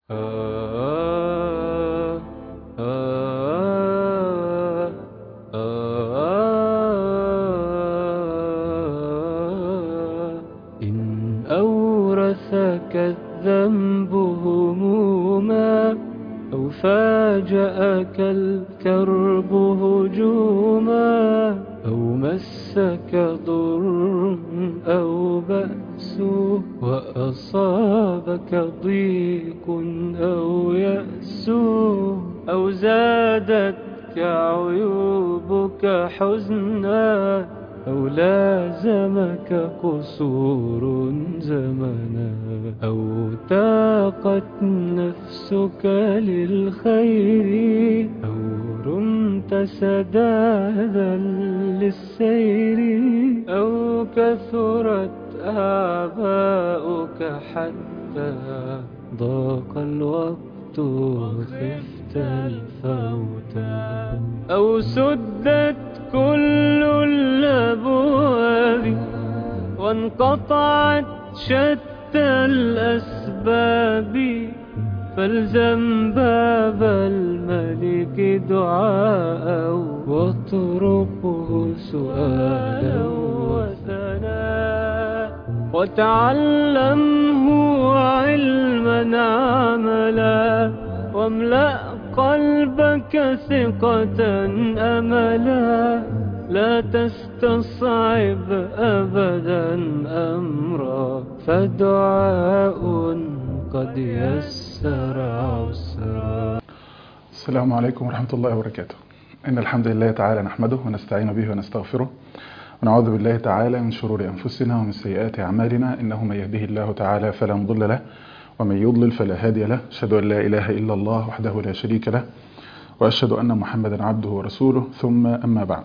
إن أورثك الذنب هموما أو فاجأك الكرب هجوما أو مسك ضر أو بأس وأصابك ضيق أو يأس أو زادتك عيوبك حزنا أو لازمك قصور زمنا أو تاقت نفسك للخير أو رمت سدادا للسير أو كثرت آباؤك حتى ضاق الوقت وخفت الفوت أو سدت كل الأبواب وانقطعت شتى الأسباب فالزم باب الملك دعاء واطرقه سؤالا وثناء وتعلمه علما عملا واملأ قلبك ثقة أملا لا تستصعب أبدا أمرا فدعاء قد يسر عسرا السلام عليكم ورحمة الله وبركاته إن الحمد لله تعالى نحمده ونستعين به ونستغفره ونعوذ بالله تعالى من شرور أنفسنا ومن سيئات أعمالنا إنه من يهده الله تعالى فلا مضل له ومن يضلل فلا هادي له أشهد أن لا إله إلا الله وحده لا شريك له وأشهد أن محمدا عبده ورسوله ثم أما بعد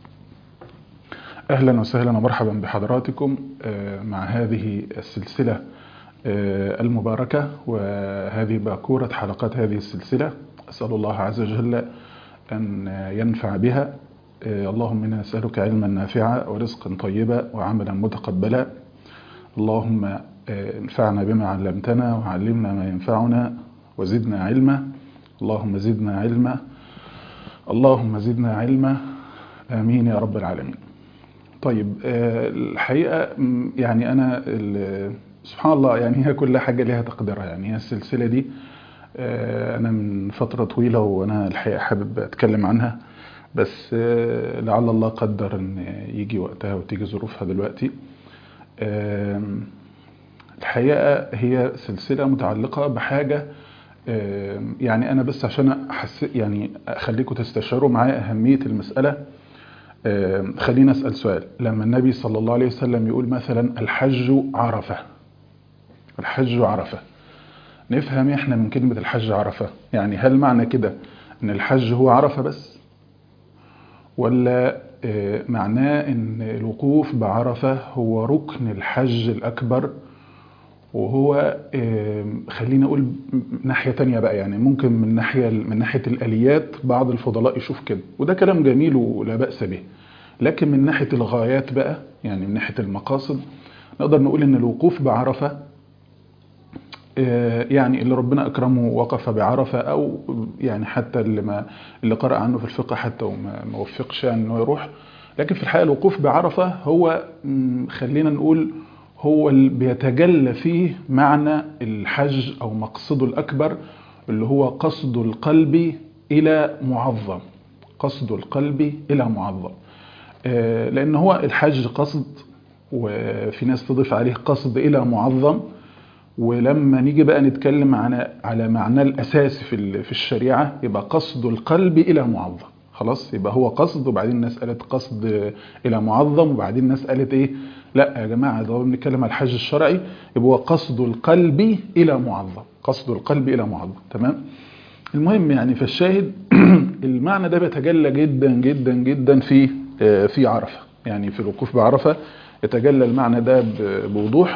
أهلا وسهلا ومرحبا بحضراتكم مع هذه السلسلة المباركة وهذه باكورة حلقات هذه السلسلة أسأل الله عز وجل أن ينفع بها اللهم إنا نسألك علما نافعا ورزقا طيبا وعملا متقبلا اللهم انفعنا بما علمتنا وعلمنا ما ينفعنا وزدنا علما اللهم زدنا علما اللهم زدنا علما آمين يا رب العالمين طيب الحقيقة يعني أنا سبحان الله يعني هي كل حاجة لها تقديرها يعني هي السلسلة دي أنا من فترة طويلة وأنا الحقيقة حابب أتكلم عنها بس لعل الله قدر أن يجي وقتها وتيجي ظروفها دلوقتي الحقيقة هي سلسلة متعلقة بحاجة يعني أنا بس عشان أحس يعني أخليكم تستشعروا معايا أهمية المسألة خلينا أسأل سؤال لما النبي صلى الله عليه وسلم يقول مثلا الحج عرفة الحج عرفة نفهم احنا من كلمة الحج عرفة يعني هل معنى كده ان الحج هو عرفة بس ولا معناه ان الوقوف بعرفة هو ركن الحج الأكبر وهو خلينا اقول ناحية تانية بقى يعني ممكن من ناحية من ناحية الاليات بعض الفضلاء يشوف كده وده كلام جميل ولا بأس به لكن من ناحية الغايات بقى يعني من ناحية المقاصد نقدر نقول ان الوقوف بعرفة يعني اللي ربنا اكرمه وقف بعرفة او يعني حتى اللي ما اللي قرأ عنه في الفقه حتى وما ما وفقش انه يروح لكن في الحقيقة الوقوف بعرفة هو خلينا نقول هو اللي بيتجلى فيه معنى الحج أو مقصده الأكبر اللي هو قصد القلب إلى معظم قصد القلب إلى معظم لأن هو الحج قصد وفي ناس تضيف عليه قصد إلى معظم ولما نيجي بقى نتكلم عن على معناه الأساسي في الشريعة يبقى قصد القلب إلى معظم خلاص يبقى هو قصد وبعدين الناس قالت قصد إلى معظم وبعدين الناس قالت إيه لا يا جماعة ده بنتكلم على الحج الشرعي يبقى هو قصد القلب إلى معظم قصد القلب إلى معظم تمام المهم يعني فالشاهد المعنى ده بيتجلى جدا جدا جدا في في عرفة يعني في الوقوف بعرفة يتجلى المعنى ده بوضوح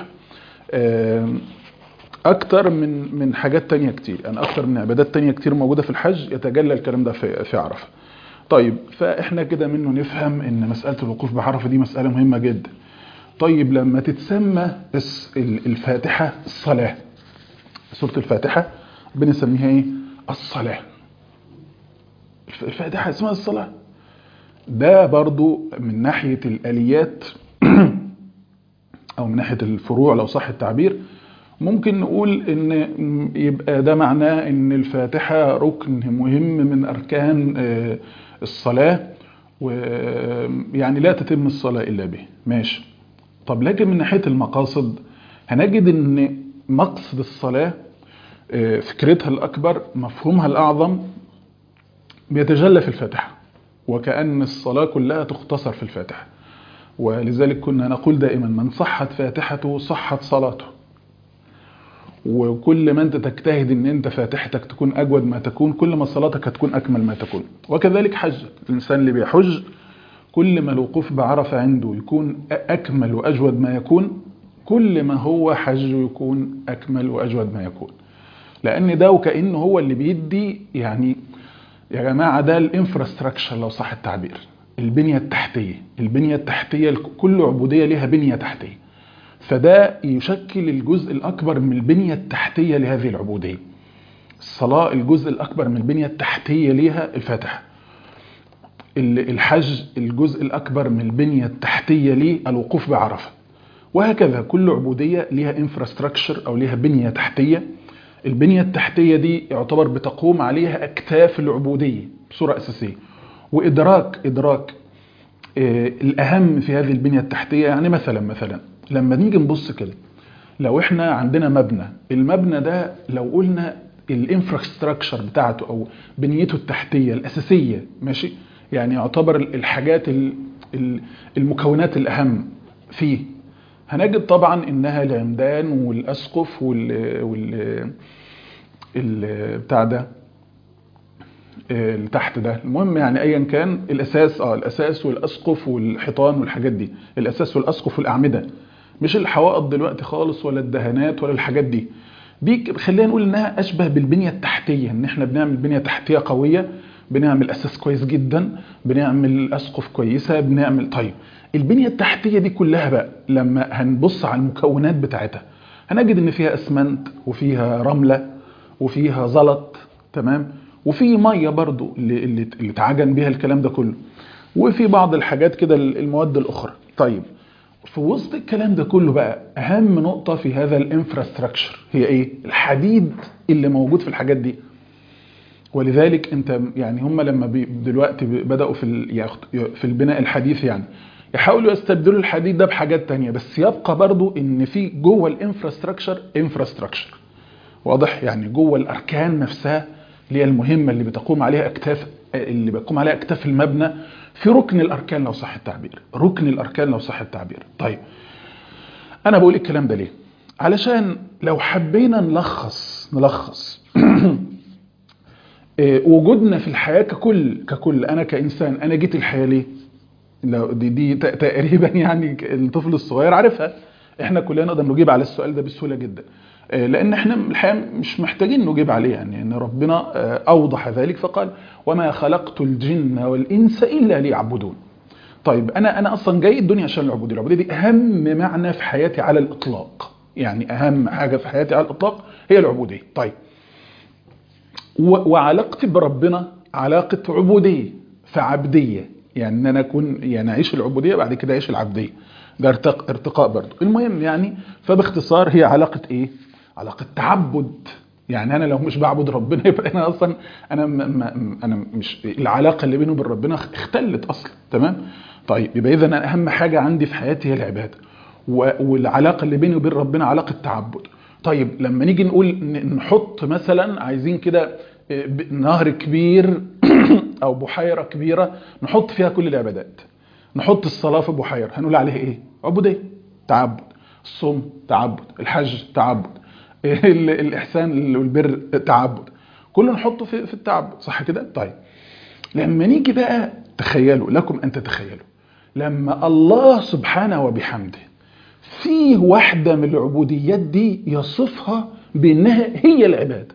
أكتر من من حاجات تانية كتير يعني أكتر من عبادات تانية كتير موجودة في الحج يتجلى الكلام ده في في عرفة طيب فإحنا كده منه نفهم إن مسألة الوقوف بعرفة دي مسألة مهمة جدا طيب لما تتسمى الفاتحة الصلاة سورة الفاتحة ربنا يسميها ايه الصلاه الفاتحه اسمها الصلاه ده برضو من ناحيه الاليات او من ناحيه الفروع لو صح التعبير ممكن نقول ان يبقى ده معناه ان الفاتحه ركن مهم من اركان الصلاه ويعني لا تتم الصلاه الا به ماشي طب لكن من ناحيه المقاصد هنجد ان مقصد الصلاه فكرتها الاكبر مفهومها الاعظم بيتجلى في الفاتحه وكأن الصلاة كلها تختصر في الفاتحة ولذلك كنا نقول دائما من صحت فاتحته صحت صلاته وكل ما انت تجتهد ان انت فاتحتك تكون اجود ما تكون كل ما صلاتك هتكون اكمل ما تكون وكذلك حجك الانسان اللي بيحج كل ما الوقوف بعرفة عنده يكون اكمل واجود ما يكون كل ما هو حجه يكون اكمل واجود ما يكون لان ده وكانه هو اللي بيدي يعني يا جماعة ده الانفراستراكشر لو صح التعبير البنية التحتية البنية التحتية كل عبودية لها بنية تحتية فده يشكل الجزء الأكبر من البنية التحتية لهذه العبودية الصلاة الجزء الأكبر من البنية التحتية لها الفاتحة الحج الجزء الأكبر من البنية التحتية ليه الوقوف بعرفة وهكذا كل عبودية لها انفراستراكشر أو لها بنية تحتية البنية التحتية دي يعتبر بتقوم عليها أكتاف العبودية بصورة أساسية وإدراك إدراك آه الأهم في هذه البنية التحتية يعني مثلا مثلا لما نيجي نبص كده لو احنا عندنا مبنى المبنى ده لو قلنا الانفراستراكشر بتاعته او بنيته التحتيه الاساسيه ماشي يعني يعتبر الحاجات المكونات الاهم فيه هنجد طبعا انها العمدان والاسقف وال وال ال... بتاع ده اللي تحت ده المهم يعني ايا كان الاساس اه الاساس والاسقف والحيطان والحاجات دي الاساس والاسقف والاعمده مش الحوائط دلوقتي خالص ولا الدهانات ولا الحاجات دي دي خلينا نقول انها اشبه بالبنيه التحتيه ان احنا بنعمل بنيه تحتيه قويه بنعمل اساس كويس جدا بنعمل اسقف كويسه بنعمل طيب البنيه التحتيه دي كلها بقى لما هنبص على المكونات بتاعتها هنجد ان فيها اسمنت وفيها رمله وفيها زلط تمام وفي ميه برضو اللي اللي اللي اتعجن بيها الكلام ده كله وفي بعض الحاجات كده المواد الاخرى طيب في وسط الكلام ده كله بقى اهم نقطه في هذا الانفراستراكشر هي ايه الحديد اللي موجود في الحاجات دي ولذلك انت يعني هم لما دلوقتي بداوا في في البناء الحديث يعني يحاولوا يستبدلوا الحديد ده بحاجات تانية بس يبقى برضو ان في جوه الانفراستراكشر انفراستراكشر واضح يعني جوه الاركان نفسها اللي هي المهمه اللي بتقوم عليها اكتاف اللي بتقوم عليها اكتاف المبنى في ركن الاركان لو صح التعبير ركن الاركان لو صح التعبير طيب انا بقول الكلام ده ليه علشان لو حبينا نلخص نلخص وجودنا في الحياه ككل ككل انا كانسان انا جيت الحياه ليه لو دي دي تقريبا يعني الطفل الصغير عارفها احنا كلنا نقدر نجيب على السؤال ده بسهوله جدا لان احنا الحقيقه مش محتاجين نجيب عليه يعني ان ربنا اوضح ذلك فقال وما خلقت الجن والانس الا ليعبدون طيب انا انا اصلا جاي الدنيا عشان العبوديه العبوديه دي اهم معنى في حياتي على الاطلاق يعني اهم حاجه في حياتي على الاطلاق هي العبوديه طيب وعلاقتي بربنا علاقه عبوديه فعبديه يعني ان انا اكون يعني اعيش العبوديه بعد كده اعيش العبديه ده ارتق ارتقاء برضه المهم يعني فباختصار هي علاقه ايه علاقه تعبد يعني انا لو مش بعبد ربنا يبقى انا اصلا انا ما انا مش العلاقه اللي بيني وبين ربنا اختلت اصلا تمام طيب يبقى اذا انا اهم حاجه عندي في حياتي هي العباده والعلاقه اللي بيني وبين ربنا علاقه تعبد طيب لما نيجي نقول نحط مثلا عايزين كده نهر كبير او بحيره كبيره نحط فيها كل العبادات نحط الصلاه في بحيره هنقول عليها ايه عبوديه تعبد الصوم تعبد الحج تعبد الاحسان والبر تعبد كله نحطه في في التعبد صح كده طيب لما نيجي بقى تخيلوا لكم ان تتخيلوا لما الله سبحانه وبحمده في واحده من العبوديات دي يصفها بانها هي العباده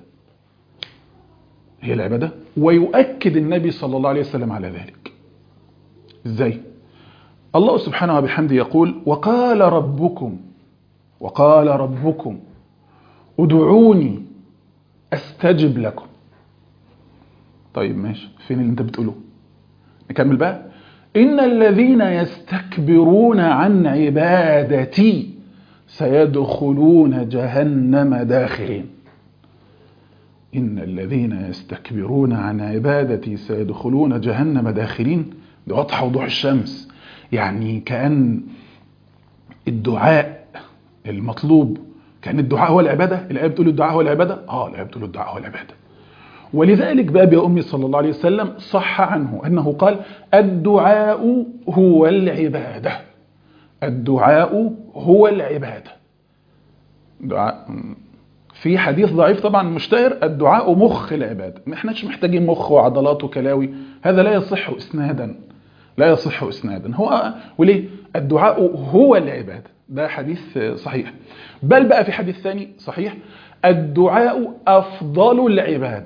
هي العباده ويؤكد النبي صلى الله عليه وسلم على ذلك ازاي الله سبحانه وبحمده يقول وقال ربكم وقال ربكم ادعوني أستجب لكم طيب ماشي فين اللي انت بتقوله نكمل بقى إن الذين يستكبرون عن عبادتي سيدخلون جهنم داخرين إن الذين يستكبرون عن عبادتي سيدخلون جهنم داخرين دي واضحة وضوح الشمس يعني كأن الدعاء المطلوب كان الدعاء هو العبادة الآية بتقول الدعاء هو العبادة اه الآية بتقول الدعاء هو العبادة ولذلك باب يا أمي صلى الله عليه وسلم صح عنه أنه قال الدعاء هو العبادة الدعاء هو العبادة دعاء في حديث ضعيف طبعا مشتهر الدعاء مخ العبادة ما احناش محتاجين مخ وعضلات وكلاوي هذا لا يصح اسنادا لا يصح اسنادا هو وليه الدعاء هو العبادة ده حديث صحيح بل بقى في حديث ثاني صحيح الدعاء أفضل العبادة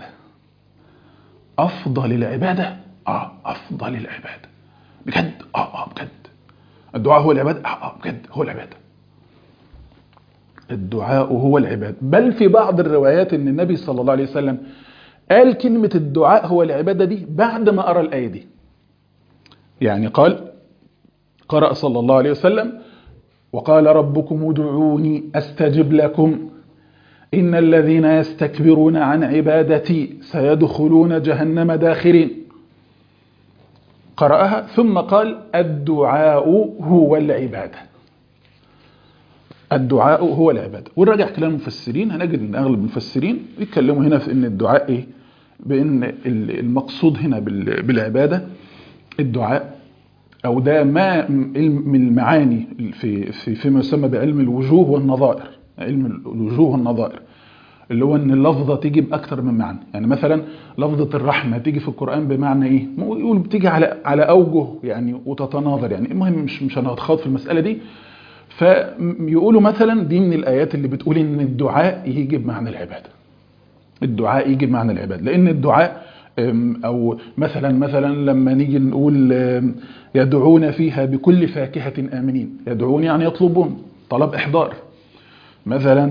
أفضل العبادة آه أفضل العبادة بجد آه آه بجد الدعاء هو العبادة آه آه بجد هو العبادة الدعاء هو العبادة بل في بعض الروايات ان النبي صلى الله عليه وسلم قال كلمة الدعاء هو العبادة دي بعد ما أرى الآية دي يعني قال قرأ صلى الله عليه وسلم وقال ربكم ادعوني أستجب لكم إن الذين يستكبرون عن عبادتي سيدخلون جهنم داخرين قرأها ثم قال الدعاء هو العبادة الدعاء هو العبادة ونراجع كلام المفسرين هنجد ان اغلب المفسرين يتكلموا هنا في ان الدعاء ايه بان المقصود هنا بالعبادة الدعاء او ده ما من المعاني في في فيما يسمى بعلم الوجوه والنظائر علم الوجوه والنظائر اللي هو ان اللفظه تيجي باكثر من معنى يعني مثلا لفظه الرحمه تيجي في القران بمعنى ايه يقول بتيجي على على اوجه يعني وتتناظر يعني المهم مش مش هنتخاض في المساله دي فيقولوا مثلا دي من الآيات اللي بتقول إن الدعاء يجي بمعنى العبادة الدعاء يجي بمعنى العبادة لأن الدعاء أو مثلا مثلا لما نيجي نقول يدعون فيها بكل فاكهة آمنين يدعون يعني يطلبون طلب إحضار مثلا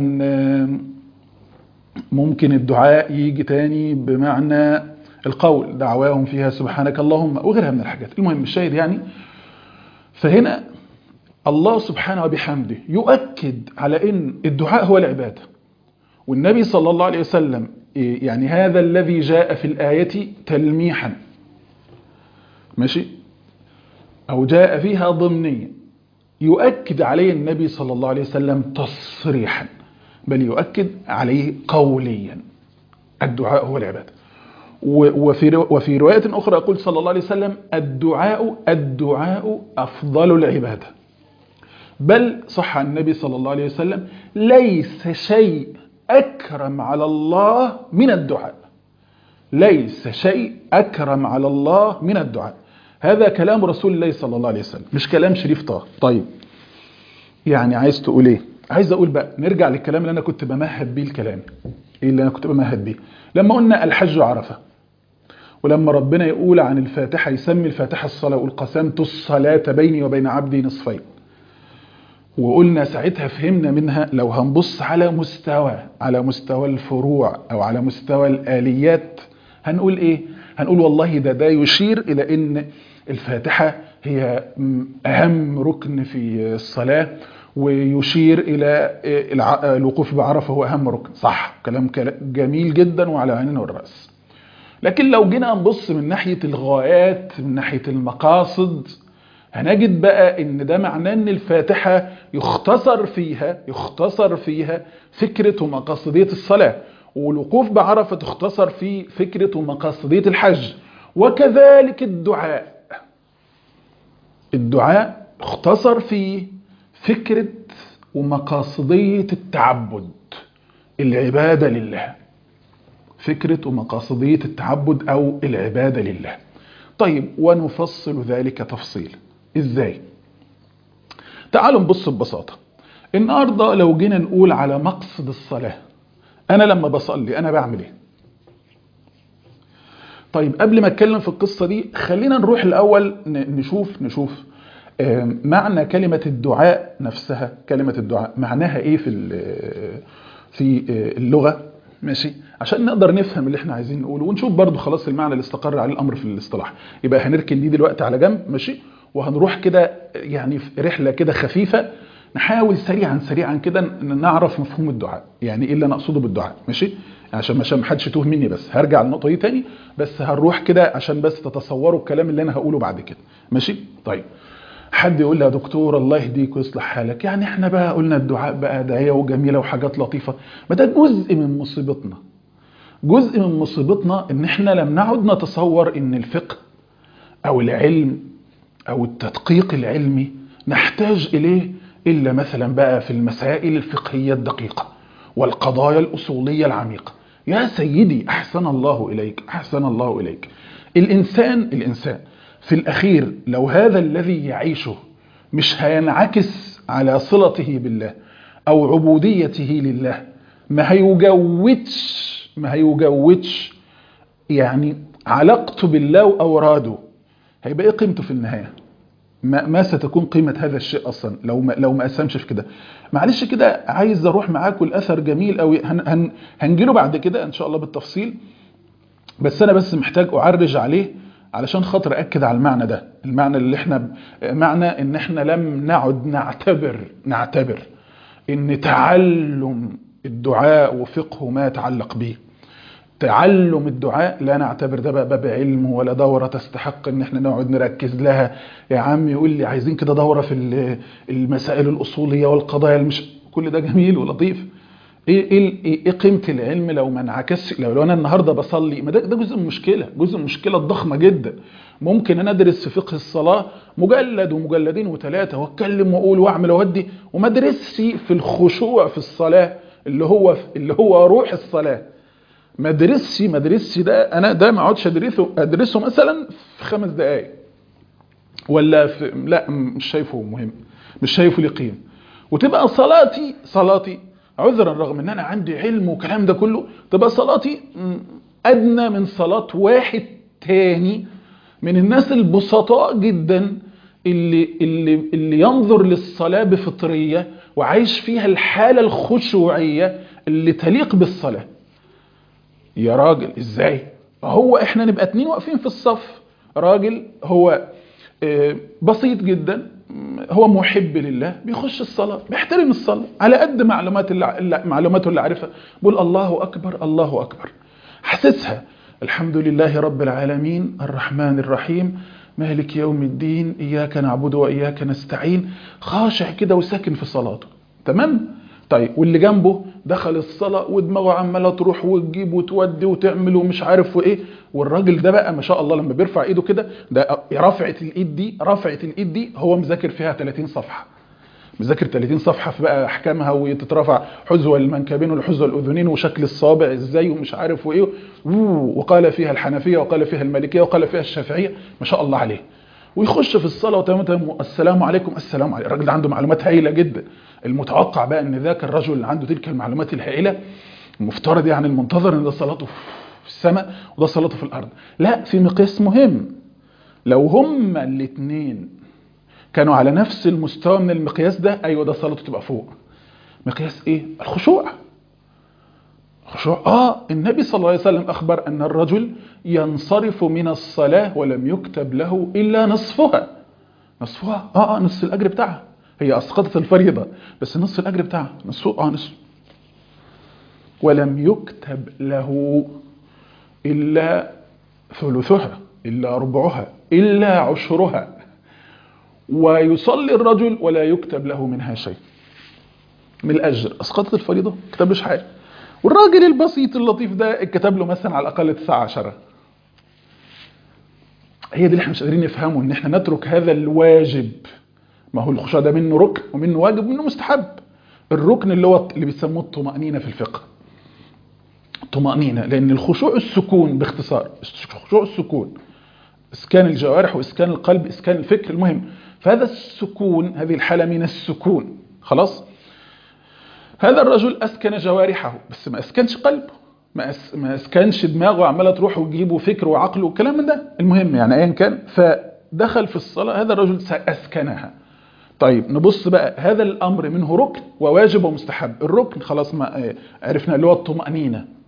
ممكن الدعاء يجي تاني بمعنى القول دعواهم فيها سبحانك اللهم وغيرها من الحاجات المهم الشاهد يعني فهنا الله سبحانه وبحمده يؤكد على ان الدعاء هو العباده والنبي صلى الله عليه وسلم يعني هذا الذي جاء في الآية تلميحا ماشي أو جاء فيها ضمنيا يؤكد عليه النبي صلى الله عليه وسلم تصريحا بل يؤكد عليه قوليا الدعاء هو العبادة وفي وفي رواية أخرى يقول صلى الله عليه وسلم الدعاء الدعاء أفضل العبادة بل صح عن النبي صلى الله عليه وسلم ليس شيء أكرم على الله من الدعاء ليس شيء أكرم على الله من الدعاء هذا كلام رسول الله صلى الله عليه وسلم مش كلام شريف طه طيب يعني عايز تقول ايه عايز اقول بقى نرجع للكلام اللي انا كنت بمهد بيه الكلام ايه اللي انا كنت بمهد بيه لما قلنا الحج عرفه ولما ربنا يقول عن الفاتحه يسمي الفاتحه الصلاه يقول قسمت الصلاه بيني وبين عبدي نصفين وقلنا ساعتها فهمنا منها لو هنبص على مستوى على مستوى الفروع او على مستوى الاليات هنقول ايه هنقول والله ده ده يشير الى ان الفاتحه هي اهم ركن في الصلاه ويشير الى الوقوف بعرفه هو اهم ركن صح كلام جميل جدا وعلى عيننا والراس لكن لو جينا نبص من ناحيه الغايات من ناحيه المقاصد هنجد بقى ان ده معناه ان الفاتحة يختصر فيها يختصر فيها فكرة ومقاصدية الصلاة والوقوف بعرفة تختصر في فكرة ومقاصدية الحج وكذلك الدعاء الدعاء اختصر في فكرة ومقاصدية التعبد العبادة لله فكرة ومقاصدية التعبد أو العبادة لله طيب ونفصل ذلك تفصيلا ازاي تعالوا نبص ببساطة النهاردة لو جينا نقول على مقصد الصلاة انا لما بصلي انا بعمل ايه طيب قبل ما اتكلم في القصة دي خلينا نروح الاول نشوف نشوف معنى كلمة الدعاء نفسها كلمة الدعاء معناها ايه في في اللغة ماشي عشان نقدر نفهم اللي احنا عايزين نقوله ونشوف برضو خلاص المعنى اللي استقر عليه الامر في الاصطلاح يبقى هنركن دي دلوقتي على جنب ماشي وهنروح كده يعني في رحله كده خفيفه نحاول سريعا سريعا كده ن- نعرف مفهوم الدعاء يعني ايه اللي انا اقصده بالدعاء ماشي عشان عشان ما حدش يتوه مني بس هرجع للنقطه دي تاني بس هنروح كده عشان بس تتصوروا الكلام اللي انا هقوله بعد كده ماشي طيب حد يقول لي يا دكتور الله يهديك ويصلح حالك يعني احنا بقى قلنا الدعاء بقى دعيه وجميله وحاجات لطيفه ما ده جزء من مصيبتنا جزء من مصيبتنا ان احنا لم نعد نتصور ان الفقه او العلم او التدقيق العلمي نحتاج اليه الا مثلا بقى في المسائل الفقهيه الدقيقه والقضايا الاصوليه العميقه يا سيدي احسن الله اليك احسن الله اليك الانسان الانسان في الاخير لو هذا الذي يعيشه مش هينعكس على صلته بالله او عبوديته لله ما هيجودش ما هيجودش يعني علاقته بالله واوراده هيبقى ايه قيمته في النهايه ما, ما ستكون قيمة هذا الشيء أصلا لو ما لو ما أسهمش في كده معلش كده عايز أروح معاكم الأثر جميل أوي هن هن هنجيله بعد كده إن شاء الله بالتفصيل بس أنا بس محتاج أعرج عليه علشان خاطر أكد على المعنى ده المعنى اللي احنا معنى إن احنا لم نعد نعتبر نعتبر إن تعلم الدعاء وفقه ما يتعلق به تعلم الدعاء لا نعتبر ده بقى باب علم ولا دورة تستحق ان احنا نقعد نركز لها يا عم يقول لي عايزين كده دورة في ال- المسائل الأصولية والقضايا المش كل ده جميل ولطيف ايه ايه ايه إيه قيمة العلم لو ما انعكسش لو, لو انا النهارده بصلي ما ده ده جزء من المشكلة جزء من المشكلة الضخمة جدا ممكن انا ادرس في فقه الصلاة مجلد ومجلدين وثلاثة واتكلم واقول واعمل واودي وما ادرسش في الخشوع في الصلاة اللي هو اللي هو روح الصلاة ما ادرسش ما ادرسش ده انا ده ما اقعدش ادرسه ادرسه مثلا في خمس دقائق ولا في لا مش شايفه مهم مش شايفه ليه قيمه وتبقى صلاتي صلاتي عذرا رغم ان انا عندي علم والكلام ده كله تبقى صلاتي م، ادنى من صلاه واحد تاني من الناس البسطاء جدا اللي اللي اللي ينظر للصلاه بفطريه وعايش فيها الحاله الخشوعيه اللي تليق بالصلاه يا راجل ازاي هو احنا نبقى اتنين واقفين في الصف راجل هو آه، بسيط جدا م، هو محب لله بيخش الصلاة بيحترم الصلاة على قد معلومات اللي اللي- معلوماته اللي عارفها بيقول الله أكبر الله أكبر حاسسها الحمد لله رب العالمين الرحمن الرحيم مالك يوم الدين إياك نعبد وإياك نستعين خاشع كده وساكن في صلاته تمام طيب واللي جنبه دخل الصلاة ودماغه عمالة تروح وتجيب وتودي وتعمل ومش عارف وايه والراجل ده بقى ما شاء الله لما بيرفع ايده كده ده رفعة الايد دي رفعة الايد دي هو مذاكر فيها 30 صفحة مذاكر 30 صفحة في بقى احكامها وتترفع حذو المنكبين والحذو الاذنين وشكل الصابع ازاي ومش عارف وايه أوه، وقال فيها الحنفية وقال فيها المالكية وقال فيها الشافعية ما شاء الله عليه ويخش في الصلاة وتمام تمام السلام عليكم السلام عليكم الراجل ده عنده معلومات هائلة جدا المتوقع بقى ان ذاك الرجل اللي عنده تلك المعلومات الهائلة المفترض يعني المنتظر ان ده صلاته في السماء وده صلاته في الارض لا في مقياس مهم لو هما الاثنين كانوا على نفس المستوى من المقياس ده ايوه ده صلاته تبقى فوق مقياس ايه الخشوع خشوع اه النبي صلى الله عليه وسلم اخبر ان الرجل ينصرف من الصلاه ولم يكتب له الا نصفها نصفها اه اه نصف الاجر بتاعها هي اسقطت الفريضه بس نصف الاجر بتاعها نصف اه نصف ولم يكتب له الا ثلثها الا ربعها الا عشرها ويصلي الرجل ولا يكتب له منها شيء من الاجر اسقطت الفريضه ما كتبلوش حاجه والراجل البسيط اللطيف ده اتكتب له مثلا على الاقل 19 هي دي اللي احنا مش قادرين نفهمه ان احنا نترك هذا الواجب ما هو الخشوع ده منه ركن ومنه واجب ومنه مستحب الركن اللي هو اللي بيسموه الطمأنينة في الفقه الطمأنينة لأن الخشوع السكون باختصار الخشوع السكون إسكان الجوارح وإسكان القلب إسكان الفكر المهم فهذا السكون هذه الحالة من السكون خلاص هذا الرجل أسكن جوارحه بس ما أسكنش قلبه ما أس... ما أسكنش دماغه عمالة تروح وتجيبه فكر وعقل والكلام من ده المهم يعني أيا كان فدخل في الصلاة هذا الرجل سأسكنها طيب نبص بقى هذا الأمر منه ركن وواجب ومستحب الركن خلاص ما عرفنا اللي هو الطمأنينة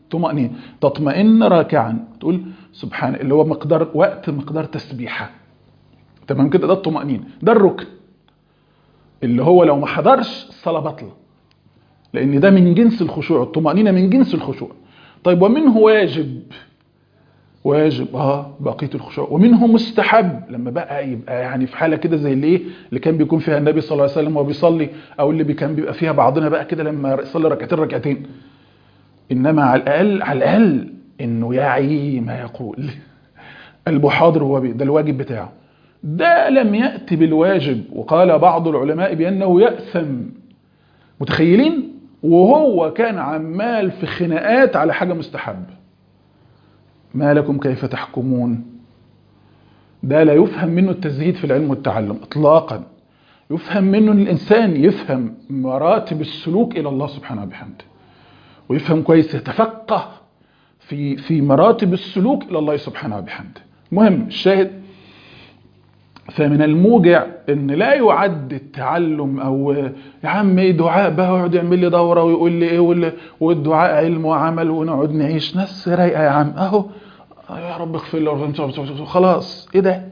طمأنينة تطمئن راكعا تقول سبحان اللي هو مقدار وقت مقدار تسبيحة تمام كده ده الطمأنينة ده الركن اللي هو لو ما حضرش الصلاة بطلة لأن ده من جنس الخشوع الطمأنينة من جنس الخشوع طيب ومنه واجب واجب اه بقيه الخشوع ومنه مستحب لما بقى يبقى يعني في حاله كده زي اللي ايه اللي كان بيكون فيها النبي صلى الله عليه وسلم وهو بيصلي او اللي كان بيبقى فيها بعضنا بقى كده لما يصلي ركعتين ركعتين انما على الاقل على الاقل انه يعي ما يقول قلبه حاضر وهو بي ده الواجب بتاعه ده لم ياتي بالواجب وقال بعض العلماء بانه ياثم متخيلين وهو كان عمال في خناقات على حاجه مستحبه ما لكم كيف تحكمون ده لا يفهم منه التزهيد في العلم والتعلم اطلاقا يفهم منه ان الانسان يفهم مراتب السلوك الى الله سبحانه وبحمده ويفهم كويس يتفقه في في مراتب السلوك الى الله سبحانه وبحمده المهم الشاهد فمن الموجع ان لا يعد التعلم او يا عم ايه دعاء بقى يقعد يعمل لي دوره ويقول لي ايه والدعاء علم وعمل ونقعد نعيش ناس رايقه يا عم اهو يا رب اغفر لي خلاص ايه ده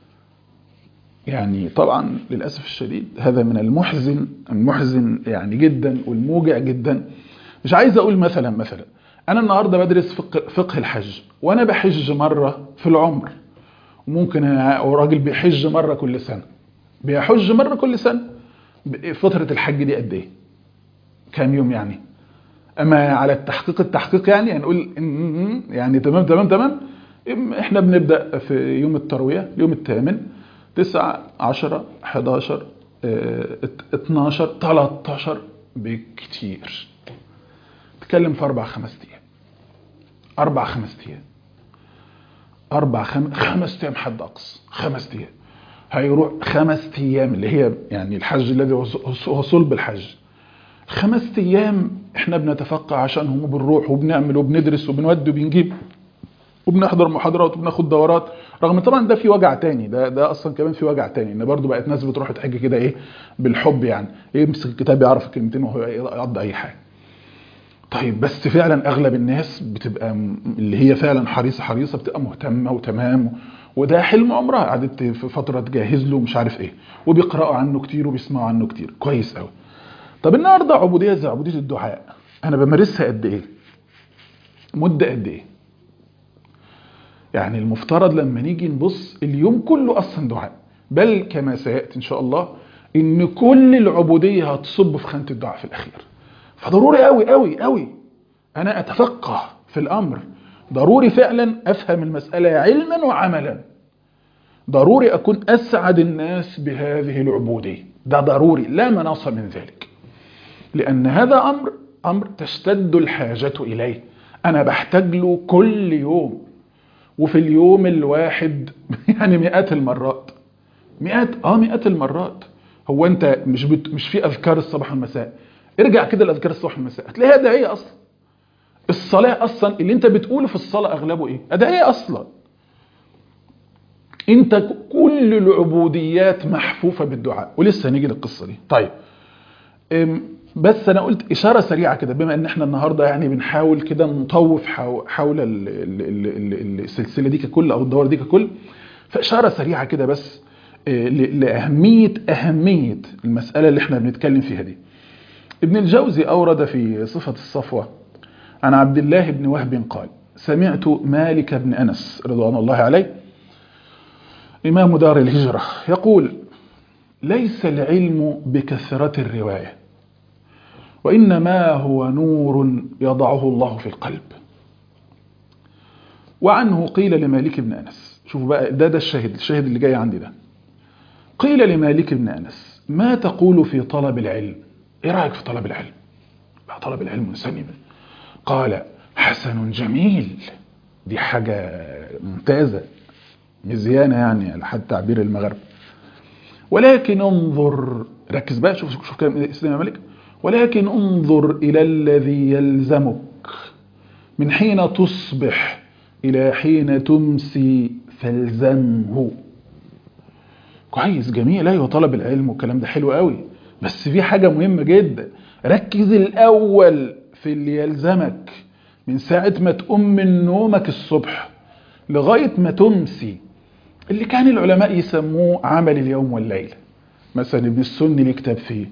يعني طبعا للاسف الشديد هذا من المحزن المحزن يعني جدا والموجع جدا مش عايز اقول مثلا مثلا انا النهارده بدرس فقه, فقه الحج وانا بحج مره في العمر ممكن راجل بيحج مرة كل سنة بيحج مرة كل سنة فترة الحج دي قد ايه كام يوم يعني اما على التحقيق التحقيق يعني هنقول يعني تمام تمام تمام احنا بنبدأ في يوم التروية اليوم الثامن تسعة عشرة حداشر اتناشر تلاتاشر بكتير تكلم في اربع خمس ايام اربع خمس ايام اربع خم... خمس ايام حد اقصى خمس ايام هيروح خمس ايام اللي هي يعني الحج الذي هو صلب الحج خمس ايام احنا بنتفقع عشانهم وبنروح وبنعمل وبندرس وبنودي وبنجيب وبنحضر محاضرات وبناخد دورات رغم طبعا ده في وجع تاني ده ده اصلا كمان في وجع تاني ان برضو بقت ناس بتروح تحج كده ايه بالحب يعني يمسك الكتاب يعرف الكلمتين وهو يقضي اي حاجه طيب بس فعلا اغلب الناس بتبقى اللي هي فعلا حريصه حريصه بتبقى مهتمه وتمام وده حلم عمرها قعدت في فتره تجهز له مش عارف ايه وبيقراوا عنه كتير وبيسمعوا عنه كتير كويس قوي طب النهارده عبوديه زي عبوديه الدعاء انا بمارسها قد ايه مده قد ايه يعني المفترض لما نيجي نبص اليوم كله اصلا دعاء بل كما سياتي ان شاء الله ان كل العبوديه هتصب في خانه الدعاء في الاخير فضروري قوي قوي قوي انا اتفقه في الامر ضروري فعلا افهم المساله علما وعملا ضروري اكون اسعد الناس بهذه العبوديه ده ضروري لا مناص من ذلك لان هذا امر امر تشتد الحاجه اليه انا بحتاج له كل يوم وفي اليوم الواحد يعني مئات المرات مئات اه مئات المرات هو انت مش بت... مش في اذكار الصباح والمساء ارجع كده لاذكار الصباح والمساء هتلاقيها ادعيه اصلا الصلاه اصلا اللي انت بتقوله في الصلاه اغلبه ايه ادعيه اصلا انت كل العبوديات محفوفه بالدعاء ولسه هنيجي للقصه دي طيب بس انا قلت اشاره سريعه كده بما ان احنا النهارده يعني بنحاول كده نطوف حول السلسله دي ككل او الدوره دي ككل فاشاره سريعه كده بس لاهميه اهميه المساله اللي احنا بنتكلم فيها دي ابن الجوزي اورد في صفه الصفوه عن عبد الله بن وهب قال سمعت مالك بن انس رضوان الله عليه امام دار الهجره يقول ليس العلم بكثره الروايه وإنما هو نور يضعه الله في القلب وعنه قيل لمالك بن أنس شوفوا بقى ده ده الشاهد الشاهد اللي جاي عندي ده قيل لمالك بن أنس ما تقول في طلب العلم ايه رأيك في طلب العلم بقى طلب العلم منسنم قال حسن جميل دي حاجة ممتازة مزيانة يعني على حد تعبير المغرب ولكن انظر ركز بقى شوف شوف كلام سيدنا مالك ولكن انظر إلى الذي يلزمك من حين تصبح إلى حين تمسي فالزمه كويس جميل ايوه طلب العلم والكلام ده حلو قوي بس في حاجة مهمة جدا ركز الأول في اللي يلزمك من ساعة ما تقوم من نومك الصبح لغاية ما تمسي اللي كان العلماء يسموه عمل اليوم والليلة مثلا ابن السني ليه كتاب فيه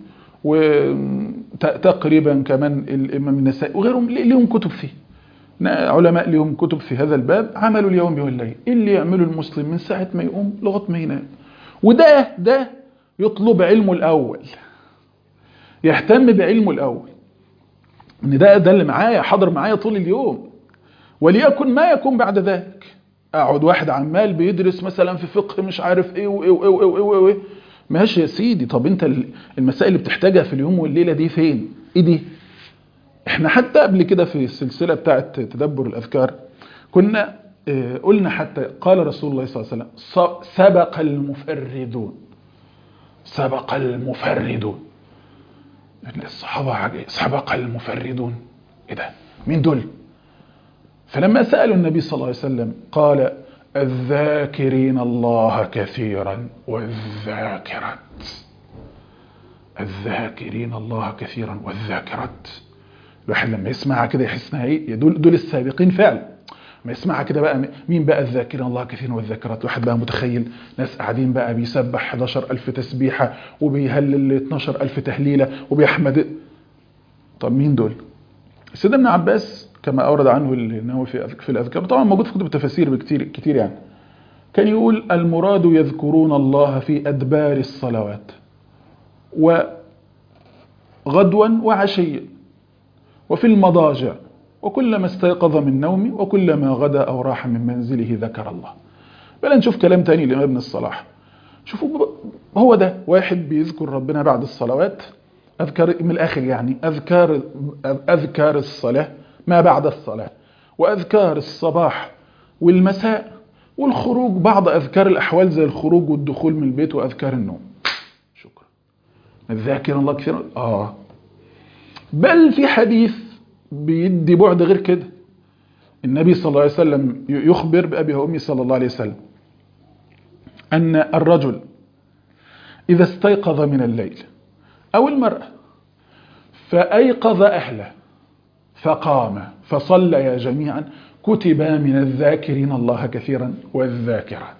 وتقريبا كمان الإمام النسائي وغيرهم ليهم كتب فيه علماء لهم كتب في هذا الباب عملوا اليوم والليل اللي يعمله المسلم من ساعة ما يقوم لغاية ما ينام وده ده يطلب علمه الأول يهتم بعلمه الأول ان ده ده اللي معايا حاضر معايا طول اليوم وليكن ما يكون بعد ذلك اقعد واحد عمال بيدرس مثلا في فقه مش عارف ايه وايه وايه وايه وايه, وإيه. ماشي يا سيدي طب انت المسائل اللي بتحتاجها في اليوم والليله دي فين ايه دي احنا حتى قبل كده في السلسله بتاعه تدبر الاذكار كنا اه قلنا حتى قال رسول الله صلى الله عليه وسلم سبق المفردون سبق المفردون الصحابة عجيب سبق المفردون ايه ده مين دول فلما سألوا النبي صلى الله عليه وسلم قال الذاكرين الله كثيرا والذاكرات الذاكرين الله كثيرا والذاكرات الواحد لما يسمعها كده يحس انها ايه دول دول السابقين فعلا ما يسمعها كده بقى مين بقى الذاكرين الله كثيرا والذاكرات الواحد بقى متخيل ناس قاعدين بقى بيسبح 11000 تسبيحة وبيهلل 12000 تهليلة وبيحمد طب مين دول سيدنا ابن عباس كما أورد عنه النووي في في الأذكار طبعا موجود في كتب التفاسير بكتير كتير يعني كان يقول المراد يذكرون الله في أدبار الصلوات وغدوا وعشيا وفي المضاجع وكلما استيقظ من نومه وكلما غدا أو راح من منزله ذكر الله بلا نشوف كلام تاني لإمام ابن الصلاح شوفوا هو ده واحد بيذكر ربنا بعد الصلوات أذكار من الآخر يعني أذكار أذكار الصلاة ما بعد الصلاة وأذكار الصباح والمساء والخروج بعض أذكار الأحوال زي الخروج والدخول من البيت وأذكار النوم شكرا الذاكر الله كثيرا آه بل في حديث بيدي بعد غير كده النبي صلى الله عليه وسلم يخبر بأبي وأمي صلى الله عليه وسلم أن الرجل إذا استيقظ من الليل أو المرأة فأيقظ أهله فقام فصليا جميعا كتبا من الذاكرين الله كثيرا والذاكرات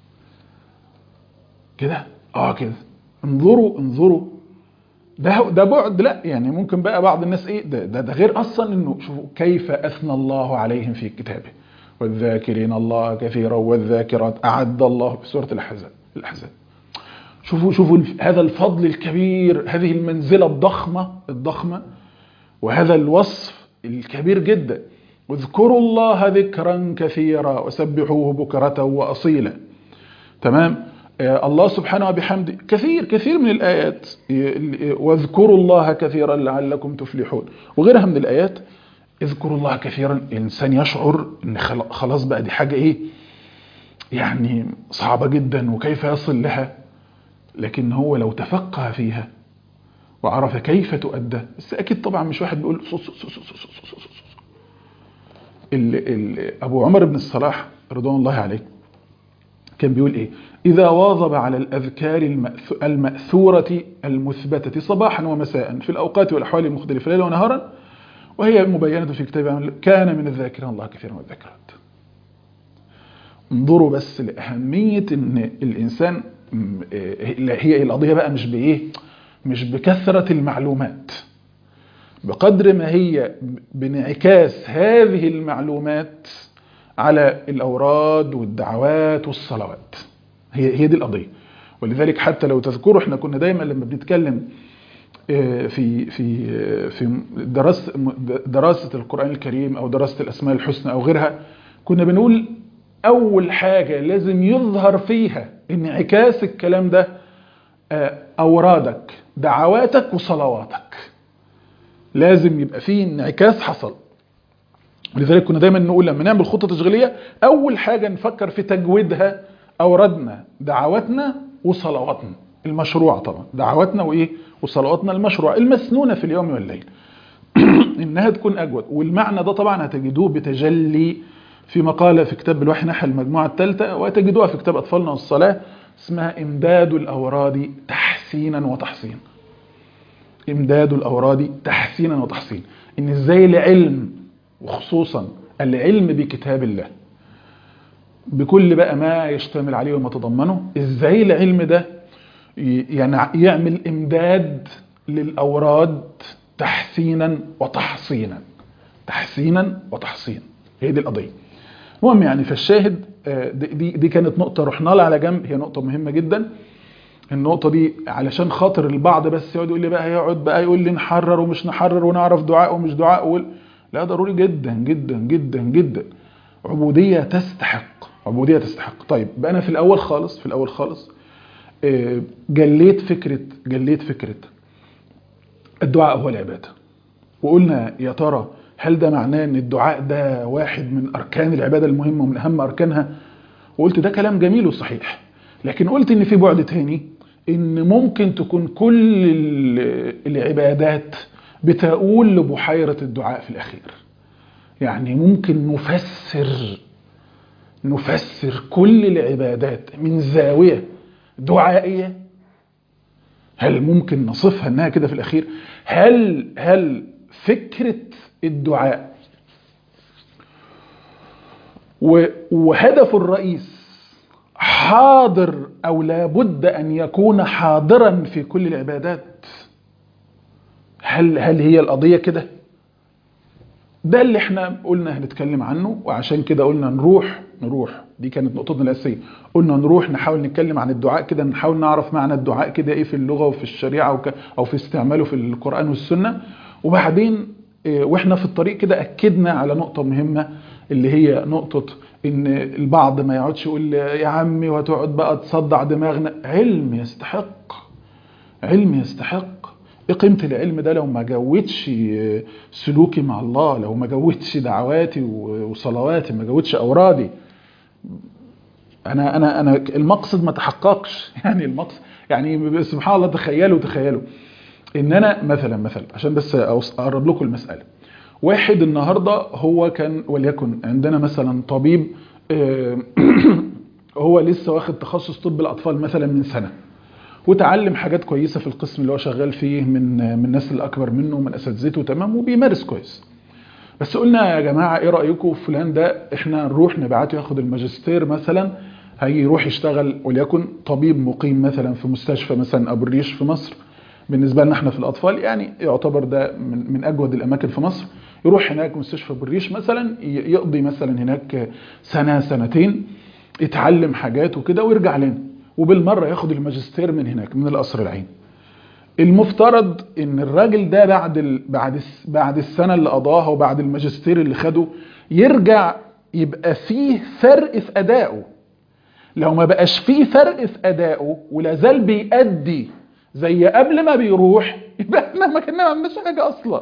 كده اه كده انظروا انظروا ده ده بعد لا يعني ممكن بقى بعض الناس ايه ده ده, ده غير اصلا انه شوفوا كيف اثنى الله عليهم في كتابه والذاكرين الله كثيرا والذاكرات اعد الله في سوره الاحزاب الاحزاب شوفوا شوفوا هذا الفضل الكبير هذه المنزله الضخمه الضخمه وهذا الوصف الكبير جدا واذكروا الله ذكرا كثيرا وسبحوه بكرة وأصيلا تمام الله سبحانه وبحمده كثير كثير من الآيات واذكروا الله كثيرا لعلكم تفلحون وغيرها من الآيات اذكروا الله كثيرا الإنسان يشعر ان خلاص بقى دي حاجة ايه يعني صعبة جدا وكيف يصل لها لكن هو لو تفقه فيها وعرف كيف تؤدى بس اكيد طبعا مش واحد بيقول صوص صوص صوص صوص صوص صوص صوص. ال ال ابو عمر بن الصلاح رضوان الله عليه كان بيقول ايه اذا واظب على الاذكار الماثوره المثبته صباحا ومساء في الاوقات والاحوال المختلفه ليلا ونهارا وهي مبينه في كتاب كان من الذاكرين الله كثيرا والذاكرات انظروا بس لاهميه ان الانسان هي القضيه بقى مش بايه مش بكثرة المعلومات بقدر ما هي بانعكاس هذه المعلومات على الأوراد والدعوات والصلوات هي هي دي القضية ولذلك حتى لو تذكروا احنا كنا دايما لما بنتكلم في في في دراسة دراسة القرآن الكريم أو دراسة الأسماء الحسنى أو غيرها كنا بنقول أول حاجة لازم يظهر فيها انعكاس الكلام ده أورادك دعواتك وصلواتك لازم يبقى فيه انعكاس حصل لذلك كنا دايما نقول لما نعمل خطة تشغيلية أول حاجة نفكر في تجويدها أوردنا دعواتنا وصلواتنا المشروع طبعا دعواتنا وإيه وصلواتنا المشروع المسنونة في اليوم والليل إنها تكون أجود والمعنى ده طبعا هتجدوه بتجلي في مقالة في كتاب الوحي نحى المجموعة الثالثة وتجدوها في كتاب أطفالنا والصلاة اسمها إمداد الأوراد تحسينا وتحصينا إمداد الأوراد تحسينا وتحصينا إن إزاي العلم وخصوصا العلم بكتاب الله بكل بقى ما يشتمل عليه وما تضمنه ازاي العلم ده يعني يعمل امداد للاوراد تحسينا وتحصينا تحسينا وتحصينا هي دي القضيه المهم يعني فالشاهد دي دي كانت نقطه رحنا لها على جنب هي نقطه مهمه جدا النقطة دي علشان خاطر البعض بس يقعد يقول لي بقى هيقعد بقى يقول لي نحرر ومش نحرر ونعرف دعاء ومش دعاء وال... لا ضروري جدا جدا جدا جدا عبودية تستحق عبودية تستحق طيب بقى أنا في الأول خالص في الأول خالص جليت فكرة جليت فكرة الدعاء هو العبادة وقلنا يا ترى هل ده معناه ان الدعاء ده واحد من اركان العبادة المهمة ومن اهم اركانها وقلت ده كلام جميل وصحيح لكن قلت ان في بعد تاني ان ممكن تكون كل العبادات بتقول لبحيرة الدعاء في الاخير يعني ممكن نفسر نفسر كل العبادات من زاوية دعائية هل ممكن نصفها انها كده في الاخير هل هل فكرة الدعاء وهدف الرئيس حاضر او لابد ان يكون حاضرا في كل العبادات هل هل هي القضية كده ده اللي احنا قلنا هنتكلم عنه وعشان كده قلنا نروح نروح دي كانت نقطتنا الاساسيه قلنا نروح نحاول نتكلم عن الدعاء كده نحاول نعرف معنى الدعاء كده ايه في اللغه وفي الشريعه وك او في استعماله في القران والسنه وبعدين واحنا في الطريق كده اكدنا على نقطه مهمه اللي هي نقطه ان البعض ما يقعدش يقول يا عمي وهتقعد بقى تصدع دماغنا علم يستحق علم يستحق ايه قيمه العلم ده لو ما جودش سلوكي مع الله لو ما جودش دعواتي وصلواتي ما جودش اورادي انا انا انا المقصد ما تحققش يعني المقصد يعني سبحان الله تخيلوا تخيلوا ان انا مثلا مثلا عشان بس اقرب لكم المساله واحد النهارده هو كان وليكن عندنا مثلا طبيب هو لسه واخد تخصص طب الاطفال مثلا من سنه وتعلم حاجات كويسه في القسم اللي هو شغال فيه من من الناس اللي اكبر منه ومن اساتذته تمام وبيمارس كويس بس قلنا يا جماعه ايه رايكم فلان ده احنا نروح نبعته ياخد الماجستير مثلا هيروح يشتغل وليكن طبيب مقيم مثلا في مستشفى مثلا ابو الريش في مصر بالنسبه لنا احنا في الاطفال يعني يعتبر ده من, من اجود الاماكن في مصر يروح هناك مستشفى ابو الريش مثلا يقضي مثلا هناك سنه سنتين يتعلم حاجات وكده ويرجع لنا وبالمره ياخد الماجستير من هناك من القصر العيني المفترض ان الراجل ده بعد ال... بعد بعد السنه اللي قضاها وبعد الماجستير اللي خده يرجع يبقى فيه فرق في ادائه لو ما بقاش فيه فرق في ادائه ولا زال بيأدي زي قبل ما بيروح يبقى احنا ما كنا ما عملناش حاجه اصلا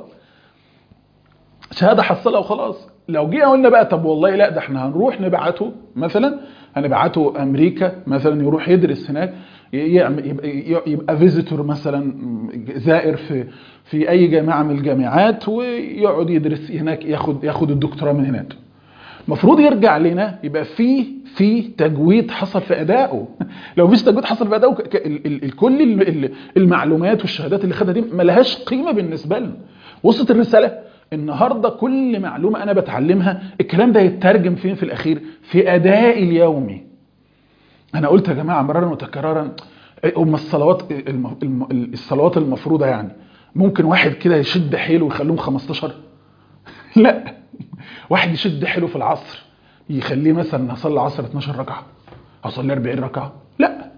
شهاده حصلها وخلاص لو جينا قلنا بقى طب والله لا ده احنا هنروح نبعته مثلا هنبعته امريكا مثلا يروح يدرس هناك يبقى, يبقى فيزيتور مثلا زائر في في اي جامعه من الجامعات ويقعد يدرس هناك ياخد ياخد الدكتوراه من هناك المفروض يرجع لنا يبقى في في تجويد حصل في ادائه لو مفيش تجويد حصل في ادائه كل المعلومات والشهادات اللي خدها دي ملهاش قيمه بالنسبه لنا وصلت الرساله النهارده كل معلومه انا بتعلمها الكلام ده يترجم فين في الاخير في ادائي اليومي انا قلت يا جماعه مرارا وتكرارا هم الصلوات الصلوات المفروضه يعني ممكن واحد كده يشد حيله ويخليهم 15 لا واحد يشد حيله في العصر يخليه مثلا هصلي العصر 12 ركعه هصلي 40 ركعه لا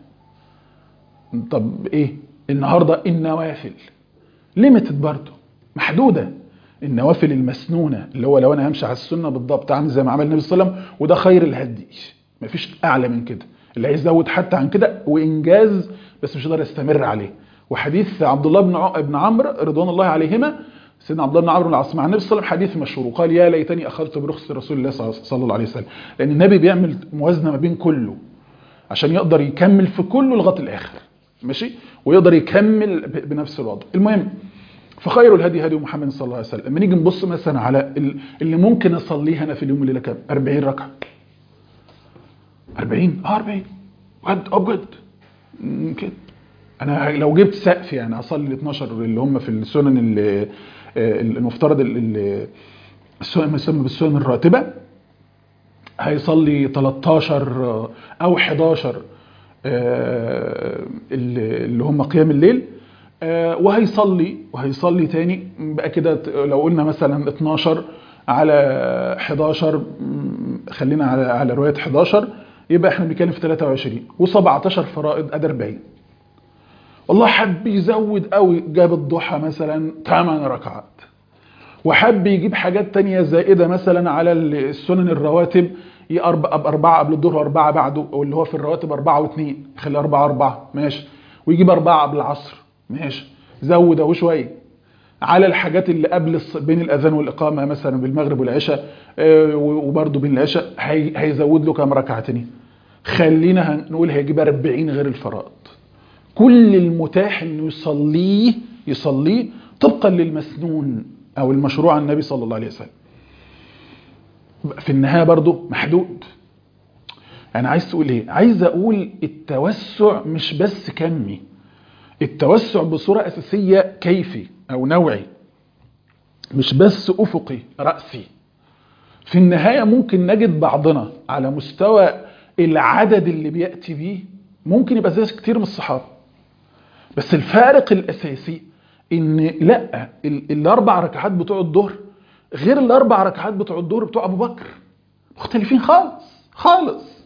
طب ايه النهارده النوافل ليميتد برضه محدوده النوافل المسنونه اللي هو لو انا همشي على السنه بالضبط عامل زي ما عمل النبي صلى الله عليه وسلم وده خير الهدي مفيش اعلى من كده اللي عايز يزود حتى عن كده وانجاز بس مش قادر يستمر عليه وحديث عبد الله بن ابن عمرو رضوان الله عليهما سيدنا عبد الله بن عمرو بن العاص مع النبي صلى الله عليه وسلم حديث مشهور قال يا ليتني اخذت برخص رسول الله صلى الله عليه وسلم لان النبي بيعمل موازنه ما بين كله عشان يقدر يكمل في كله لغايه الاخر ماشي ويقدر يكمل بنفس الوضع المهم فخير الهدي هدي محمد صلى الله عليه وسلم لما نيجي نبص مثلا على اللي ممكن اصليه انا في اليوم الليله كام 40 ركعه 40 اه 40 بجد اه بجد كده انا لو جبت سقف يعني اصلي ال 12 اللي هم في السنن اللي المفترض اللي السنن ما يسمى بالسنن الراتبة هيصلي 13 أو 11 آه، اللي اللي هم قيام الليل آه، وهيصلي وهيصلي تاني بقى كده ت- لو قلنا مثلا 12 على 11 م، خلينا على على رواية 11 يبقى احنا بنتكلم في 23 و17 فرائض ادي 40 والله حب يزود قوي جاب الضحى مثلا 8 ركعات وحب يجيب حاجات تانية زائدة مثلا على السنن الرواتب يأربع أربعة قبل الظهر وأربعة بعده أو اللي هو في الرواتب أربعة واثنين يخلي أربعة أربعة ماشي ويجيب أربعة قبل العصر ماشي زود أهو شوية على الحاجات اللي قبل الص- بين الأذان والإقامة مثلا بالمغرب والعشاء آه، وبرده بين العشاء هي- هيزود له كام ركعة تانية خلينا هنقول هيجيب 40 غير الفرائض كل المتاح انه يصليه يصليه طبقا للمسنون او المشروع عن النبي صلى الله عليه وسلم في النهايه برضه محدود انا عايز تقول ايه عايز اقول التوسع مش بس كمي التوسع بصوره اساسيه كيفي او نوعي مش بس افقي راسي في النهايه ممكن نجد بعضنا على مستوى العدد اللي بياتي بيه ممكن يبقى زي كتير من الصحابه بس الفارق الاساسي ان لا ال- الاربع ركعات بتوع الظهر غير الاربع ركعات بتوع الظهر بتوع ابو بكر مختلفين خالص خالص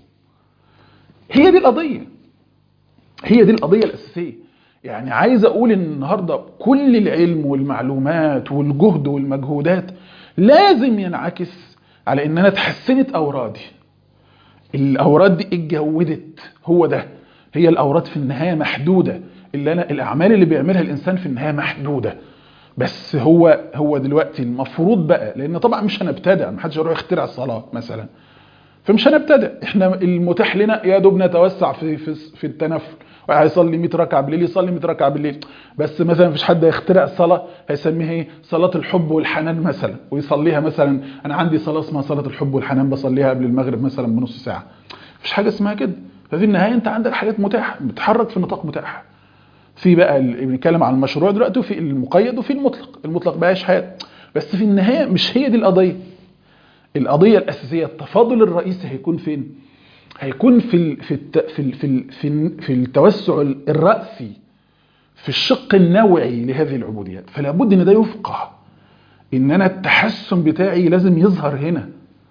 هي دي القضيه هي دي القضيه الاساسيه يعني عايز اقول ان النهارده كل العلم والمعلومات والجهد والمجهودات لازم ينعكس على ان انا اتحسنت اورادي الاوراد دي اتجودت هو ده هي الاوراد في النهايه محدوده اللي انا الاعمال اللي بيعملها الانسان في النهايه محدوده بس هو هو دلوقتي المفروض بقى لان طبعا مش هنبتدع ما حدش يروح يخترع الصلاه مثلا فمش هنبتدع احنا المتاح لنا يا دوب نتوسع في في, في التنفل واحد يصلي 100 ركعه بالليل يصلي 100 ركعه بالليل بس مثلا مفيش حد يخترع الصلاه هيسميها ايه صلاه الحب والحنان مثلا ويصليها مثلا انا عندي صلاه اسمها صلاه الحب والحنان بصليها قبل المغرب مثلا بنص ساعه مفيش حاجه اسمها كده ففي النهايه انت عندك حاجات متاحه بتتحرك في نطاق متاح في بقى ال- بنتكلم عن المشروع دلوقتي وفي المقيد وفي المطلق المطلق بقى حياه بس في النهايه مش هي دي القضيه القضيه الاساسيه التفاضل الرئيسي هيكون فين هيكون في ال في الت في ال في ال في, ال في التوسع الراسي في الشق النوعي لهذه العبوديات فلا بد ان ده يفقه ان انا التحسن بتاعي لازم يظهر هنا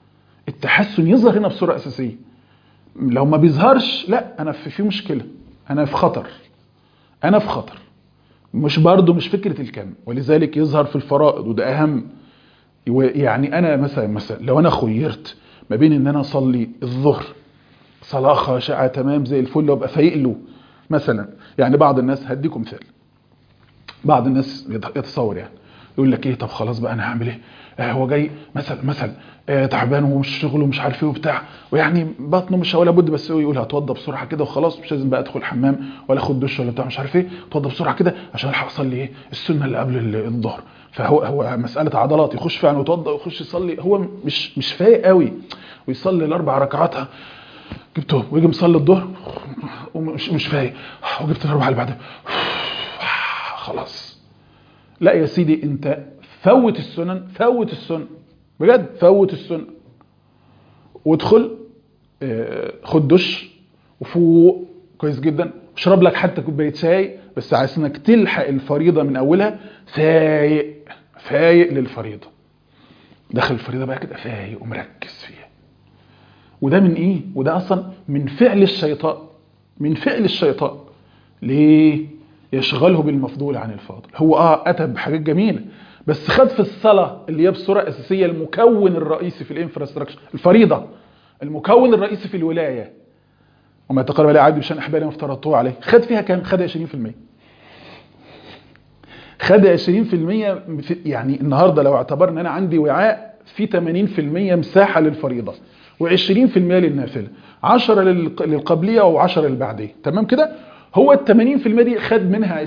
التحسن يظهر هنا بصوره اساسيه لو ما بيظهرش لا انا في, في مشكله انا في خطر انا في خطر مش برضه مش فكره الكم ولذلك يظهر في الفرائض وده اهم يعني انا مثلا مثلا لو انا خيرت ما بين ان انا اصلي الظهر صلاه خاشعه تمام زي الفل وابقى فايق له مثلا يعني بعض الناس هديكم مثال بعض الناس يتصور يعني يقول لك ايه طب خلاص بقى انا هعمل ايه آه هو جاي مثلا مثلا آه تعبان ومش شغله ومش عارف ايه وبتاع ويعني بطنه مش ولا بد بس هو يقول هتوضى بسرعه كده وخلاص مش لازم بقى ادخل حمام ولا اخد دش ولا بتاع مش عارف ايه اتوضى بسرعه كده عشان الحق اصلي ايه السنه اللي قبل ال- الظهر فهو هو مساله عضلات يخش فعلا ويتوضى ويخش يصلي هو مش مش فايق قوي ويصلي الاربع ركعات جبتهم ويجي مصلي الظهر ومش مش فايق وجبت الاربعه اللي بعدها خلاص لا يا سيدي انت فوت السنن فوت السنن بجد فوت السنن وادخل آه، خد دش وفوق كويس جدا اشرب لك حتى كوبايه شاي بس عايز انك تلحق الفريضه من اولها فايق فايق للفريضه داخل الفريضه بقى كده فايق ومركز فيها وده من ايه وده اصلا من فعل الشيطان من فعل الشيطان ليه يشغله بالمفضول عن الفاضل هو اه اتى بحاجات جميله بس خد في الصلاه اللي هي بصوره اساسيه المكون الرئيسي في الانفراستراكشر الفريضه المكون الرئيسي في الولايه وما تقرب الي عبدي بشان احبالي ما افترضته عليه خد فيها كام خد 20% خد 20% في يعني النهارده لو اعتبرنا ان انا عندي وعاء في 80% مساحه للفريضه و20% للنافله 10 للق- للقبليه و10 للبعديه تمام كده هو ال 80% دي خد منها 20%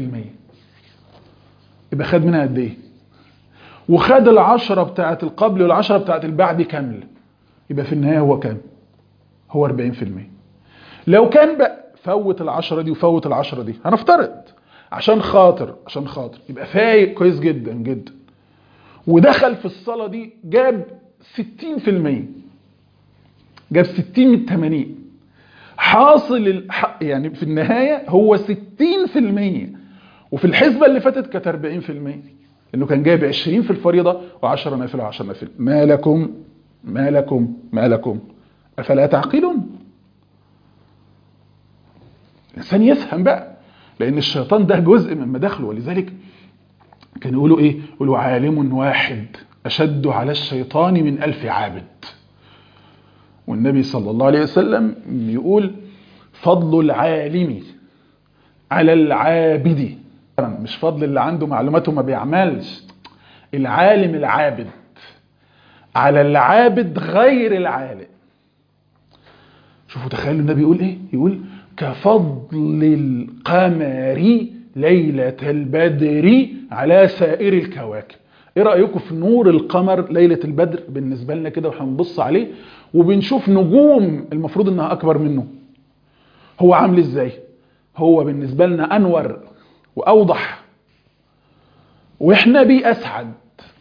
يبقى خد منها قد ايه وخد العشرة بتاعت القبل والعشرة بتاعت البعد كاملة يبقى في النهاية هو كام هو 40% لو كان بقى فوت العشرة دي وفوت العشرة دي هنفترض عشان خاطر عشان خاطر يبقى فايق كويس جدا جدا ودخل في الصلاة دي جاب 60% جاب 60 من 80 حاصل الح... يعني في النهاية هو 60% وفي الحسبة اللي فاتت كانت 40% انه كان جايب 20 في الفريضة و10 نافلة و10 نافلة ما لكم ما لكم ما لكم افلا تعقلون الانسان يفهم بقى لان الشيطان ده جزء من مداخله ولذلك كان يقولوا ايه يقولوا عالم واحد اشد على الشيطان من الف عابد والنبي صلى الله عليه وسلم يقول فضل العالم على العابد مش فضل اللي عنده معلومات وما بيعملش العالم العابد على العابد غير العالم شوفوا تخيلوا النبي يقول ايه يقول كفضل القمر ليلة البدر على سائر الكواكب ايه رأيكم في نور القمر ليلة البدر بالنسبة لنا كده واحنا بنبص عليه وبنشوف نجوم المفروض انها اكبر منه هو عامل ازاي هو بالنسبة لنا انور واوضح واحنا بيه اسعد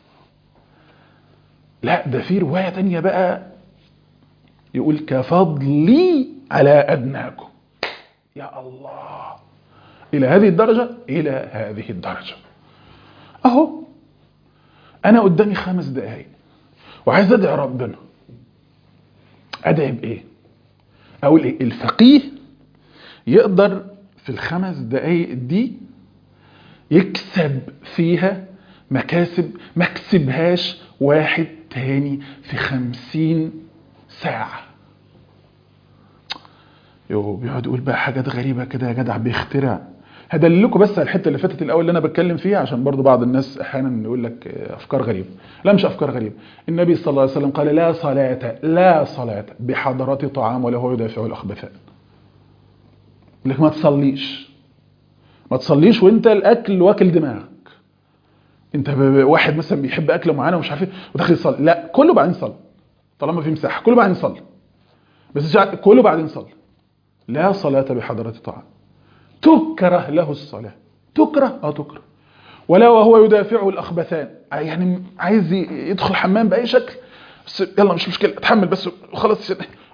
لا ده في رواية تانية بقى يقول كفضلي على ادناكم يا الله الى هذه الدرجة الى هذه الدرجة اهو انا قدامي خمس دقايق وعايز ادعي ربنا ادعي بايه اقول ايه الفقيه يقدر في الخمس دقايق دي يكسب فيها مكاسب ما كسبهاش واحد تاني في خمسين ساعة يو بيقعد يقول بقى حاجات غريبة كده يا جدع بيخترع هدللكم بس على الحته اللي فاتت الاول اللي انا بتكلم فيها عشان برضو بعض الناس احيانا يقول لك افكار غريبه لا مش افكار غريبه النبي صلى الله عليه وسلم قال لا صلاه لا صلاه بحضره طعام ولا هو يدافع الاخبثاء لك ما تصليش ما تصليش وانت الاكل واكل دماغك انت واحد مثلا بيحب اكله معينه ومش عارف ايه وداخل يصلي لا كله بعدين صلي طالما في مساحه كله بعدين صلي بس كله بعدين صلي لا صلاه بحضره طعام تكره له الصلاة تكره اه تكره ولا وهو يدافعه الأخبثان يعني عايز يدخل حمام بأي شكل بس يلا مش مشكلة اتحمل بس وخلاص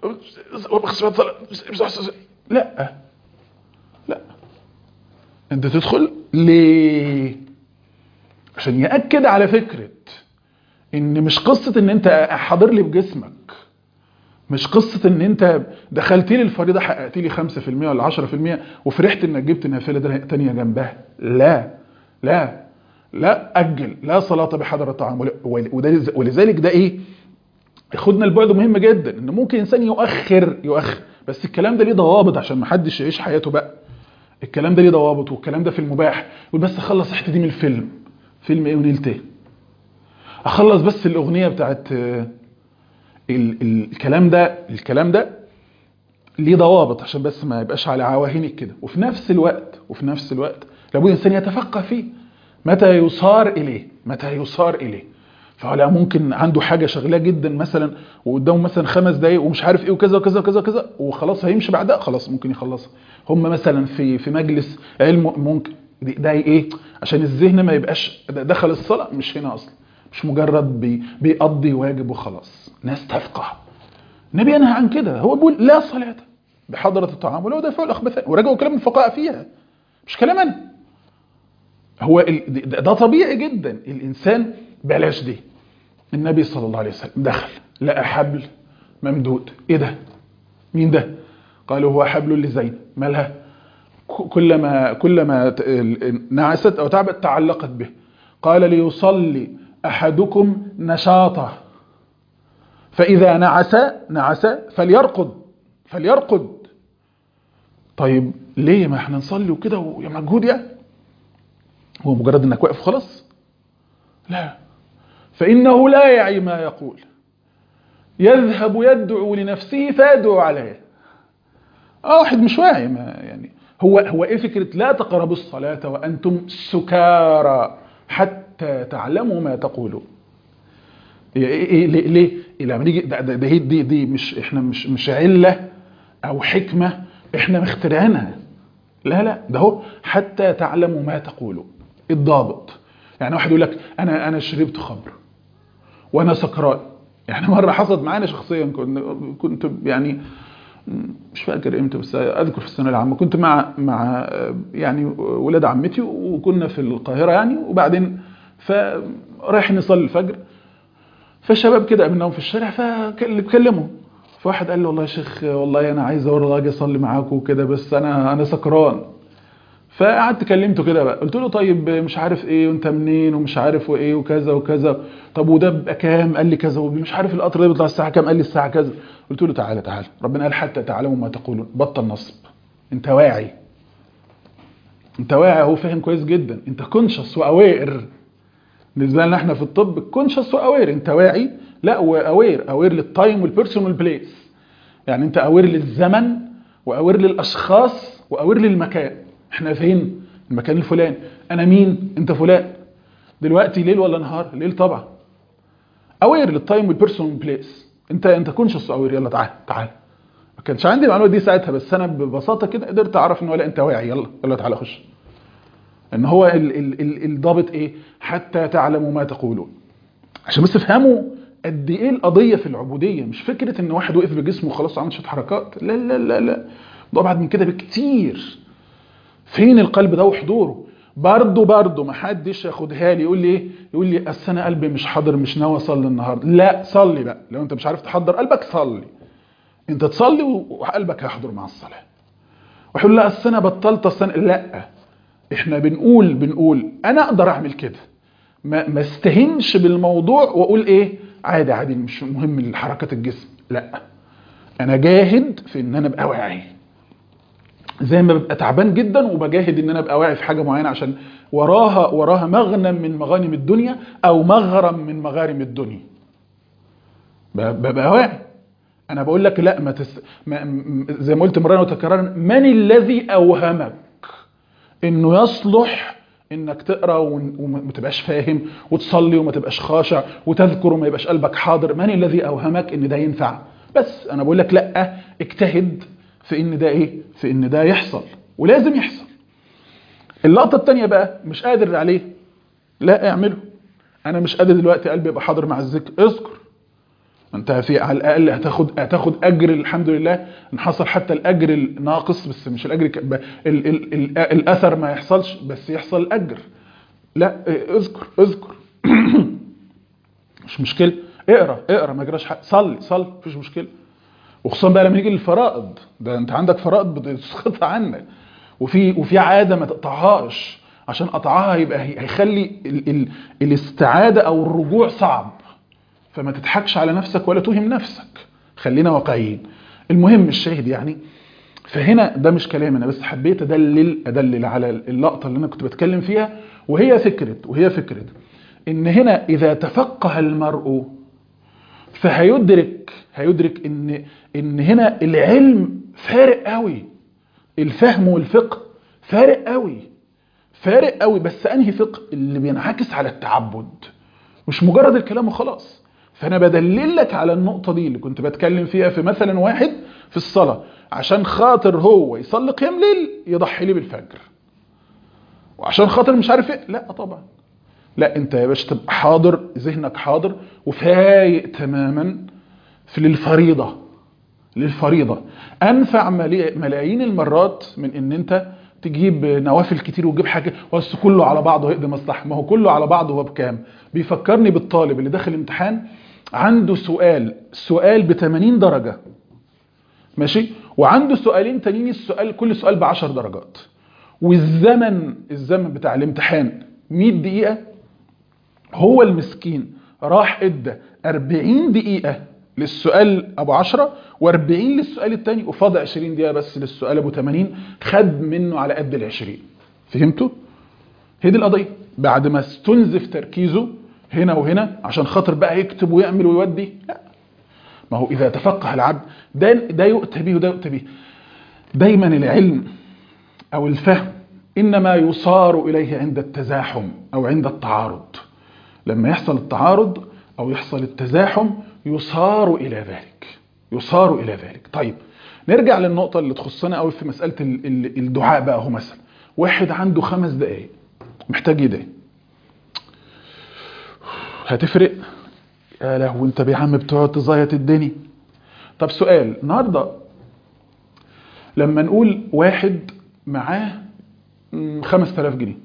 لا لا انت تدخل ليه عشان يأكد على فكرة ان مش قصة ان انت حاضر لي بجسمك مش قصة ان انت دخلت لي الفريضة حققت لي 5% ولا 10% وفرحت انك جبت نافلة تانية جنبها لا لا لا اجل لا صلاة بحضر الطعام ولذلك ده ايه ياخدنا البعد مهم جدا ان ممكن انسان يؤخر يؤخر بس الكلام ده ليه ضوابط عشان ما حدش يعيش حياته بقى الكلام ده ليه ضوابط والكلام ده في المباح يقول بس اخلص الحته دي من الفيلم فيلم ايه ونيلت ايه اخلص بس الاغنيه بتاعت ال ال الكلام ده الكلام ده ليه ضوابط عشان بس ما يبقاش على عواهنك كده وفي نفس الوقت وفي نفس الوقت لابد الانسان يتفقه فيه متى يصار اليه متى يصار اليه فلا ممكن عنده حاجه شغلاه جدا مثلا وقدامه مثلا خمس دقايق ومش عارف ايه وكذا وكذا وكذا وكذا وخلاص هيمشي بعدها خلاص ممكن يخلصها هم مثلا في في مجلس علم ممكن ده ايه عشان الذهن ما يبقاش دخل الصلاه مش هنا اصلا مش مجرد بي بيقضي واجب وخلاص ناس تفقه النبي ينهى عن كده هو بيقول لا صلاة بحضرة الطعام ولا دافع الأخبثان ورجعوا كلام الفقهاء فيها مش كلام أنا هو ال... ده طبيعي جدا الإنسان بلاش دي النبي صلى الله عليه وسلم دخل لقى حبل ممدود ايه ده مين ده قالوا هو حبل لزينب مالها كلما كلما نعست او تعبت تعلقت به قال ليصلي احدكم نشاطه فإذا نعس نعس فليرقد فليرقد طيب ليه ما احنا نصلي وكده ويا مجهود يعني هو مجرد انك واقف خلاص لا فإنه لا يعي ما يقول يذهب يدعو لنفسه فيدعو عليه اه واحد مش واعي ما يعني هو هو ايه فكره لا تقربوا الصلاه وانتم سكارى حتى تعلموا ما تقولون ايه ايه ليه ليه لما نيجي ده, ده, ده دي دي مش احنا مش مش عله او حكمه احنا مخترعينها لا لا ده هو حتى تعلموا ما تقولوا الضابط يعني واحد يقول لك انا انا شربت خمر وانا سكران يعني مره حصلت معانا شخصيا كنت كنت يعني مش فاكر امتى بس اذكر في الثانويه العامه كنت مع مع يعني ولاد عمتي وكنا في القاهره يعني وبعدين فرايح نصلي الفجر فالشباب كده قابلناهم في الشارع فبكلمهم فواحد قال لي والله يا شيخ والله انا عايز والله اجي اصلي معاكم وكده بس انا انا سكران فقعدت كلمته كده بقى قلت له طيب مش عارف ايه وانت منين ومش عارف وايه وكذا وكذا طب وده بقى كام قال لي كذا ومش عارف القطر ده بيطلع الساعه كام قال لي الساعه كذا قلت له تعالى تعالى ربنا قال حتى تعلموا ما تقولون بطل نصب انت واعي انت واعي هو فاهم كويس جدا انت كونشس واوير بالنسبه لنا احنا في الطب كونشس واوير انت واعي لا واوير اوير للتايم والبيرسون والبليس يعني انت اوير للزمن واوير للاشخاص واوير للمكان احنا فين المكان الفلاني انا مين انت فلان دلوقتي ليل ولا نهار ليل طبعا اوير للتايم والبيرسون والبليس انت انت كونشس اوير يلا تعال تعال ما كانش عندي المعلومه دي ساعتها بس انا ببساطه كده قدرت اعرف ان هو لا انت واعي يلا يلا تعالى خش ان هو ال ال ال الضابط ايه حتى تعلموا ما تقولون عشان بس تفهموا قد ايه القضيه في العبوديه مش فكره ان واحد وقف بجسمه وخلاص عمل شويه حركات لا لا لا لا ده ابعد من كده بكتير فين القلب ده وحضوره برضه برضه ما حدش ياخدها لي يقول لي ايه يقول لي اصل انا قلبي مش حاضر مش ناوي اصلي النهارده لا صلي بقى لو انت مش عارف تحضر قلبك صلي انت تصلي وقلبك هيحضر مع الصلاه ويقول لا اصل انا بطلت اصل لا احنا بنقول بنقول انا اقدر اعمل كده ما ما استهنش بالموضوع واقول ايه عادي عادي مش مهم حركات الجسم لا انا جاهد في ان انا ابقى واعي زي ما ببقى تعبان جدا وبجاهد ان انا ابقى واعي في حاجه معينه عشان وراها وراها مغنم من مغانم الدنيا او مغرم من مغارم الدنيا ببقى واعي انا بقول لك لا ما, تس... ما زي ما قلت مرة وتكرارا من الذي اوهمك انه يصلح انك تقرا وما تبقاش فاهم وتصلي وما تبقاش خاشع وتذكر وما يبقاش قلبك حاضر من الذي اوهمك ان ده ينفع بس انا بقول لك لا اجتهد في ان ده ايه في ان ده يحصل ولازم يحصل اللقطه الثانيه بقى مش قادر عليه لا اعمله انا مش قادر دلوقتي قلبي يبقى حاضر مع الذكر اذكر انت في على الاقل هتاخد هتاخد اجر الحمد لله ان حصل حتى الاجر الناقص بس مش الاجر ك... ال... ال... ال... الاثر ما يحصلش بس يحصل الاجر لا اذكر اذكر مش مشكله اقرا اقرا ما يجراش حاجه صلي صلي مفيش مشكله وخصوصا بقى لما نيجي للفرائض ده انت عندك فرائض بتسقط عنك وفي وفي عاده ما تقطعهاش عشان قطعها يبقى هيخلي ال... ال... الاستعاده او الرجوع صعب فما تضحكش على نفسك ولا توهم نفسك خلينا واقعيين المهم الشاهد يعني فهنا ده مش كلام انا بس حبيت ادلل ادلل على اللقطه اللي انا كنت بتكلم فيها وهي فكره وهي فكره ان هنا اذا تفقه المرء فهيدرك هيدرك ان ان هنا العلم فارق قوي الفهم والفقه فارق قوي فارق قوي بس انهي فقه اللي بينعكس على التعبد مش مجرد الكلام وخلاص فانا بدلل لك على النقطه دي اللي كنت بتكلم فيها في مثلا واحد في الصلاه عشان خاطر هو يصلي قيام ليل يضحي لي بالفجر وعشان خاطر مش عارف ايه لا طبعا لا انت يا باشا تبقى حاضر ذهنك حاضر وفايق تماما في للفريضه للفريضه انفع ملايين المرات من ان انت تجيب نوافل كتير وتجيب حاجه بس كله على بعضه هيقضي مصلحه ما هو كله على بعضه هو بكام بيفكرني بالطالب اللي داخل امتحان عنده سؤال سؤال ب 80 درجه ماشي وعنده سؤالين تانيين السؤال كل سؤال ب 10 درجات والزمن الزمن بتاع الامتحان 100 دقيقه هو المسكين راح ادى 40 دقيقه للسؤال ابو 10 و40 للسؤال الثاني وفاضل 20 دقيقه بس للسؤال ابو 80 خد منه على قد ال 20 فهمتوا هي دي القضيه بعد ما استنزف تركيزه هنا وهنا عشان خاطر بقى يكتب ويعمل ويودي لا ما هو اذا تفقه العبد ده ده يؤتى به وده يؤتى به دايما العلم او الفهم انما يصار اليه عند التزاحم او عند التعارض لما يحصل التعارض او يحصل التزاحم يصار الى ذلك يصار الى ذلك طيب نرجع للنقطه اللي تخصنا قوي في مساله الدعاء بقى هو مثلا واحد عنده خمس دقائق محتاج يدعي هتفرق يا لهوي انت يا عم بتقعد تزيط الدنيا طب سؤال النهارده لما نقول واحد معاه مم، 5000 جنيه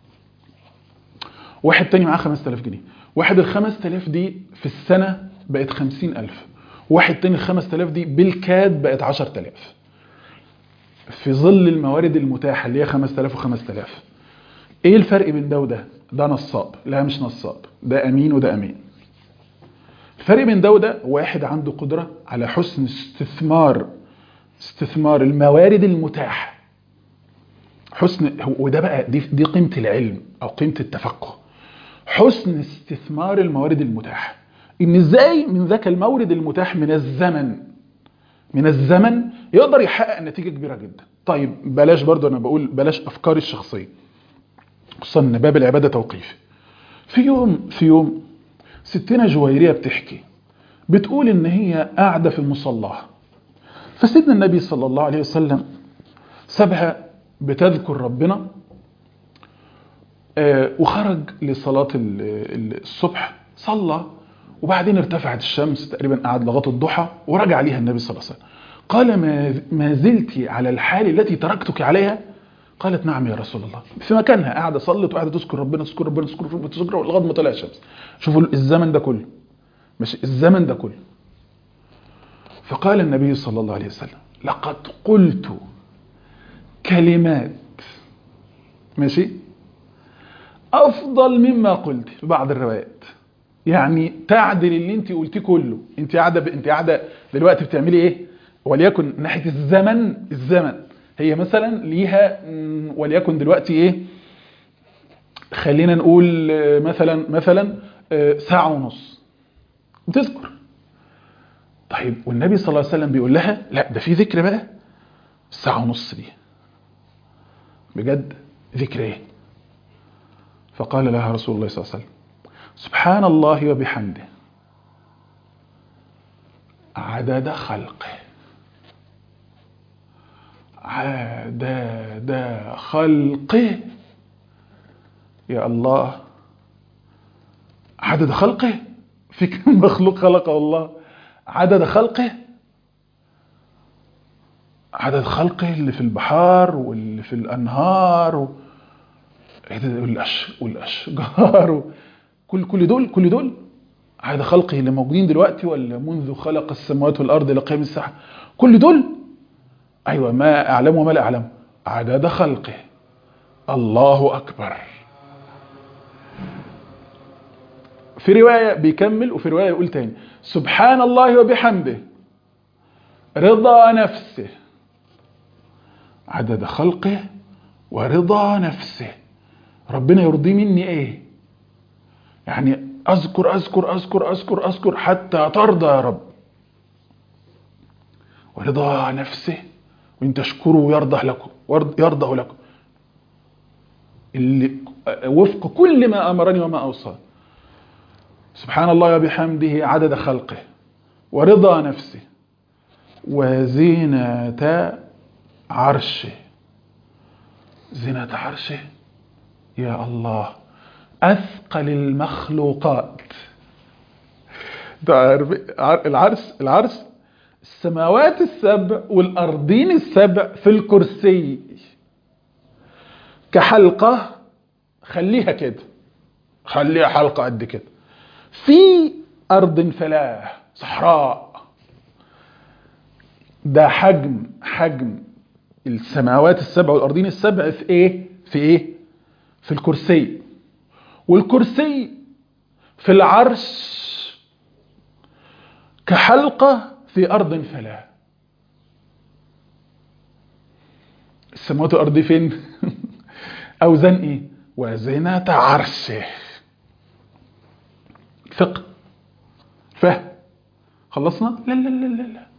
واحد تاني معاه 5000 جنيه واحد ال 5000 دي في السنة بقت 50000 واحد تاني ال 5000 دي بالكاد بقت 10000 في ظل الموارد المتاحة اللي هي 5000 و 5000 ايه الفرق بين ده وده ده نصاب لا مش نصاب ده امين وده امين الفرق بين ده وده واحد عنده قدرة على حسن استثمار استثمار الموارد المتاحة حسن هو- وده بقى دي دي قيمة العلم او قيمة التفقه حسن استثمار الموارد المتاحة ان ازاي من ذاك المورد المتاح من الزمن من الزمن يقدر يحقق نتيجة كبيرة جدا طيب بلاش برضو انا بقول بلاش افكاري الشخصية خصوصا ان باب العبادة توقيفي في يوم في يوم ستنا جويرية بتحكي بتقول ان هي قاعدة في المصلى فسيدنا النبي صلى الله عليه وسلم سابها بتذكر ربنا آه، وخرج لصلاة ال- ال- الصبح صلى وبعدين ارتفعت الشمس تقريبا قعد لغايه الضحى ورجع ليها النبي صلى الله عليه وسلم قال ما ما زلت على الحال التي تركتك عليها قالت نعم يا رسول الله في مكانها قاعده صلت وقاعده تذكر ربنا تذكر ربنا تذكر ربنا تذكر ربنا لغايه ما طلع الشمس شوفوا الزمن ده كله مش الزمن ده كله فقال النبي صلى الله عليه وسلم لقد قلت كلمات ماشي افضل مما قلت في بعض الروايات يعني تعدل اللي انت قلتيه كله انت قاعده ب... انت قاعده دلوقتي بتعملي ايه وليكن ناحيه الزمن الزمن هي مثلا ليها مم، وليكن دلوقتي ايه خلينا نقول آه، مثلا مثلا آه، ساعه ونص بتذكر طيب والنبي صلى الله عليه وسلم بيقول لها لا ده في ذكر بقى الساعه ونص دي بجد ذكر ايه فقال لها رسول الله صلى الله عليه وسلم سبحان الله وبحمده عدد خلقه عدد خلقه يا الله عدد خلقه في كم مخلوق خلقه الله عدد خلقه عدد خلقه اللي في البحار واللي في الانهار و... إيه ده؟ والأش... والاشجار و... كل كل دول كل دول عدد خلقه اللي موجودين دلوقتي ولا منذ خلق السماوات والارض لقيام الساعه كل دول ايوه ما اعلم وما لا اعلم عدد خلقه الله اكبر في روايه بيكمل وفي روايه يقول تاني سبحان الله وبحمده رضا نفسه عدد خلقه ورضا نفسه ربنا يرضي مني ايه يعني اذكر اذكر اذكر اذكر اذكر حتى ترضى يا رب ورضا نفسه وان تشكروا يرضى لكم يرضى لكم اللي وفق كل ما امرني وما اوصاني سبحان الله وبحمده عدد خلقه ورضا نفسه وزينة عرشه زينة عرشه يا الله أثقل المخلوقات تعرف العرس العرس السماوات السبع والأرضين السبع في الكرسي كحلقة خليها كده خليها حلقة قد كده في أرض فلاة صحراء ده حجم حجم السماوات السبع والأرضين السبع في إيه؟ في إيه؟ في الكرسي والكرسي في العرش كحلقة في أرض فلاة السماوات والأرض فين؟ أوزان إيه؟ وزنة عرشه فقه فهم خلصنا؟ لا لا لا لا لا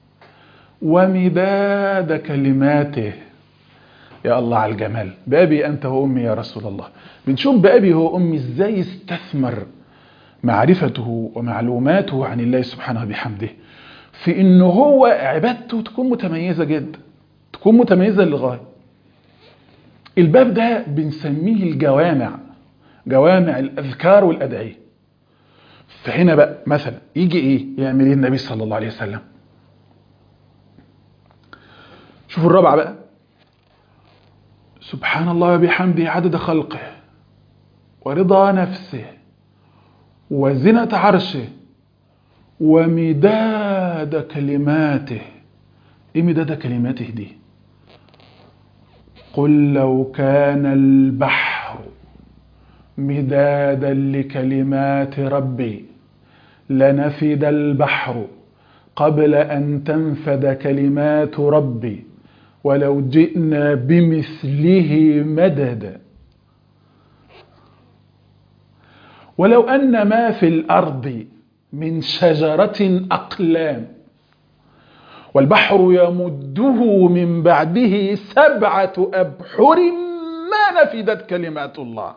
ومداد كلماته يا الله على الجمال بأبي أنت وأمي يا رسول الله بنشوف بأبي هو أمي إزاي استثمر معرفته ومعلوماته عن الله سبحانه بحمده في إنه هو عبادته تكون متميزة جدا تكون متميزة للغاية الباب ده بنسميه الجوامع جوامع الأذكار والأدعية فهنا بقى مثلا يجي ايه يعمل ايه النبي صلى الله عليه وسلم شوفوا الرابعه بقى سبحان الله وبحمده عدد خلقه ورضا نفسه وزنة عرشه ومداد كلماته ايه مداد كلماته دي قل لو كان البحر مدادا لكلمات ربي لنفد البحر قبل ان تنفد كلمات ربي ولو جئنا بمثله مددا ولو ان ما في الارض من شجره اقلام والبحر يمده من بعده سبعه ابحر ما نفدت كلمات الله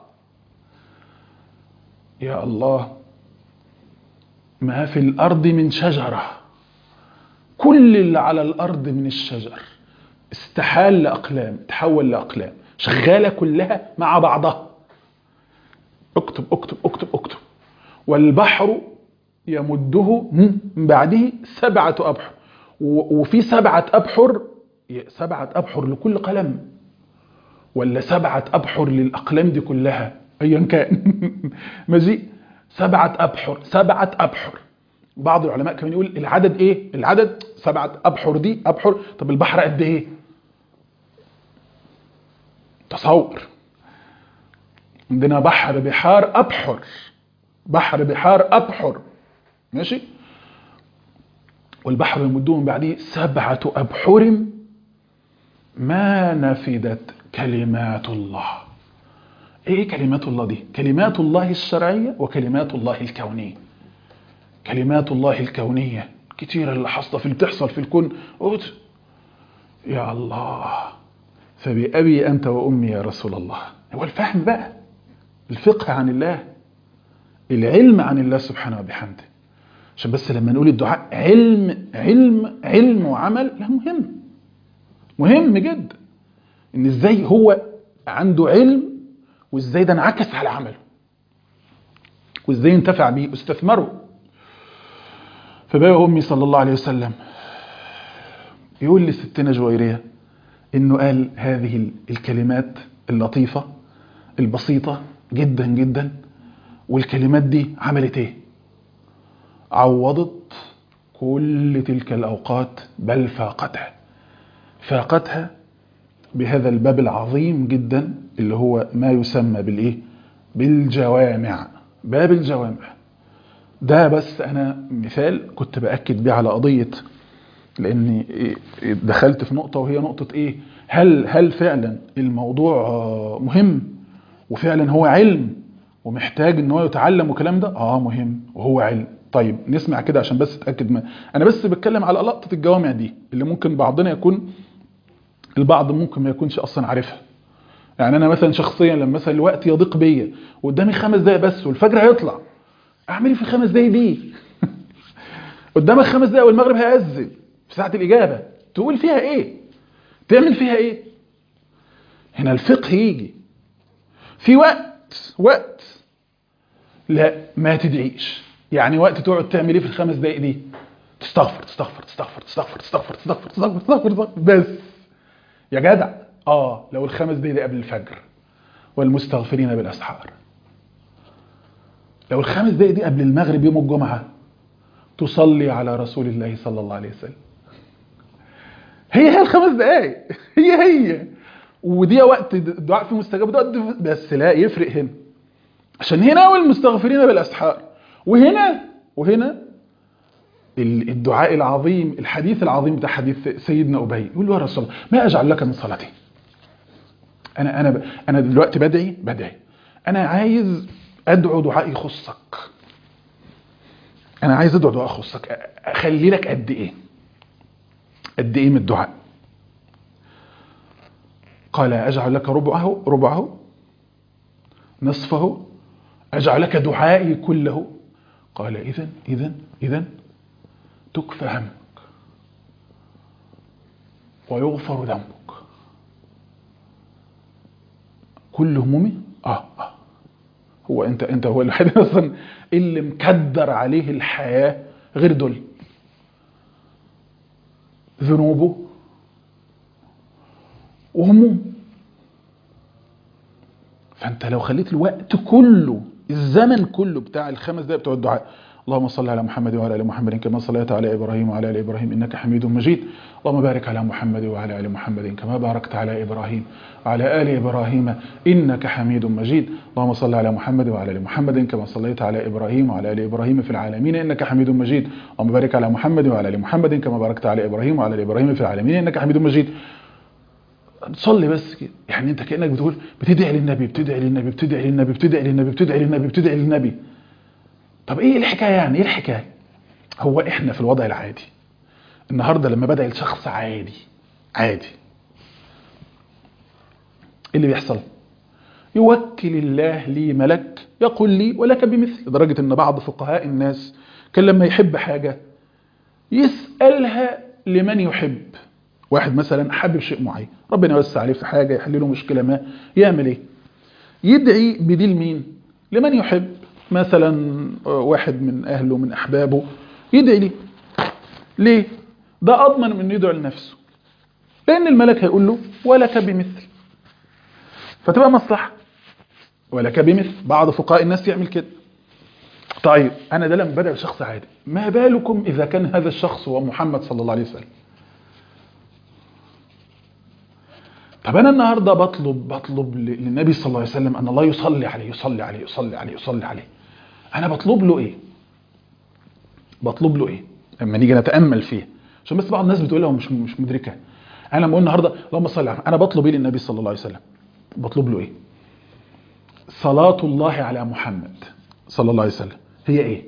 يا الله ما في الارض من شجره كل اللي على الارض من الشجر استحال لاقلام تحول لاقلام شغاله كلها مع بعضها اكتب اكتب اكتب اكتب والبحر يمده من بعده سبعه ابحر وفي سبعه ابحر سبعه ابحر لكل قلم ولا سبعه ابحر للاقلام دي كلها ايا كان ماشي سبعه ابحر سبعه ابحر بعض العلماء كمان يقول العدد ايه العدد سبعه ابحر دي ابحر طب البحر قد ايه تصور عندنا بحر بحار ابحر بحر بحار ابحر ماشي والبحر يمده من بعده سبعه ابحر ما نفدت كلمات الله ايه كلمات الله دي كلمات الله الشرعيه وكلمات الله الكونيه كلمات الله الكونيه كتير اللي حاصله في اللي بتحصل في الكون أوت. يا الله فبأبي أنت وأمي يا رسول الله هو الفهم بقى الفقه عن الله العلم عن الله سبحانه وبحمده عشان بس لما نقول الدعاء علم علم علم وعمل لا مهم مهم جدا ان ازاي هو عنده علم وازاي ده انعكس على عمله وازاي انتفع بيه واستثمره فبقى امي صلى الله عليه وسلم يقول لستنا جويريه انه قال هذه الكلمات اللطيفه البسيطه جدا جدا والكلمات دي عملت ايه عوضت كل تلك الاوقات بل فاقتها فاقتها بهذا الباب العظيم جدا اللي هو ما يسمى بالايه بالجوامع باب الجوامع ده بس انا مثال كنت باكد بيه على قضيه لاني دخلت في نقطه وهي نقطه ايه هل هل فعلا الموضوع مهم وفعلا هو علم ومحتاج ان هو يتعلم والكلام ده اه مهم وهو علم طيب نسمع كده عشان بس اتاكد ما انا بس بتكلم على لقطه الجوامع دي اللي ممكن بعضنا يكون البعض ممكن ما يكونش اصلا عارفها يعني انا مثلا شخصيا لما مثلا الوقت يضيق بيا وقدامي خمس دقايق بس والفجر هيطلع اعمل ايه في الخمس دقايق دي قدامك خمس دقايق والمغرب هيأذن في ساعه الاجابه تقول فيها ايه تعمل فيها ايه هنا الفقه يجي في وقت وقت لا ما تدعيش يعني وقت تقعد تعمل ايه في الخمس دقايق دي تستغفر تستغفر تستغفر تستغفر تستغفر تستغفر تستغفر تستغفر بس يا جدع اه لو الخمس دقايق دي قبل الفجر والمستغفرين بالاسحار لو الخمس دقايق دي قبل المغرب يوم الجمعه تصلي على رسول الله صلى الله عليه وسلم هي هي الخمس دقايق هي هي ودي وقت الدعاء في مستجاب ده بس لا يفرق هنا عشان هنا والمستغفرين بالاسحار وهنا وهنا الدعاء العظيم الحديث العظيم بتاع حديث سيدنا ابي يقول له يا رسول الله ما اجعل لك من صلاتي انا انا انا دلوقتي بدعي بدعي انا عايز ادعو دعاء يخصك انا عايز ادعو دعاء يخصك اخلي لك قد ايه قد ايه من الدعاء قال اجعل لك ربعه ربعه نصفه اجعل لك دعائي كله قال اذا اذا اذا تكفى همك ويغفر ذنبك كل همومي اه اه هو انت انت هو الوحيد اصلا اللي مكدر عليه الحياه غير دول ذنوبه وهموم فانت لو خليت الوقت كله الزمن كله بتاع الخمس دقائق بتوع الدعاء اللهم صل على محمد وعلى ال محمد كما صليت على ابراهيم وعلى ال ابراهيم انك حميد مجيد اللهم بارك على محمد وعلى ال محمد كما باركت على ابراهيم وعلى ال ابراهيم انك حميد مجيد اللهم صل على محمد وعلى ال محمد كما صليت على ابراهيم وعلى ال ابراهيم في العالمين انك حميد مجيد اللهم بارك على محمد وعلى ال محمد كما باركت على ابراهيم وعلى ال ابراهيم في العالمين انك حميد مجيد تصلي بس كده يعني انت كانك بتقول بتدعي للنبي بتدعي للنبي بتدعي للنبي بتدعي للنبي بتدعي للنبي بتدعي للنبي طب ايه الحكايه يعني ايه الحكايه هو احنا في الوضع العادي النهارده لما بدعي لشخص عادي عادي ايه اللي بيحصل يوكل الله لي ملك يقول لي ولك بمثل لدرجه ان بعض فقهاء الناس كان لما يحب حاجه يسالها لمن يحب واحد مثلا حابب شيء معين ربنا يوسع عليه في حاجه يحل له مشكله ما يعمل ايه يدعي بدي لمين لمن يحب مثلا واحد من اهله من احبابه يدعي ليه ليه ده اضمن من انه يدعو لنفسه لان الملك هيقول له ولك بمثل فتبقى مصلحه ولك بمثل بعض فقهاء الناس يعمل كده طيب انا ده لما بدعو شخص عادي ما بالكم اذا كان هذا الشخص هو محمد صلى الله عليه وسلم طب انا النهارده بطلب بطلب للنبي صلى الله عليه وسلم ان الله يصلي عليه يصلي عليه يصلي عليه يصلي عليه انا بطلب له ايه بطلب له ايه لما نيجي نتامل فيه عشان بس بعض الناس بتقولها ومش مش مدركه انا لما اقول النهارده اللهم صل على انا بطلب ايه للنبي صلى الله عليه وسلم بطلب له ايه صلاه الله على محمد صلى الله عليه وسلم هي ايه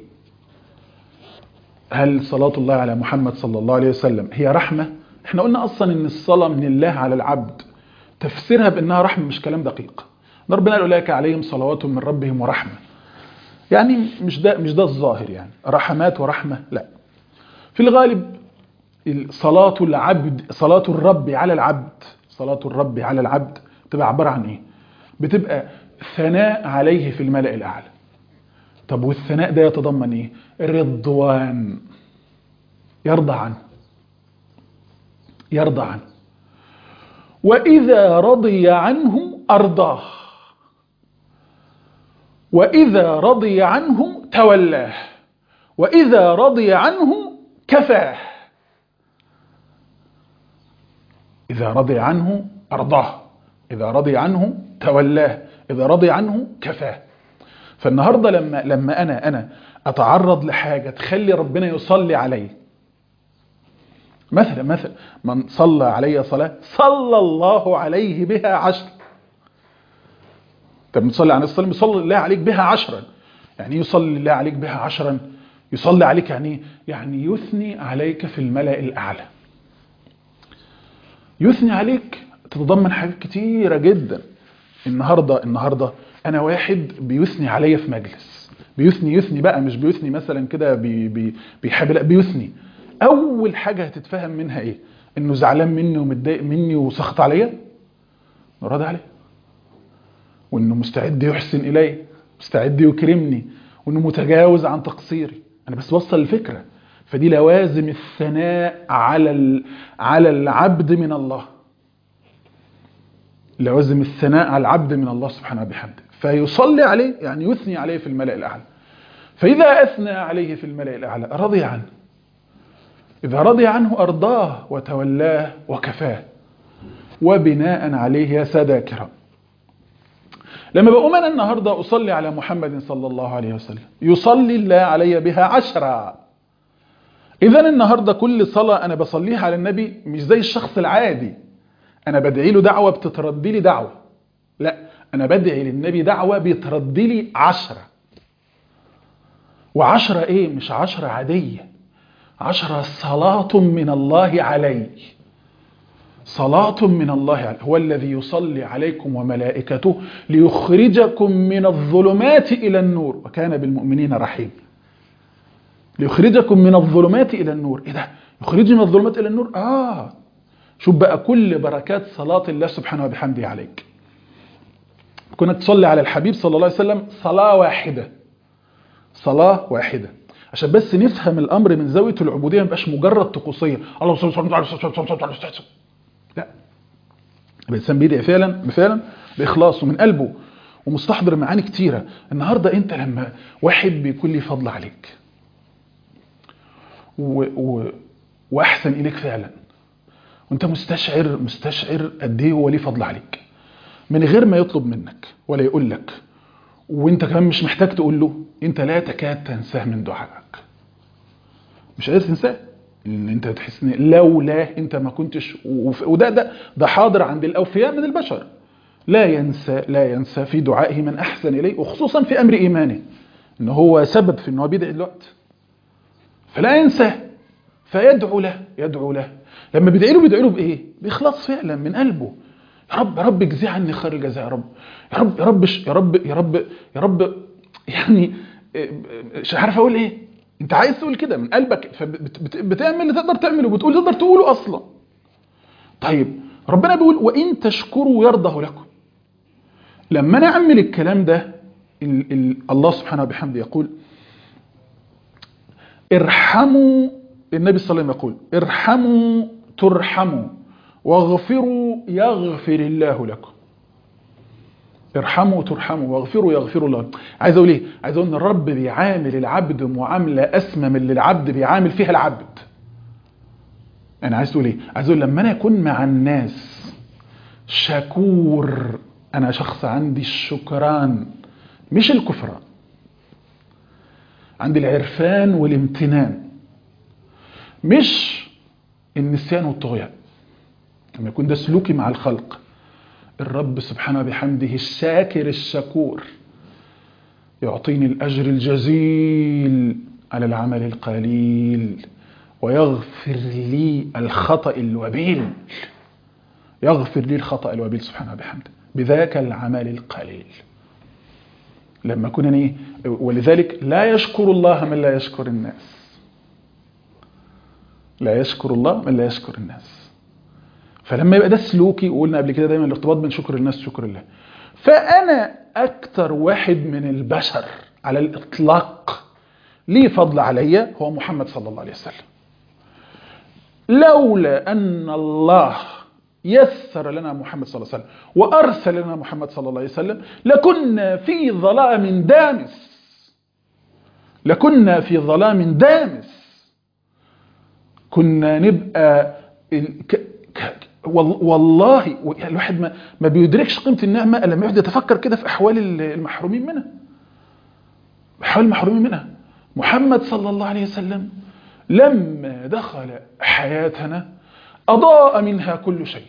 هل صلاه الله على محمد صلى الله عليه وسلم هي رحمه احنا قلنا اصلا ان الصلاه من الله على العبد تفسيرها بانها رحمه مش كلام دقيق ربنا قال اولئك عليهم صلوات من ربهم ورحمه يعني مش ده مش ده الظاهر يعني رحمات ورحمه لا في الغالب صلاة العبد صلاة الرب على العبد صلاة الرب على العبد بتبقى عبارة عن ايه بتبقى ثناء عليه في الملأ الأعلى طب والثناء ده يتضمن ايه رضوان يرضى عنه يرضى عنه وإذا رضي عنه أرضاه وإذا رضي عنه تولاه وإذا رضي عنه كفاه إذا رضي عنه أرضاه إذا رضي عنه تولاه إذا رضي عنه كفاه فالنهاردة لما, لما أنا أنا أتعرض لحاجة تخلي ربنا يصلي عليه مثلا مثلا من صلى علي صلاة صلى الله عليه بها عشر طب تصلي على الصلاة يصلي الله عليك بها عشرا يعني يصلي الله عليك بها عشرا يصلي عليك يعني يعني يثني عليك في الملأ الأعلى يثني عليك تتضمن حاجات كتيرة جدا النهاردة النهاردة أنا واحد بيثني عليا في مجلس بيثني يثني بقى مش بيثني مثلا كده بي بي بيحب لا بيثني أول حاجة هتتفهم منها إيه إنه زعلان مني ومتضايق مني وسخط عليا راضي عليه وإنه مستعد يحسن إلي مستعد يكرمني وإنه متجاوز عن تقصيري أنا بس وصل الفكرة فدي لوازم الثناء على على العبد من الله لوازم الثناء على العبد من الله سبحانه وبحمده فيصلي عليه يعني يثني عليه في الملأ الأعلى فإذا أثنى عليه في الملأ الأعلى رضي عنه إذا رضي عنه أرضاه وتولاه وكفاه وبناء عليه يا سادة كرام لما بقوم أنا النهاردة أصلي على محمد صلى الله عليه وسلم يصلي الله علي بها عشرة إذا النهاردة كل صلاة أنا بصليها على النبي مش زي الشخص العادي أنا بدعي له دعوة بتتردي لي دعوة لا أنا بدعي للنبي دعوة بيتردي لي عشرة وعشرة إيه مش عشرة عادية عشرة صلاة من الله علي صلاة من الله علي هو الذي يصلي عليكم وملائكته ليخرجكم من الظلمات إلى النور وكان بالمؤمنين رحيم ليخرجكم من الظلمات إلى النور إيه ده يخرجني من الظلمات إلى النور آه شوف بقى كل بركات صلاة الله سبحانه وبحمده عليك كنت تصلي على الحبيب صلى الله عليه وسلم صلاة واحدة صلاة واحدة عشان بس نفهم الأمر من زاوية العبودية ما يبقاش مجرد طقوسية الله صلى الله عليه وسلم لا الإنسان بيدعي فعلا فعلا بإخلاص ومن قلبه ومستحضر معاني كتيرة النهاردة أنت لما واحد بيكون لي فضل عليك و و وأحسن إليك فعلا وأنت مستشعر مستشعر قد إيه هو ليه فضل عليك من غير ما يطلب منك ولا يقول لك وانت كمان مش محتاج تقول له انت لا تكاد تنساه من دعائك مش قادر تنساه ان انت تحس ان لولا انت ما كنتش وده ده ده حاضر عند الاوفياء من البشر لا ينسى لا ينسى في دعائه من احسن اليه وخصوصا في امر ايمانه ان هو سبب في ان هو بيدعي دلوقتي فلا ينساه فيدعو له يدعو له لما بيدعي له بيدعي له بايه باخلاص فعلا من قلبه يا رب يا رب اجزي عني خير الجزاء يا رب يا رب يا رب يا رب يا رب يا رب يعني مش عارف اقول ايه انت عايز تقول كده من قلبك فبتعمل اللي تقدر تعمله وبتقول تقدر تقوله اصلا طيب ربنا بيقول وان تشكروا يرضه لكم لما انا اعمل الكلام ده ال ال الله سبحانه وبحمده يقول ارحموا النبي صلى الله عليه وسلم يقول ارحموا ترحموا واغفروا يغفر الله لكم ارحموا ترحموا واغفروا يغفر الله عايز اقول ايه عايز اقول ان الرب بيعامل العبد معامله اسمى من اللي العبد بيعامل فيها العبد انا عايز تقول ايه عايز اقول لما انا اكون مع الناس شكور انا شخص عندي الشكران مش الكفران عندي العرفان والامتنان مش النسيان والطغيان لما يكون ده سلوكي مع الخلق الرب سبحانه بحمده الشاكر الشكور يعطيني الأجر الجزيل على العمل القليل ويغفر لي الخطأ الوبيل يغفر لي الخطأ الوبيل سبحانه بحمده بذاك العمل القليل لما كنا ايه ولذلك لا يشكر الله من لا يشكر الناس لا يشكر الله من لا يشكر الناس فلما يبقى ده سلوكي وقلنا قبل كده دايما الارتباط بين شكر الناس وشكر الله فانا اكتر واحد من البشر على الاطلاق ليه فضل عليا هو محمد صلى الله عليه وسلم لولا ان الله يسر لنا محمد صلى الله عليه وسلم وارسل لنا محمد صلى الله عليه وسلم لكنا في ظلام دامس لكنا في ظلام دامس كنا نبقى والله الواحد ما, ما بيدركش قيمه النعمه الا لما يقعد يتفكر كده في احوال المحرومين منها احوال المحرومين منها محمد صلى الله عليه وسلم لما دخل حياتنا اضاء منها كل شيء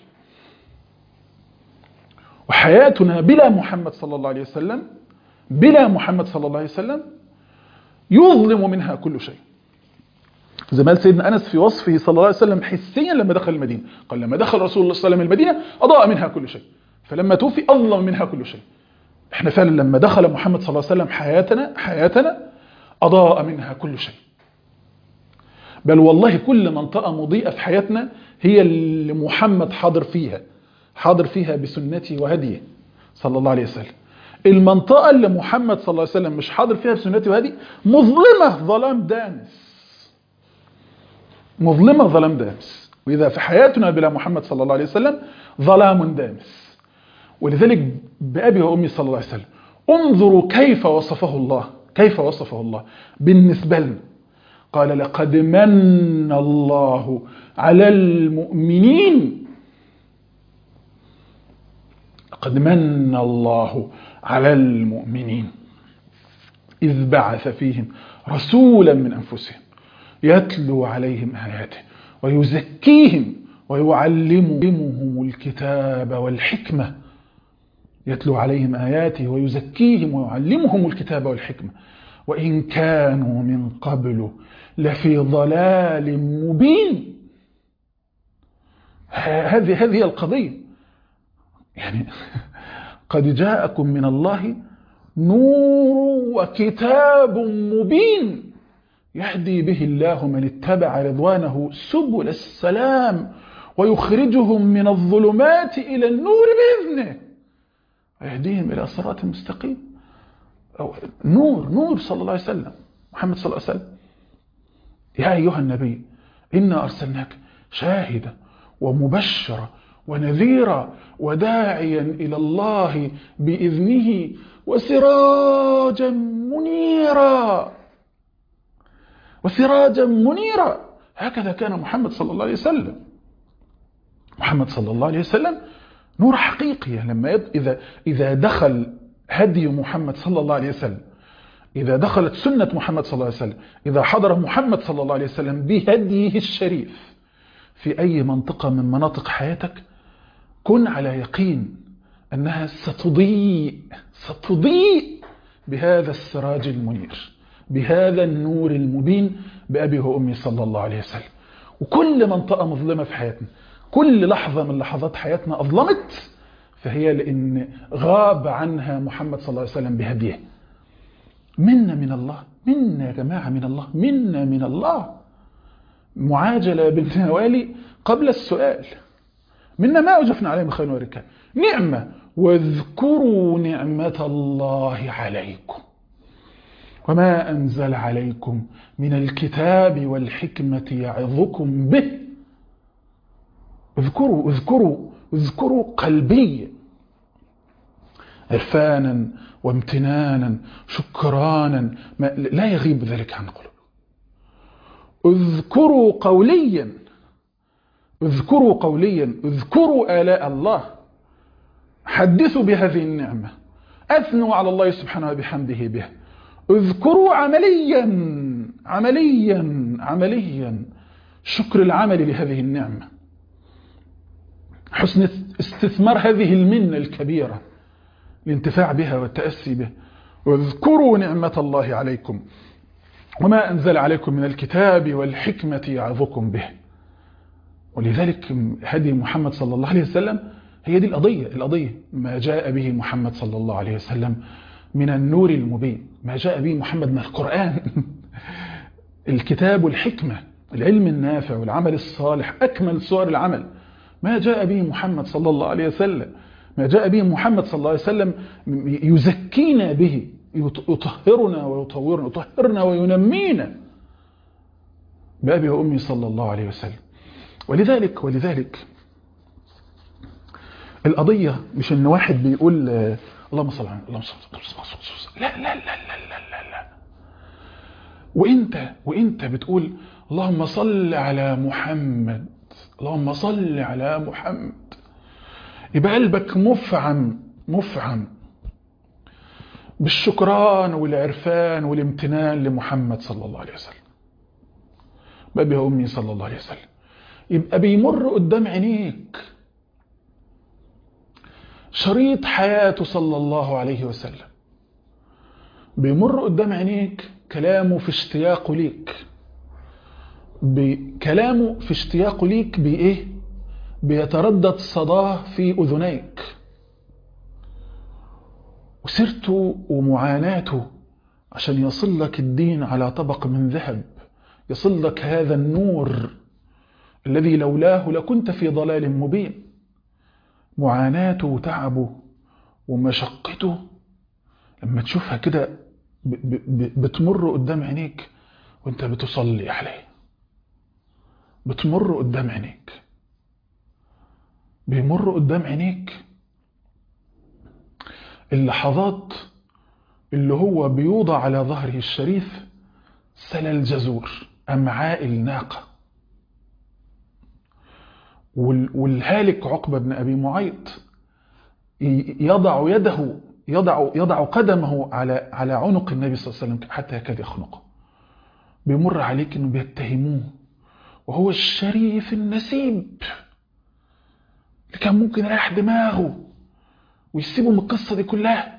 وحياتنا بلا محمد صلى الله عليه وسلم بلا محمد صلى الله عليه وسلم يظلم منها كل شيء زي ما قال سيدنا انس في وصفه صلى الله عليه وسلم حسيا لما دخل المدينه قال لما دخل رسول الله صلى الله عليه وسلم المدينه اضاء منها كل شيء فلما توفي اظلم منها كل شيء احنا فعلا لما دخل محمد صلى الله عليه وسلم حياتنا حياتنا اضاء منها كل شيء بل والله كل منطقه مضيئه في حياتنا هي اللي محمد حاضر فيها حاضر فيها بسنته وهديه صلى الله عليه وسلم المنطقه اللي محمد صلى الله عليه وسلم مش حاضر فيها بسنته وهديه مظلمه ظلام دامس مظلمة ظلام دامس وإذا في حياتنا بلا محمد صلى الله عليه وسلم ظلام دامس ولذلك بأبي وأمي صلى الله عليه وسلم انظروا كيف وصفه الله كيف وصفه الله بالنسبة لنا قال لقد من الله على المؤمنين لقد من الله على المؤمنين إذ بعث فيهم رسولا من أنفسهم يتلو عليهم آياته ويزكيهم ويعلمهم الكتاب والحكمة يتلو عليهم آياته ويزكيهم ويعلمهم الكتاب والحكمة وإن كانوا من قبل لفي ضلال مبين هذه هذه القضية يعني قد جاءكم من الله نور وكتاب مبين يهدي به الله من اتبع رضوانه سبل السلام ويخرجهم من الظلمات إلى النور بإذنه ويهديهم إلى صراط مستقيم أو نور نور صلى الله عليه وسلم محمد صلى الله عليه وسلم يا أيها النبي إنا أرسلناك شاهدا ومبشرا ونذيرا وداعيا إلى الله بإذنه وسراجا منيرا وسراجا منيرا هكذا كان محمد صلى الله عليه وسلم محمد صلى الله عليه وسلم نور حقيقي لما يد... إذا إذا دخل هدي محمد صلى الله عليه وسلم إذا دخلت سنة محمد صلى الله عليه وسلم إذا حضر محمد صلى الله عليه وسلم بهديه الشريف في أي منطقة من مناطق حياتك كن على يقين أنها ستضيء ستضيء بهذا السراج المنير بهذا النور المبين بأبي وأمي صلى الله عليه وسلم وكل منطقة مظلمة في حياتنا كل لحظة من لحظات حياتنا أظلمت فهي لأن غاب عنها محمد صلى الله عليه وسلم بهديه منا من الله منا يا جماعة من الله منا من الله معاجلة بالنوالي قبل السؤال منا ما أوجفنا عليه من خير وركان نعمة واذكروا نعمة الله عليكم وما أنزل عليكم من الكتاب والحكمة يعظكم به اذكروا اذكروا اذكروا قلبيا عرفانا وامتنانا شكرانا ما لا يغيب ذلك عن قلوب اذكروا قوليا اذكروا قوليا اذكروا آلاء الله حدثوا بهذه النعمة أثنوا على الله سبحانه وبحمده بها اذكروا عمليا عمليا عمليا شكر العمل لهذه النعمة حسن استثمار هذه المنة الكبيرة الانتفاع بها والتأسي بها واذكروا نعمة الله عليكم وما أنزل عليكم من الكتاب والحكمة يعظكم به ولذلك هدي محمد صلى الله عليه وسلم هي دي القضية القضية ما جاء به محمد صلى الله عليه وسلم من النور المبين ما جاء به محمد من القرآن الكتاب والحكمة العلم النافع والعمل الصالح أكمل صور العمل ما جاء به محمد صلى الله عليه وسلم ما جاء به محمد صلى الله عليه وسلم يزكينا به يطهرنا ويطورنا يطهرنا وينمينا بأبي وأمي صلى الله عليه وسلم ولذلك ولذلك القضية مش ان واحد بيقول اللهم صل على اللهم صل لا لا لا لا لا لا لا وانت وانت بتقول اللهم صل على محمد اللهم صل على محمد يبقى قلبك مفعم مفعم بالشكران والعرفان والامتنان لمحمد صلى الله عليه وسلم بابي أمي صلى الله عليه وسلم يبقى بيمر قدام عينيك شريط حياته صلى الله عليه وسلم بيمر قدام عينيك كلامه في اشتياقه ليك بكلامه في اشتياقه ليك بإيه بيتردد صداه في أذنيك وسيرته ومعاناته عشان يصل لك الدين على طبق من ذهب يصل لك هذا النور الذي لولاه لكنت في ضلال مبين معاناته وتعبه ومشقته لما تشوفها كده بتمر قدام عينيك وانت بتصلي عليه بتمر قدام عينيك بيمر قدام عينيك اللحظات اللي هو بيوضع على ظهره الشريف سل الجزور أمعاء الناقة والهالك عقبة بن أبي معيط يضع يده يضع يضع قدمه على على عنق النبي صلى الله عليه وسلم حتى يكاد يخنقه بيمر عليك انه بيتهموه وهو الشريف النسيب اللي كان ممكن يريح دماغه ويسيبه من القصه دي كلها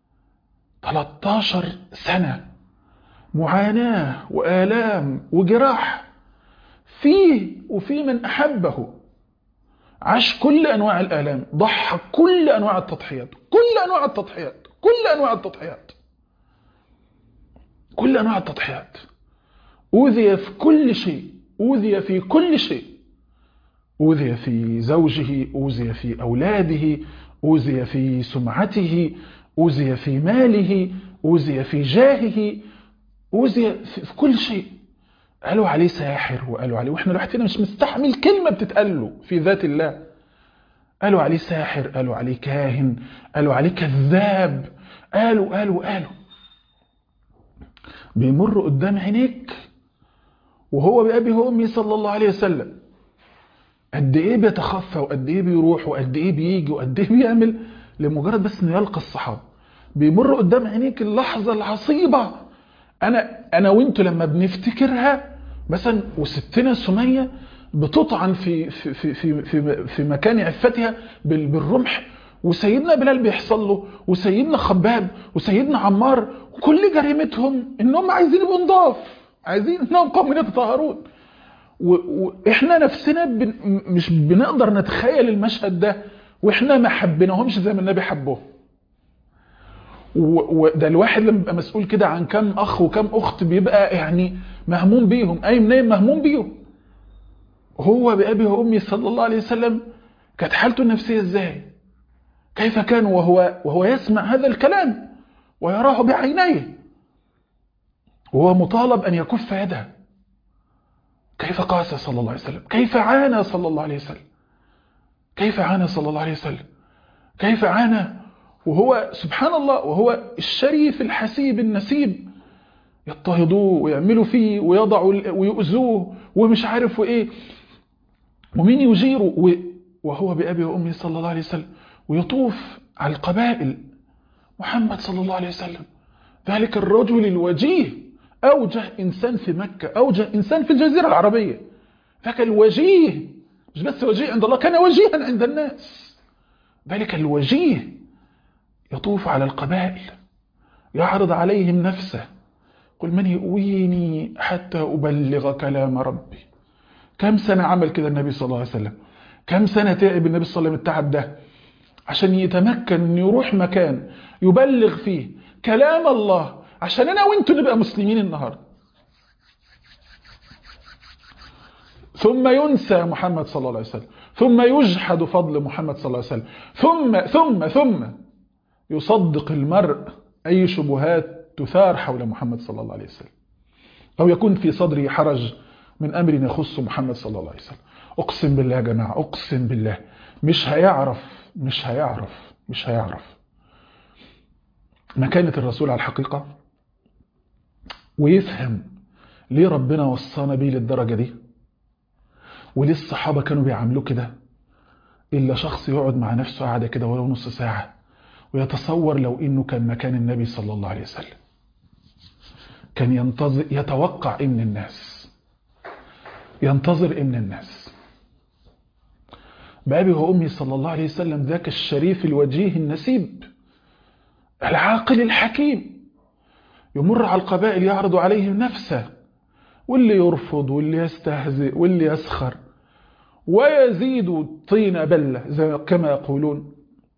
13 سنه معاناه والام وجراح فيه وفي من احبه عاش كل انواع الالام ضحى كل انواع التضحيات كل انواع التضحيات كل انواع التضحيات كل انواع التضحيات اوذي في كل شيء اوذي في كل شيء اوذي في زوجه اوذي في اولاده أوذي في سمعته أوذي في ماله أوذي في جاهه أوذي في كل شيء قالوا عليه ساحر وقالوا عليه واحنا لوحدنا مش مستحمل كلمة بتتقال له في ذات الله قالوا عليه ساحر قالوا عليه كاهن قالوا عليه كذاب قالوا قالوا قالوا بيمر قدام عينيك وهو بأبي وأمي صلى الله عليه وسلم قد ايه بيتخفى وقد ايه بيروح وقد ايه بيجي وقد ايه بيعمل لمجرد بس انه يلقى الصحابه بيمر قدام عينيك اللحظه العصيبه انا انا وانتوا لما بنفتكرها مثلا وستنا سميه بتطعن في في في في في, في مكان عفتها بالرمح وسيدنا بلال بيحصل له وسيدنا خباب وسيدنا عمار وكل جريمتهم انهم عايزين يبقوا نضاف عايزين انهم قوم يتطهرون واحنا نفسنا بن مش بنقدر نتخيل المشهد ده واحنا ما حبيناهمش زي ما النبي حبهم وده الواحد لما بيبقى مسؤول كده عن كم اخ وكم اخت بيبقى يعني مهموم بيهم قايم نايم مهموم بيهم هو بأبي وأمي صلى الله عليه وسلم كانت حالته النفسية ازاي كيف كان وهو, وهو يسمع هذا الكلام ويراه بعينيه وهو مطالب أن يكف يده كيف قاس صلى الله عليه وسلم كيف عانى صلى الله عليه وسلم كيف عانى صلى الله عليه وسلم كيف عانى وهو سبحان الله وهو الشريف الحسيب النسيب يضطهدوه ويعملوا فيه ويضعوا ويؤذوه ومش عارف وايه ومين يجيره وهو بأبي وأمي صلى الله عليه وسلم ويطوف على القبائل محمد صلى الله عليه وسلم ذلك الرجل الوجيه أوجه إنسان في مكة أوجه إنسان في الجزيرة العربية ذاك الوجيه مش بس وجيه عند الله كان وجيها عند الناس ذلك الوجيه يطوف على القبائل يعرض عليهم نفسه قل من يؤويني حتى أبلغ كلام ربي كم سنة عمل كده النبي صلى الله عليه وسلم كم سنة تعب النبي صلى الله عليه وسلم التعب ده عشان يتمكن ان يروح مكان يبلغ فيه كلام الله عشان انا وانتوا نبقى مسلمين النهارده ثم ينسى محمد صلى الله عليه وسلم ثم يجحد فضل محمد صلى الله عليه وسلم ثم ثم ثم يصدق المرء أي شبهات تثار حول محمد صلى الله عليه وسلم أو يكون في صدره حرج من أمر يخص محمد صلى الله عليه وسلم أقسم بالله يا جماعة أقسم بالله مش هيعرف مش هيعرف مش هيعرف مكانة الرسول على الحقيقة ويفهم ليه ربنا وصانا بيه للدرجة دي وليه الصحابة كانوا بيعاملوه كده إلا شخص يقعد مع نفسه قاعدة كده ولو نص ساعة ويتصور لو إنه كان مكان النبي صلى الله عليه وسلم كان ينتظر يتوقع إيه من الناس ينتظر إيه من الناس بأبي وأمي صلى الله عليه وسلم ذاك الشريف الوجيه النسيب العاقل الحكيم يمر على القبائل يعرض عليهم نفسه واللي يرفض واللي يستهزئ واللي يسخر ويزيد طين بلة زي كما يقولون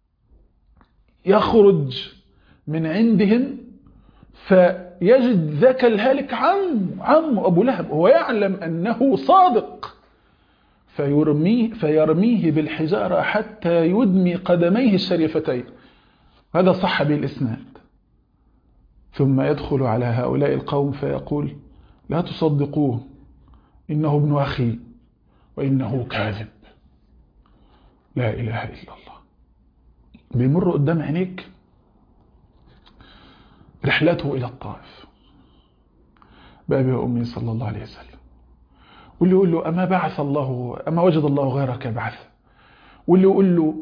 يخرج من عندهم فيجد ذاك الهالك عم عم أبو لهب هو يعلم أنه صادق فيرميه, فيرميه بالحجارة حتى يدمي قدميه الشريفتين هذا صح به الإسناد ثم يدخل على هؤلاء القوم فيقول لا تصدقوه إنه ابن أخي وإنه كاذب لا إله إلا الله بيمر قدام عينيك رحلته إلى الطائف بأبي وأمي صلى الله عليه وسلم واللي يقول له أما بعث الله أما وجد الله غيرك بعث واللي يقول له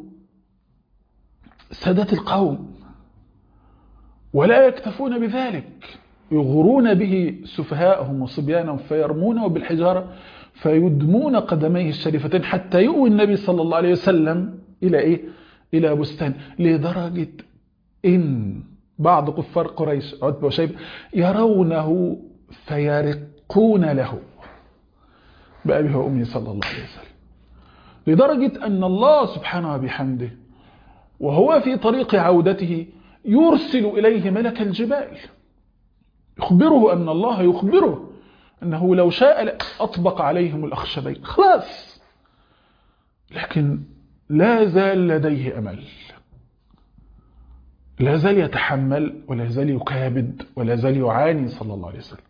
سادة القوم ولا يكتفون بذلك يغرون به سفهاءهم وصبيانهم فيرمونه بالحجارة فيدمون قدميه الشريفتين حتى يؤوي النبي صلى الله عليه وسلم إلى إيه؟ إلى بستان لدرجة إن بعض كفار قريش عتبة وشيبة يرونه فيرقون له بأبيه وأمي صلى الله عليه وسلم لدرجة أن الله سبحانه وبحمده وهو في طريق عودته يرسل إليه ملك الجبال يخبره أن الله يخبره أنه لو شاء أطبق عليهم الأخشبين خلاص لكن لا زال لديه أمل لا زال يتحمل ولا زال يكابد ولا زال يعاني صلى الله عليه وسلم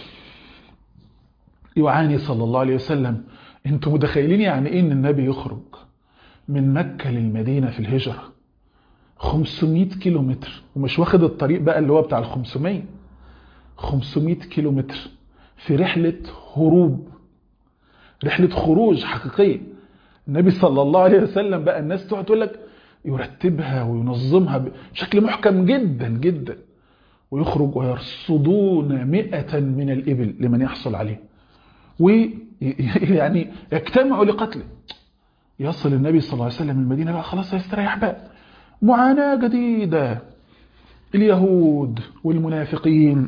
يعاني صلى الله عليه وسلم انتم متخيلين يعني ايه ان النبي يخرج من مكة للمدينة في الهجرة 500 كيلو متر ومش واخد الطريق بقى اللي هو بتاع ال 500 500 كيلو متر في رحلة هروب رحلة خروج حقيقية النبي صلى الله عليه وسلم بقى الناس تقعد تقول لك يرتبها وينظمها بشكل محكم جدا جدا ويخرج ويرصدون مئة من الإبل لمن يحصل عليه ويعني يجتمعوا لقتله يصل النبي صلى الله عليه وسلم المدينة بقى خلاص هيستريح بقى معاناة جديدة اليهود والمنافقين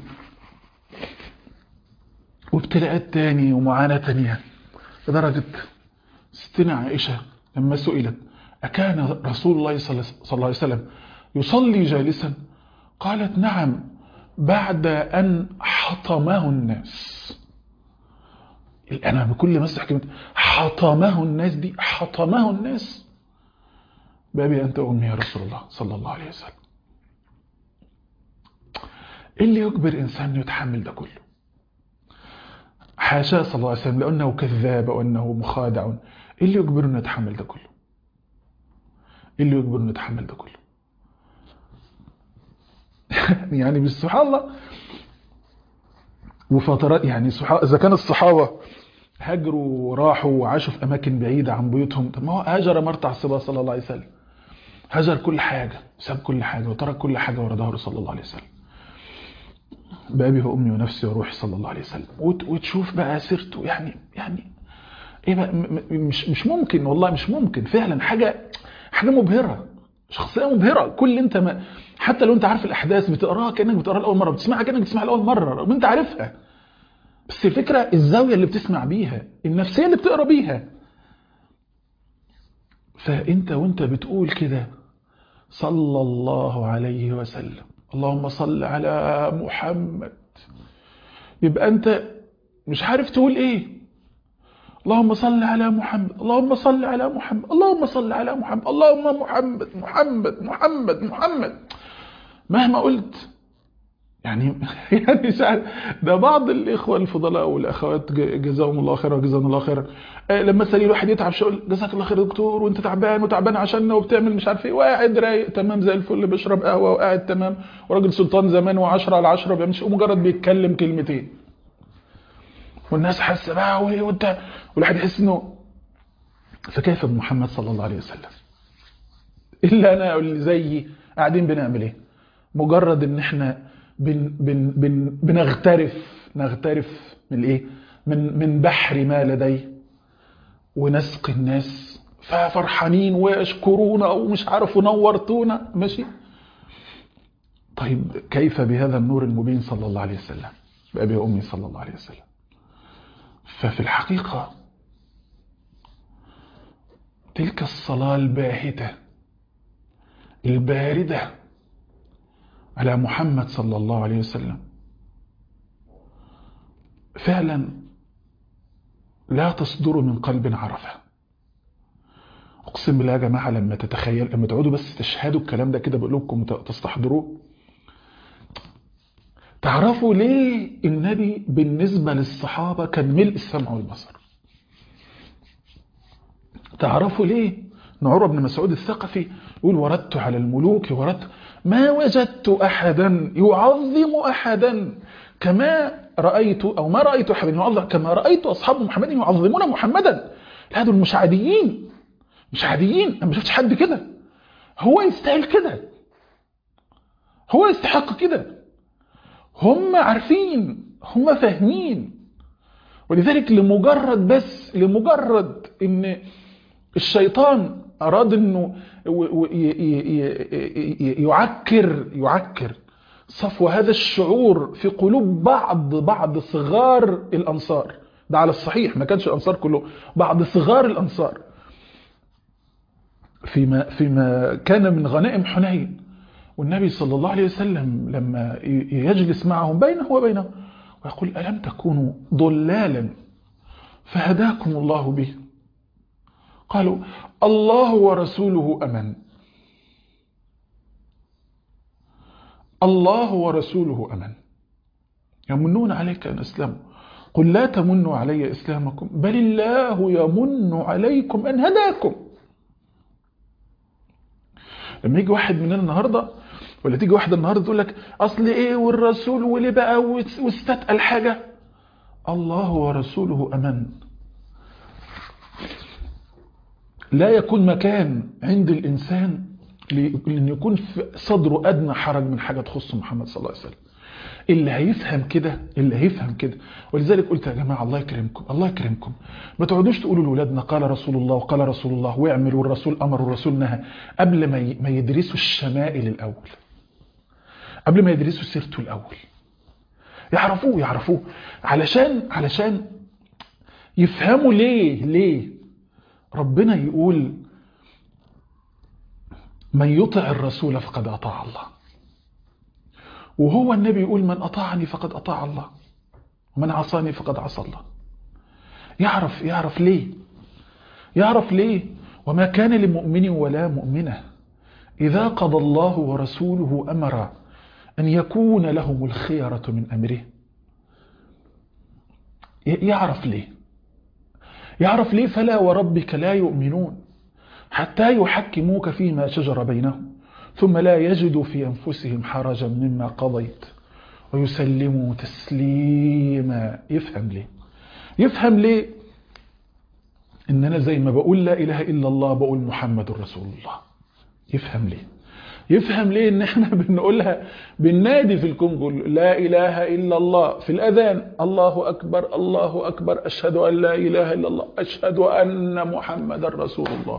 وابتلاءات تاني ومعاناة تانية لدرجة ستنا عائشة لما سئلت أكان رسول الله صلى الله عليه وسلم يصلي جالسا قالت نعم بعد أن حطمه الناس أنا بكل مسح كلمة حطمه الناس دي حطمه الناس بابي أنت أمي يا رسول الله صلى الله عليه وسلم إيه اللي يجبر إنسان يتحمل ده كله حاشا صلى الله عليه وسلم لأنه كذاب وأنه مخادع إيه اللي يجبر أنه يتحمل ده كله إيه اللي يجبر أنه يتحمل ده كله يعني مش سبحان الله وفترات يعني إذا كان الصحابة هاجروا وراحوا وعاشوا في أماكن بعيدة عن بيوتهم طب ما هو هاجر مرتع الصبا صلى الله عليه وسلم هاجر كل حاجة ساب كل حاجة وترك كل حاجة ورا ظهره صلى الله عليه وسلم بأبي وأمي ونفسي وروحي صلى الله عليه وسلم وتشوف بقى سيرته يعني يعني ايه بقى مش مش ممكن والله مش ممكن فعلا حاجة حاجة مبهرة شخصية مبهرة كل انت ما حتى لو انت عارف الاحداث بتقراها كانك بتقراها لاول مره بتسمعها كانك بتسمعها لاول مره رغم انت عارفها بس الفكره الزاويه اللي بتسمع بيها النفسيه اللي بتقرا بيها فانت وانت بتقول كده صلى الله عليه وسلم اللهم صل على محمد يبقى انت مش عارف تقول ايه اللهم صل على محمد اللهم صل على محمد اللهم صل على محمد اللهم محمد محمد محمد محمد مهما قلت يعني يعني ده بعض الاخوه الفضلاء والاخوات جزاهم الله خيرا وجزاهم الله خيرا لما تسالي الواحد يتعب شغل جزاك الله خير يا دكتور وانت تعبان وتعبان عشاننا وبتعمل مش عارف ايه وقاعد رايق تمام زي الفل بيشرب قهوه وقاعد تمام وراجل سلطان زمان و10 على 10 بيمشي ومجرد بيتكلم كلمتين والناس حاسه بقى وانت والواحد يحس انه فكيف بمحمد صلى الله عليه وسلم الا انا واللي زيي قاعدين بنعمل ايه مجرد ان احنا بن بن بن بنغترف نغترف من الايه من من بحر ما لدي ونسقي الناس ففرحانين ويشكرونا ومش عارف نورتونا ماشي طيب كيف بهذا النور المبين صلى الله عليه وسلم بأبي وأمي صلى الله عليه وسلم ففي الحقيقة تلك الصلاة الباهتة الباردة على محمد صلى الله عليه وسلم فعلا لا تصدر من قلب عرفه اقسم بالله يا جماعه لما تتخيل لما تقعدوا بس تشهدوا الكلام ده كده بقلوبكم تستحضروه تعرفوا ليه النبي بالنسبه للصحابه كان ملء السمع والبصر تعرفوا ليه نعور بن مسعود الثقفي يقول وردت على الملوك وردت ما وجدت احدا يعظم احدا كما رايت او ما رايت احدا يعظم كما رايت اصحاب محمد يعظمون محمدا لا دول مش عاديين مش عاديين انا ما شفتش حد كده هو يستاهل كده هو يستحق كده هم عارفين هم فاهمين ولذلك لمجرد بس لمجرد ان الشيطان اراد انه يعكر يعكر صفو هذا الشعور في قلوب بعض بعض صغار الانصار ده على الصحيح ما كانش الانصار كله بعض صغار الانصار فيما فيما كان من غنائم حنين والنبي صلى الله عليه وسلم لما يجلس معهم بينه وبينه ويقول ألم تكونوا ضلالا فهداكم الله به قالوا الله ورسوله أمن الله ورسوله أمن يمنون عليك أن أسلموا قل لا تمنوا علي إسلامكم بل الله يمن عليكم أن هداكم لما يجي واحد مننا النهاردة ولا تيجي واحدة النهاردة تقول لك أصل إيه والرسول وليه بقى واستتقل حاجة الله ورسوله أمن لا يكون مكان عند الإنسان لأن يكون في صدره أدنى حرج من حاجة تخص محمد صلى الله عليه وسلم اللي هيفهم كده اللي هيفهم كده ولذلك قلت يا جماعة الله يكرمكم الله يكرمكم ما تقعدوش تقولوا لأولادنا قال رسول الله وقال رسول الله واعملوا والرسول أمر والرسول نهى قبل ما ما يدرسوا الشمائل الأول قبل ما يدرسوا سيرته الأول يعرفوه يعرفوه علشان علشان يفهموا ليه ليه ربنا يقول من يطع الرسول فقد أطاع الله وهو النبي يقول من أطاعني فقد أطاع الله ومن عصاني فقد عصى الله يعرف يعرف ليه يعرف ليه وما كان لمؤمن ولا مؤمنة إذا قضى الله ورسوله أمرا أن يكون لهم الخيرة من أمره يعرف ليه يعرف ليه فلا وربك لا يؤمنون حتى يحكموك فيما شجر بينهم ثم لا يجدوا في أنفسهم حرجا مما قضيت ويسلموا تسليما يفهم ليه يفهم ليه إن أنا زي ما بقول لا إله إلا الله بقول محمد رسول الله يفهم ليه يفهم ليه ان احنا بنقولها بالنادي في الكونغو لا اله الا الله في الاذان الله اكبر الله اكبر اشهد ان لا اله الا الله اشهد ان محمد رسول الله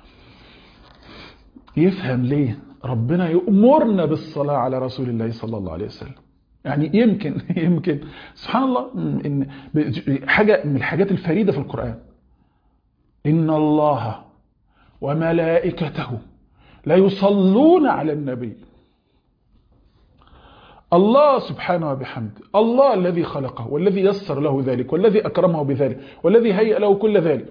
يفهم ليه ربنا يأمرنا بالصلاة على رسول الله صلى الله عليه وسلم يعني يمكن يمكن سبحان الله إن حاجة من الحاجات الفريدة في القرآن إن الله وملائكته لا يصلون على النبي الله سبحانه وبحمده الله الذي خلقه والذي يسر له ذلك والذي أكرمه بذلك والذي هيأ له كل ذلك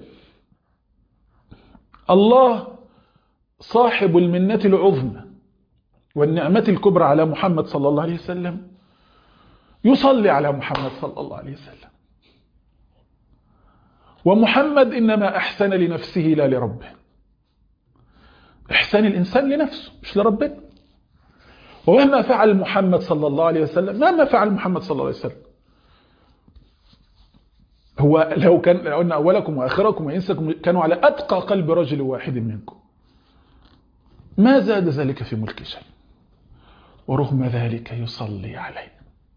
الله صاحب المنة العظمى والنعمة الكبرى على محمد صلى الله عليه وسلم يصلي على محمد صلى الله عليه وسلم ومحمد إنما أحسن لنفسه لا لربه إحسان الإنسان لنفسه مش لربنا ومهما فعل محمد صلى الله عليه وسلم مهما فعل محمد صلى الله عليه وسلم هو لو كان لو أن أولكم وآخركم وإنسكم كانوا على أتقى قلب رجل واحد منكم ما زاد ذلك في ملك شيء ورغم ذلك يصلي عليه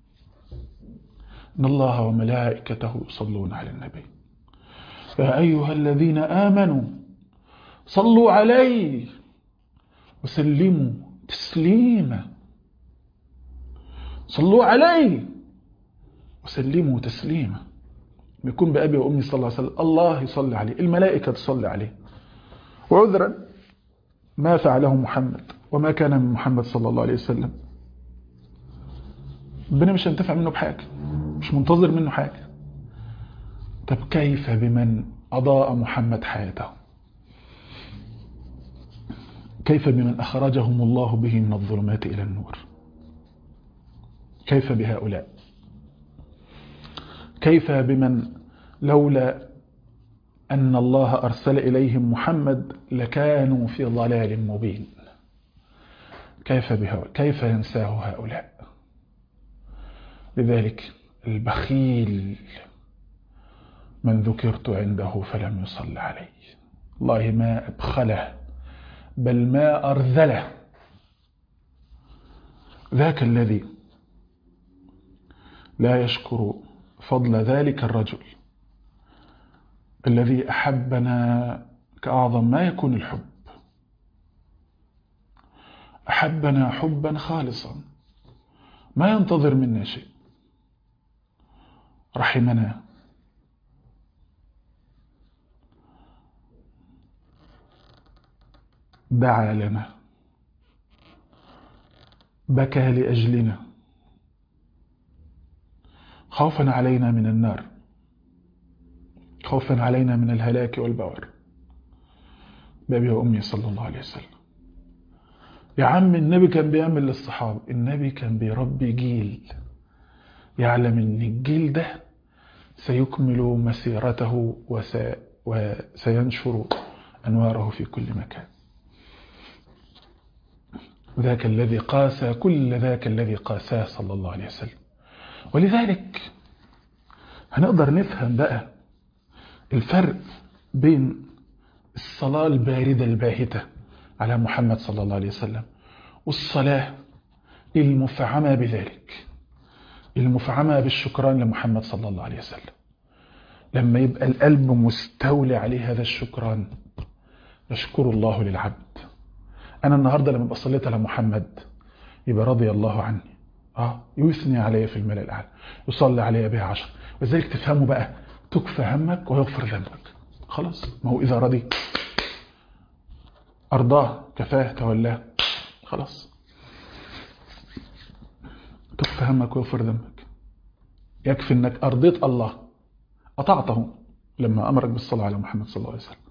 إن الله وملائكته يصلون على النبي يا أيها الذين آمنوا صلوا عليه وسلموا تسليما صلوا عليه وسلموا تسليما يكون بأبي وأمي صلى الله عليه وسلم الله يصلي عليه الملائكة تصلي عليه وعذرا ما فعله محمد وما كان من محمد صلى الله عليه وسلم ربنا مش هينتفع منه بحاجة مش منتظر منه حاجة طب كيف بمن أضاء محمد حياته كيف بمن أخرجهم الله به من الظلمات إلى النور كيف بهؤلاء كيف بمن لولا أن الله أرسل إليهم محمد لكانوا في ضلال مبين كيف بهؤلاء كيف ينساه هؤلاء لذلك البخيل من ذكرت عنده فلم يصل عليه الله ما أبخله بل ما أرذله ذاك الذي لا يشكر فضل ذلك الرجل الذي أحبنا كأعظم ما يكون الحب أحبنا حبا خالصا ما ينتظر منا شيء رحمنا دعا لنا بكى لأجلنا خوفا علينا من النار خوفا علينا من الهلاك والبور بأبي وأمي صلى الله عليه وسلم يا عم النبي كان بيعمل للصحابة النبي كان بيربي جيل يعلم ان الجيل ده سيكمل مسيرته وس... وسينشر أنواره في كل مكان ذاك الذي قاسى كل ذاك الذي قاساه صلى الله عليه وسلم ولذلك هنقدر نفهم بقى الفرق بين الصلاة الباردة الباهتة على محمد صلى الله عليه وسلم والصلاة المفعمة بذلك المفعمة بالشكران لمحمد صلى الله عليه وسلم لما يبقى القلب مستولي عليه هذا الشكران يشكر الله للعبد أنا النهاردة لما بصليت على محمد يبقى رضي الله عني آه يثني علي في الملأ الأعلى يصلي علي بها عشر وذلك تفهموا بقى تكفى همك ويغفر ذنبك خلاص ما هو إذا رضي أرضاه كفاه تولاه خلاص تكفى همك ويغفر ذنبك يكفي أنك أرضيت الله أطعته لما أمرك بالصلاة على محمد صلى الله عليه وسلم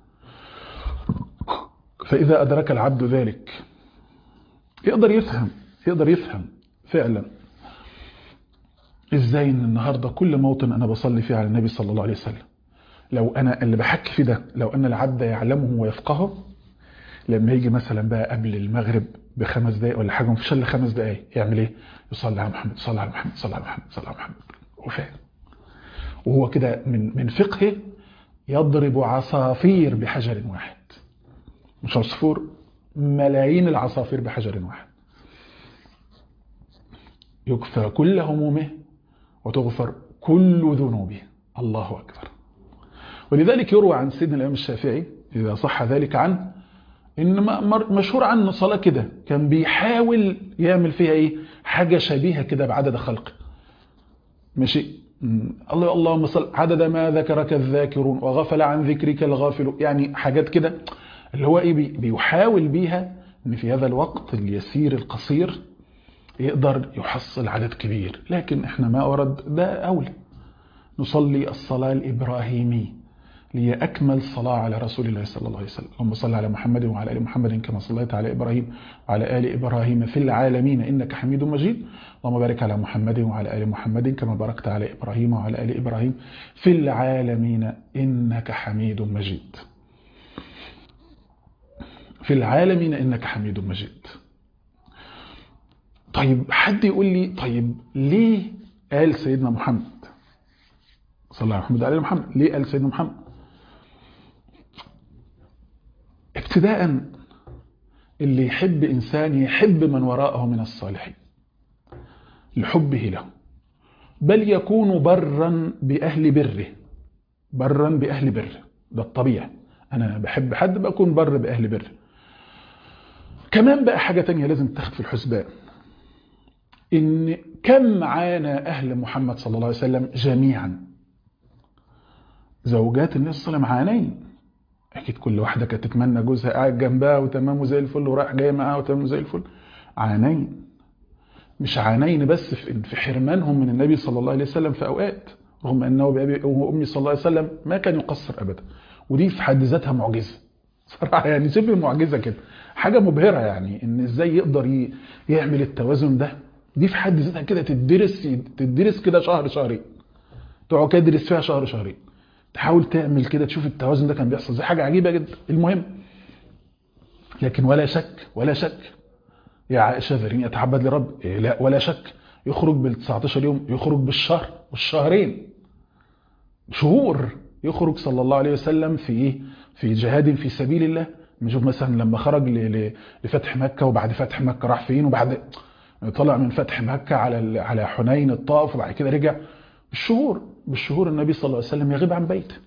فإذا أدرك العبد ذلك يقدر يفهم يقدر يفهم فعلا إزاي إن النهاردة كل موطن أنا بصلي فيه على النبي صلى الله عليه وسلم لو أنا اللي بحكي في ده لو أن العبد يعلمه ويفقهه لما يجي مثلا بقى قبل المغرب بخمس دقايق ولا حاجة مفيش الا خمس دقايق يعمل ايه يصلي على محمد يصلي على محمد يصلي على محمد يصلي على محمد وفاهم وهو كده من من فقهه يضرب عصافير بحجر واحد مش عصفور ملايين العصافير بحجر واحد يكفى كل همومه وتغفر كل ذنوبه الله أكبر ولذلك يروى عن سيدنا الإمام الشافعي إذا صح ذلك عنه إن مشهور عنه صلاة كده كان بيحاول يعمل فيها إيه حاجة شبيهة كده بعدد خلقه ماشي الله اللهم صل عدد ما ذكرك الذاكرون وغفل عن ذكرك الغافل يعني حاجات كده اللي هو ايه بيحاول بيها ان في هذا الوقت اليسير القصير يقدر يحصل عدد كبير لكن احنا ما ورد ده اولى نصلي الصلاة الإبراهيمية لي أكمل صلاة على رسول الله صلى الله عليه وسلم اللهم صل على محمد وعلى آل محمد كما صليت على إبراهيم وعلى آل إبراهيم في العالمين إنك حميد مجيد اللهم بارك على محمد وعلى آل محمد كما باركت على إبراهيم وعلى آل إبراهيم في العالمين إنك حميد مجيد في العالمين إنك حميد مجيد طيب حد يقول لي طيب ليه قال سيدنا محمد صلى الله عليه محمد عليه محمد ليه قال سيدنا محمد ابتداء اللي يحب إنسان يحب من وراءه من الصالحين لحبه له بل يكون برا بأهل بره برا بأهل بره ده الطبيعي أنا بحب حد بكون بر بأهل بره كمان بقى حاجة تانية لازم تاخد في الحسبان إن كم عانى أهل محمد صلى الله عليه وسلم جميعا زوجات النبي صلى الله عليه وسلم عانين اكيد كل واحده كانت تتمنى جوزها قاعد جنبها وتمام وزي الفل ورايح جاي معاها وتمام زي الفل عانين مش عانين بس في حرمانهم من النبي صلى الله عليه وسلم في اوقات رغم انه بابي وامي صلى الله عليه وسلم ما كان يقصر ابدا ودي في حد ذاتها معجزه صراحه يعني شبه معجزه كده حاجه مبهره يعني ان ازاي يقدر يعمل التوازن ده دي في حد ذاتها كده تدرس تدرس كده شهر شهرين تقعد كده تدرس فيها شهر شهرين تحاول تعمل كده تشوف التوازن ده كان بيحصل زي حاجة عجيبة جدا المهم لكن ولا شك ولا شك يا عائشة ذرين يتعبد لرب إيه لا ولا شك يخرج بال 19 يوم يخرج بالشهر والشهرين شهور يخرج صلى الله عليه وسلم في في جهاد في سبيل الله نشوف مثلا لما خرج لفتح مكة وبعد فتح مكة راح فين وبعد طلع من فتح مكة على على حنين الطائف وبعد كده رجع بالشهور بالشهور النبي صلى الله عليه وسلم يغيب عن بيته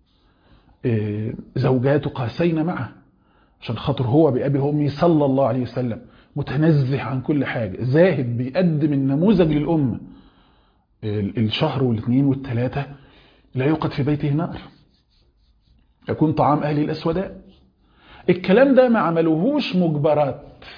زوجاته قاسين معه عشان خاطر هو بأبي وأمي صلى الله عليه وسلم متنزه عن كل حاجة زاهد بيقدم النموذج للأمة الشهر والاثنين والثلاثة لا يوقد في بيته نار يكون طعام أهل الأسوداء الكلام ده ما عملوهوش مجبرات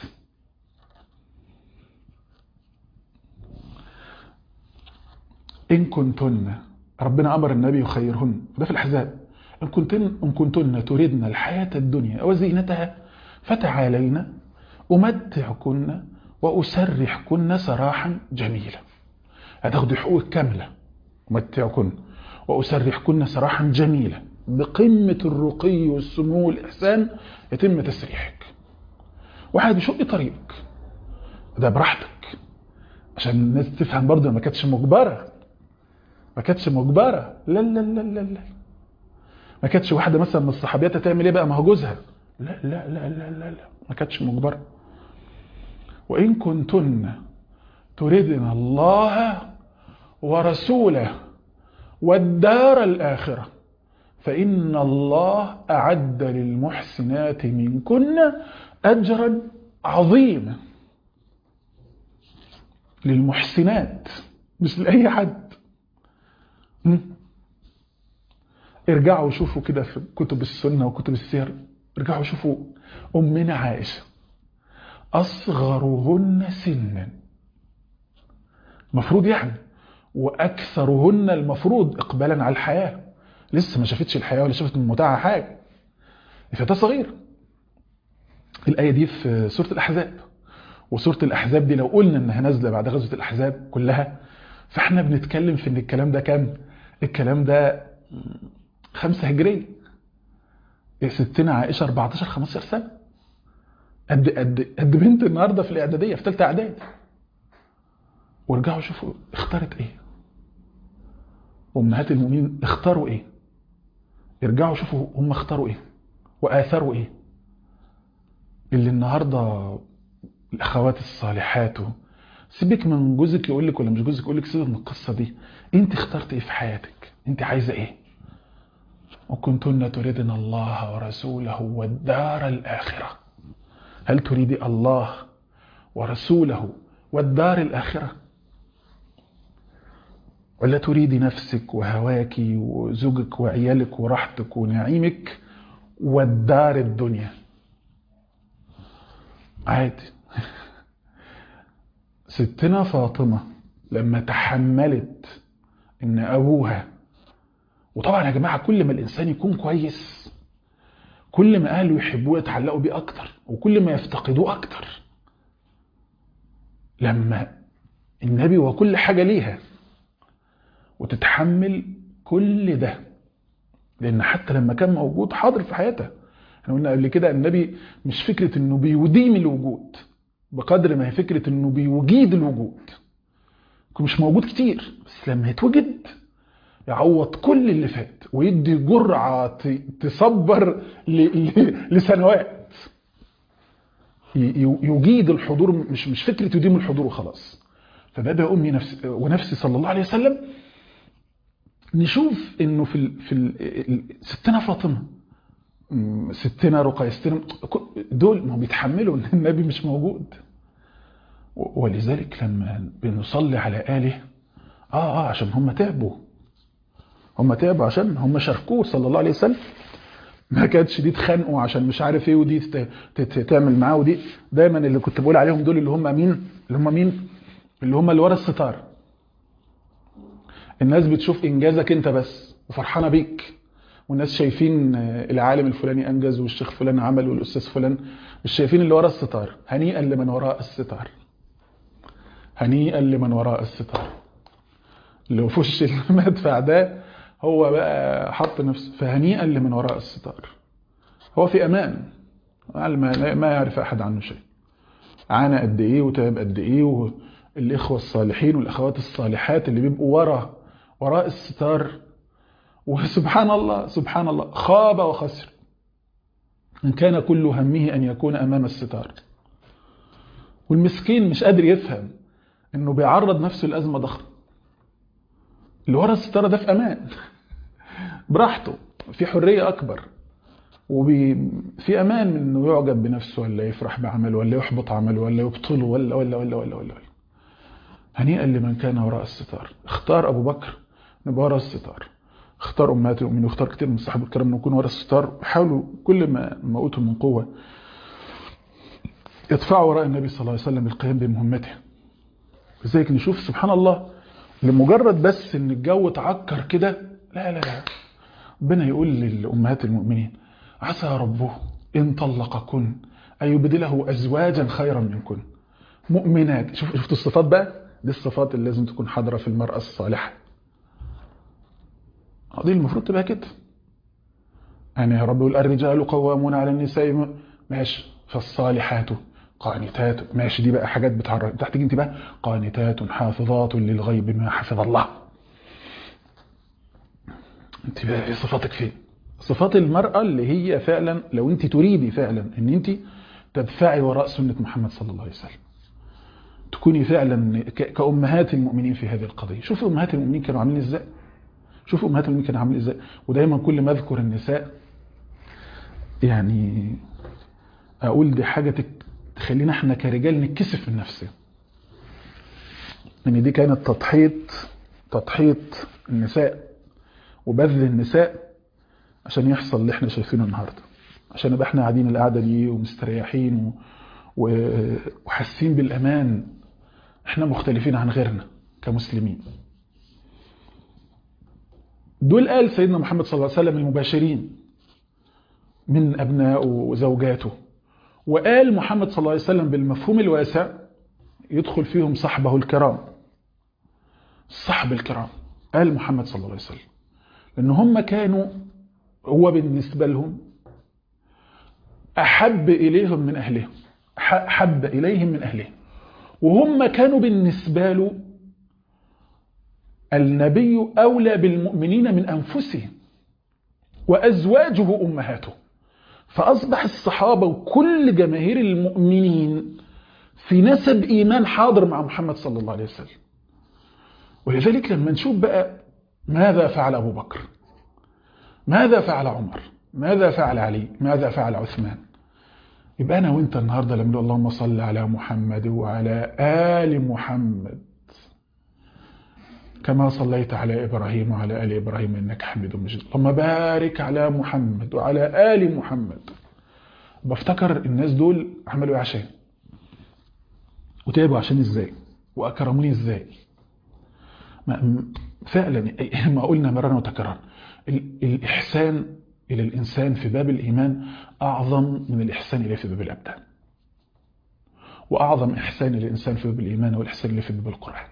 إن كنتن ربنا أمر النبي يخيرهن ده في الأحزاب إن كنتن, إن كنتن تردن الحياة الدنيا وزينتها فتعالينا أمتعكن وأسرحكن سراحا جميلا هتاخدي حقوقك كاملة أمتعكن وأسرحكن سراحا جميلا بقمة الرقي والسمو والإحسان يتم تسريحك واحد يشق طريقك ده براحتك عشان الناس تفهم برضه ما كانتش مجبرة ما كانتش مجبرة لا لا لا لا لا ما كانتش واحدة مثلا من الصحابيات هتعمل ايه بقى ما هو جوزها لا لا لا لا لا لا ما كانتش مجبرة وإن كنتن تردن الله ورسوله والدار الآخرة فإن الله أعد للمحسنات منكن أجرا عظيما للمحسنات مش لأي حد م? ارجعوا شوفوا كده في كتب السنة وكتب السير ارجعوا شوفوا أمنا عائشة أصغرهن سنا مفروض يعني وأكثرهن المفروض إقبالا على الحياة لسه ما شافتش الحياة ولا شافت من متاعها حاجة فتاة صغير الآية دي في سورة الأحزاب وسورة الأحزاب دي لو قلنا إنها نازلة بعد غزوة الأحزاب كلها فإحنا بنتكلم في إن الكلام ده كام الكلام ده خمسة هجرية ستنا عائشة 14 15 سنة قد قد قد بنت النهارده في الإعدادية في ثالثة إعداد وارجعوا شوفوا اختارت إيه أمهات المؤمنين اختاروا إيه ارجعوا شوفوا هم اختاروا إيه وآثروا إيه اللي النهارده الأخوات الصالحات سيبك من جوزك يقول لك ولا مش جوزك يقول لك سيبك من القصة دي انت اخترت ايه في حياتك انت عايزة ايه وكنتن تريدن الله ورسوله والدار الآخرة هل تريد الله ورسوله والدار الآخرة ولا تريد نفسك وهواك وزوجك وعيالك وراحتك ونعيمك والدار الدنيا عادي ستنا فاطمة لما تحملت ان ابوها وطبعا يا جماعة كل ما الانسان يكون كويس كل ما اهله يحبوه يتعلقوا بيه اكتر وكل ما يفتقدوه اكتر لما النبي وكل حاجة ليها وتتحمل كل ده لان حتى لما كان موجود حاضر في حياتها احنا قلنا قبل كده النبي مش فكرة انه بيديم الوجود بقدر ما هي فكرة انه بيوجيد الوجود مش موجود كتير بس لما يتوجد يعوض كل اللي فات ويدي جرعة تصبر لسنوات يجيد الحضور مش مش فكرة يديم الحضور وخلاص فبدا امي نفس ونفسي صلى الله عليه وسلم نشوف انه في ال في ال ستنا فاطمه ستنا رقية ستنا دول ما بيتحملوا ان النبي مش موجود ولذلك لما بنصلي على آله آه آه عشان هم تعبوا هم تعبوا عشان هم شاركوه صلى الله عليه وسلم ما كانتش دي تخانقوا عشان مش عارف ايه ودي تعمل معاه ودي دايما اللي كنت بقول عليهم دول اللي هم مين اللي هم مين اللي هم اللي ورا الستار الناس بتشوف انجازك انت بس وفرحانه بيك والناس شايفين العالم الفلاني انجز والشيخ فلان عمل والاستاذ فلان مش شايفين اللي ورا الستار هنيئا لمن وراء الستار هنيئا لمن وراء الستار اللي في وش المدفع ده هو بقى حط نفسه فهنيئا لمن وراء الستار هو في امان ما يعرف احد عنه شيء عانى قد ايه وتعب قد ايه والاخوه الصالحين والاخوات الصالحات اللي بيبقوا ورا وراء الستار وسبحان الله سبحان الله خاب وخسر إن كان كل همه أن يكون أمام الستار والمسكين مش قادر يفهم أنه بيعرض نفسه لأزمة ضخمة اللي ورا الستارة ده في أمان براحته في حرية أكبر وفي أمان من أنه يعجب بنفسه ولا يفرح بعمله ولا يحبط عمله ولا يبطله ولا ولا ولا ولا ولا, ولا. هنيئا لمن كان وراء الستار اختار أبو بكر نبقى وراء الستار اختار امهات المؤمنين واختار كتير من الصحابه الكرام انه يكونوا ورا الستار حاولوا كل ما ما اوتوا من قوه يدفعوا وراء النبي صلى الله عليه وسلم القيام بمهمته لذلك نشوف سبحان الله لمجرد بس ان الجو تعكر كده لا لا لا ربنا يقول للامهات المؤمنين عسى ربه ان طلقكن أن يبدله أزواجا خيرا منكن مؤمنات شوف شفت الصفات بقى دي الصفات اللي لازم تكون حاضرة في المرأة الصالحة دي المفروض تبقى كده يعني يا رب يقول الرجال قوامون على النساء ماشي فالصالحات قانتات ماشي دي بقى حاجات بتعرف تحت انت بقى قانتات حافظات للغيب ما حفظ الله انت بقى ايه صفاتك فين صفات المرأة اللي هي فعلا لو انت تريدي فعلا ان انت تدفعي وراء سنة محمد صلى الله عليه وسلم تكوني فعلا كأمهات المؤمنين في هذه القضية شوفوا أمهات المؤمنين كانوا عاملين ازاي شوفوا أمهات المؤمنين كانوا عاملين ازاي ودايما كل ما أذكر النساء يعني أقول دي حاجة تخلينا احنا كرجال نتكسف من نفسنا ان دي كانت تضحية تضحية النساء وبذل النساء عشان يحصل اللي احنا شايفينه النهارده عشان نبقى احنا قاعدين القعده دي ومستريحين و... و... وحاسين بالامان احنا مختلفين عن غيرنا كمسلمين دول قال سيدنا محمد صلى الله عليه وسلم المباشرين من ابنائه وزوجاته وقال محمد صلى الله عليه وسلم بالمفهوم الواسع يدخل فيهم صحبه الكرام الصحب الكرام قال محمد صلى الله عليه وسلم لأن هم كانوا هو بالنسبة لهم أحب إليهم من أهلهم حب إليهم من أهلهم وهم كانوا بالنسبة له النبي أولى بالمؤمنين من أنفسهم وأزواجه أمهاته فأصبح الصحابة وكل جماهير المؤمنين في نسب إيمان حاضر مع محمد صلى الله عليه وسلم ولذلك لما نشوف بقى ماذا فعل أبو بكر ماذا فعل عمر ماذا فعل علي ماذا فعل عثمان يبقى أنا وإنت النهاردة لما نقول اللهم صل على محمد وعلى آل محمد كما صليت على إبراهيم وعلى آل إبراهيم إنك حميد مجيد اللهم بارك على محمد وعلى آل محمد بفتكر الناس دول عملوا ايه عشان وتعبوا عشان ازاي واكرموني ازاي ما فعلا ما قلنا مرارا وتكرارا الإحسان إلى الإنسان في باب الإيمان أعظم من الإحسان إليه في باب الأبدان وأعظم إحسان الإنسان في باب الإيمان هو الإحسان إليه في باب القرآن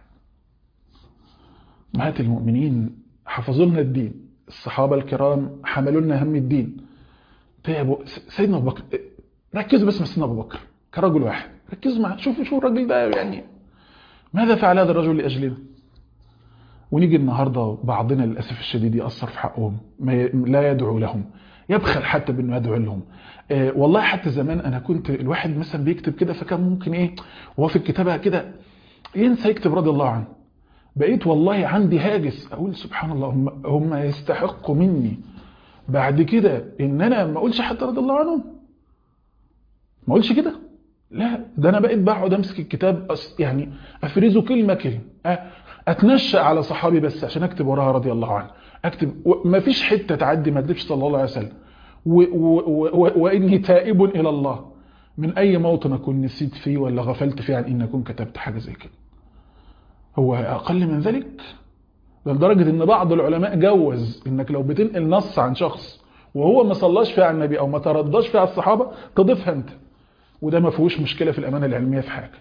مهات المؤمنين حفظوا لنا الدين الصحابة الكرام حملوا لنا هم الدين تعبوا سيدنا أبو بكر ركزوا بس مع سيدنا أبو بكر كرجل واحد ركزوا مع شوفوا شو الراجل ده يعني ماذا فعل هذا الرجل لأجلنا ونيجي النهاردة بعضنا للأسف الشديد يأثر في حقهم ما ي... لا يدعو لهم يبخل حتى بأنه يدعو لهم آه والله حتى زمان أنا كنت الواحد مثلا بيكتب كده فكان ممكن إيه وهو في الكتابة كده ينسى يكتب رضي الله عنه بقيت والله عندي هاجس أقول سبحان الله هم, هم يستحقوا مني بعد كده إن أنا ما أقولش حتى رضي الله عنهم ما أقولش كده لا ده أنا بقيت بقعد أمسك الكتاب أس... يعني أفرزه كلمة كلمة أه اتنشأ على صحابي بس عشان اكتب وراها رضي الله عنه اكتب ما فيش حته تعدي ما اكتبش صلى الله عليه وسلم و و و واني تائب الى الله من اي موطن اكون نسيت فيه ولا غفلت فيه عن ان اكون كتبت حاجه زي كده هو اقل من ذلك لدرجه ان بعض العلماء جوز انك لو بتنقل نص عن شخص وهو ما صلاش فيه على النبي او ما ترداش فيه على الصحابه تضيفها انت وده ما فيهوش مشكله في الامانه العلميه في حاجه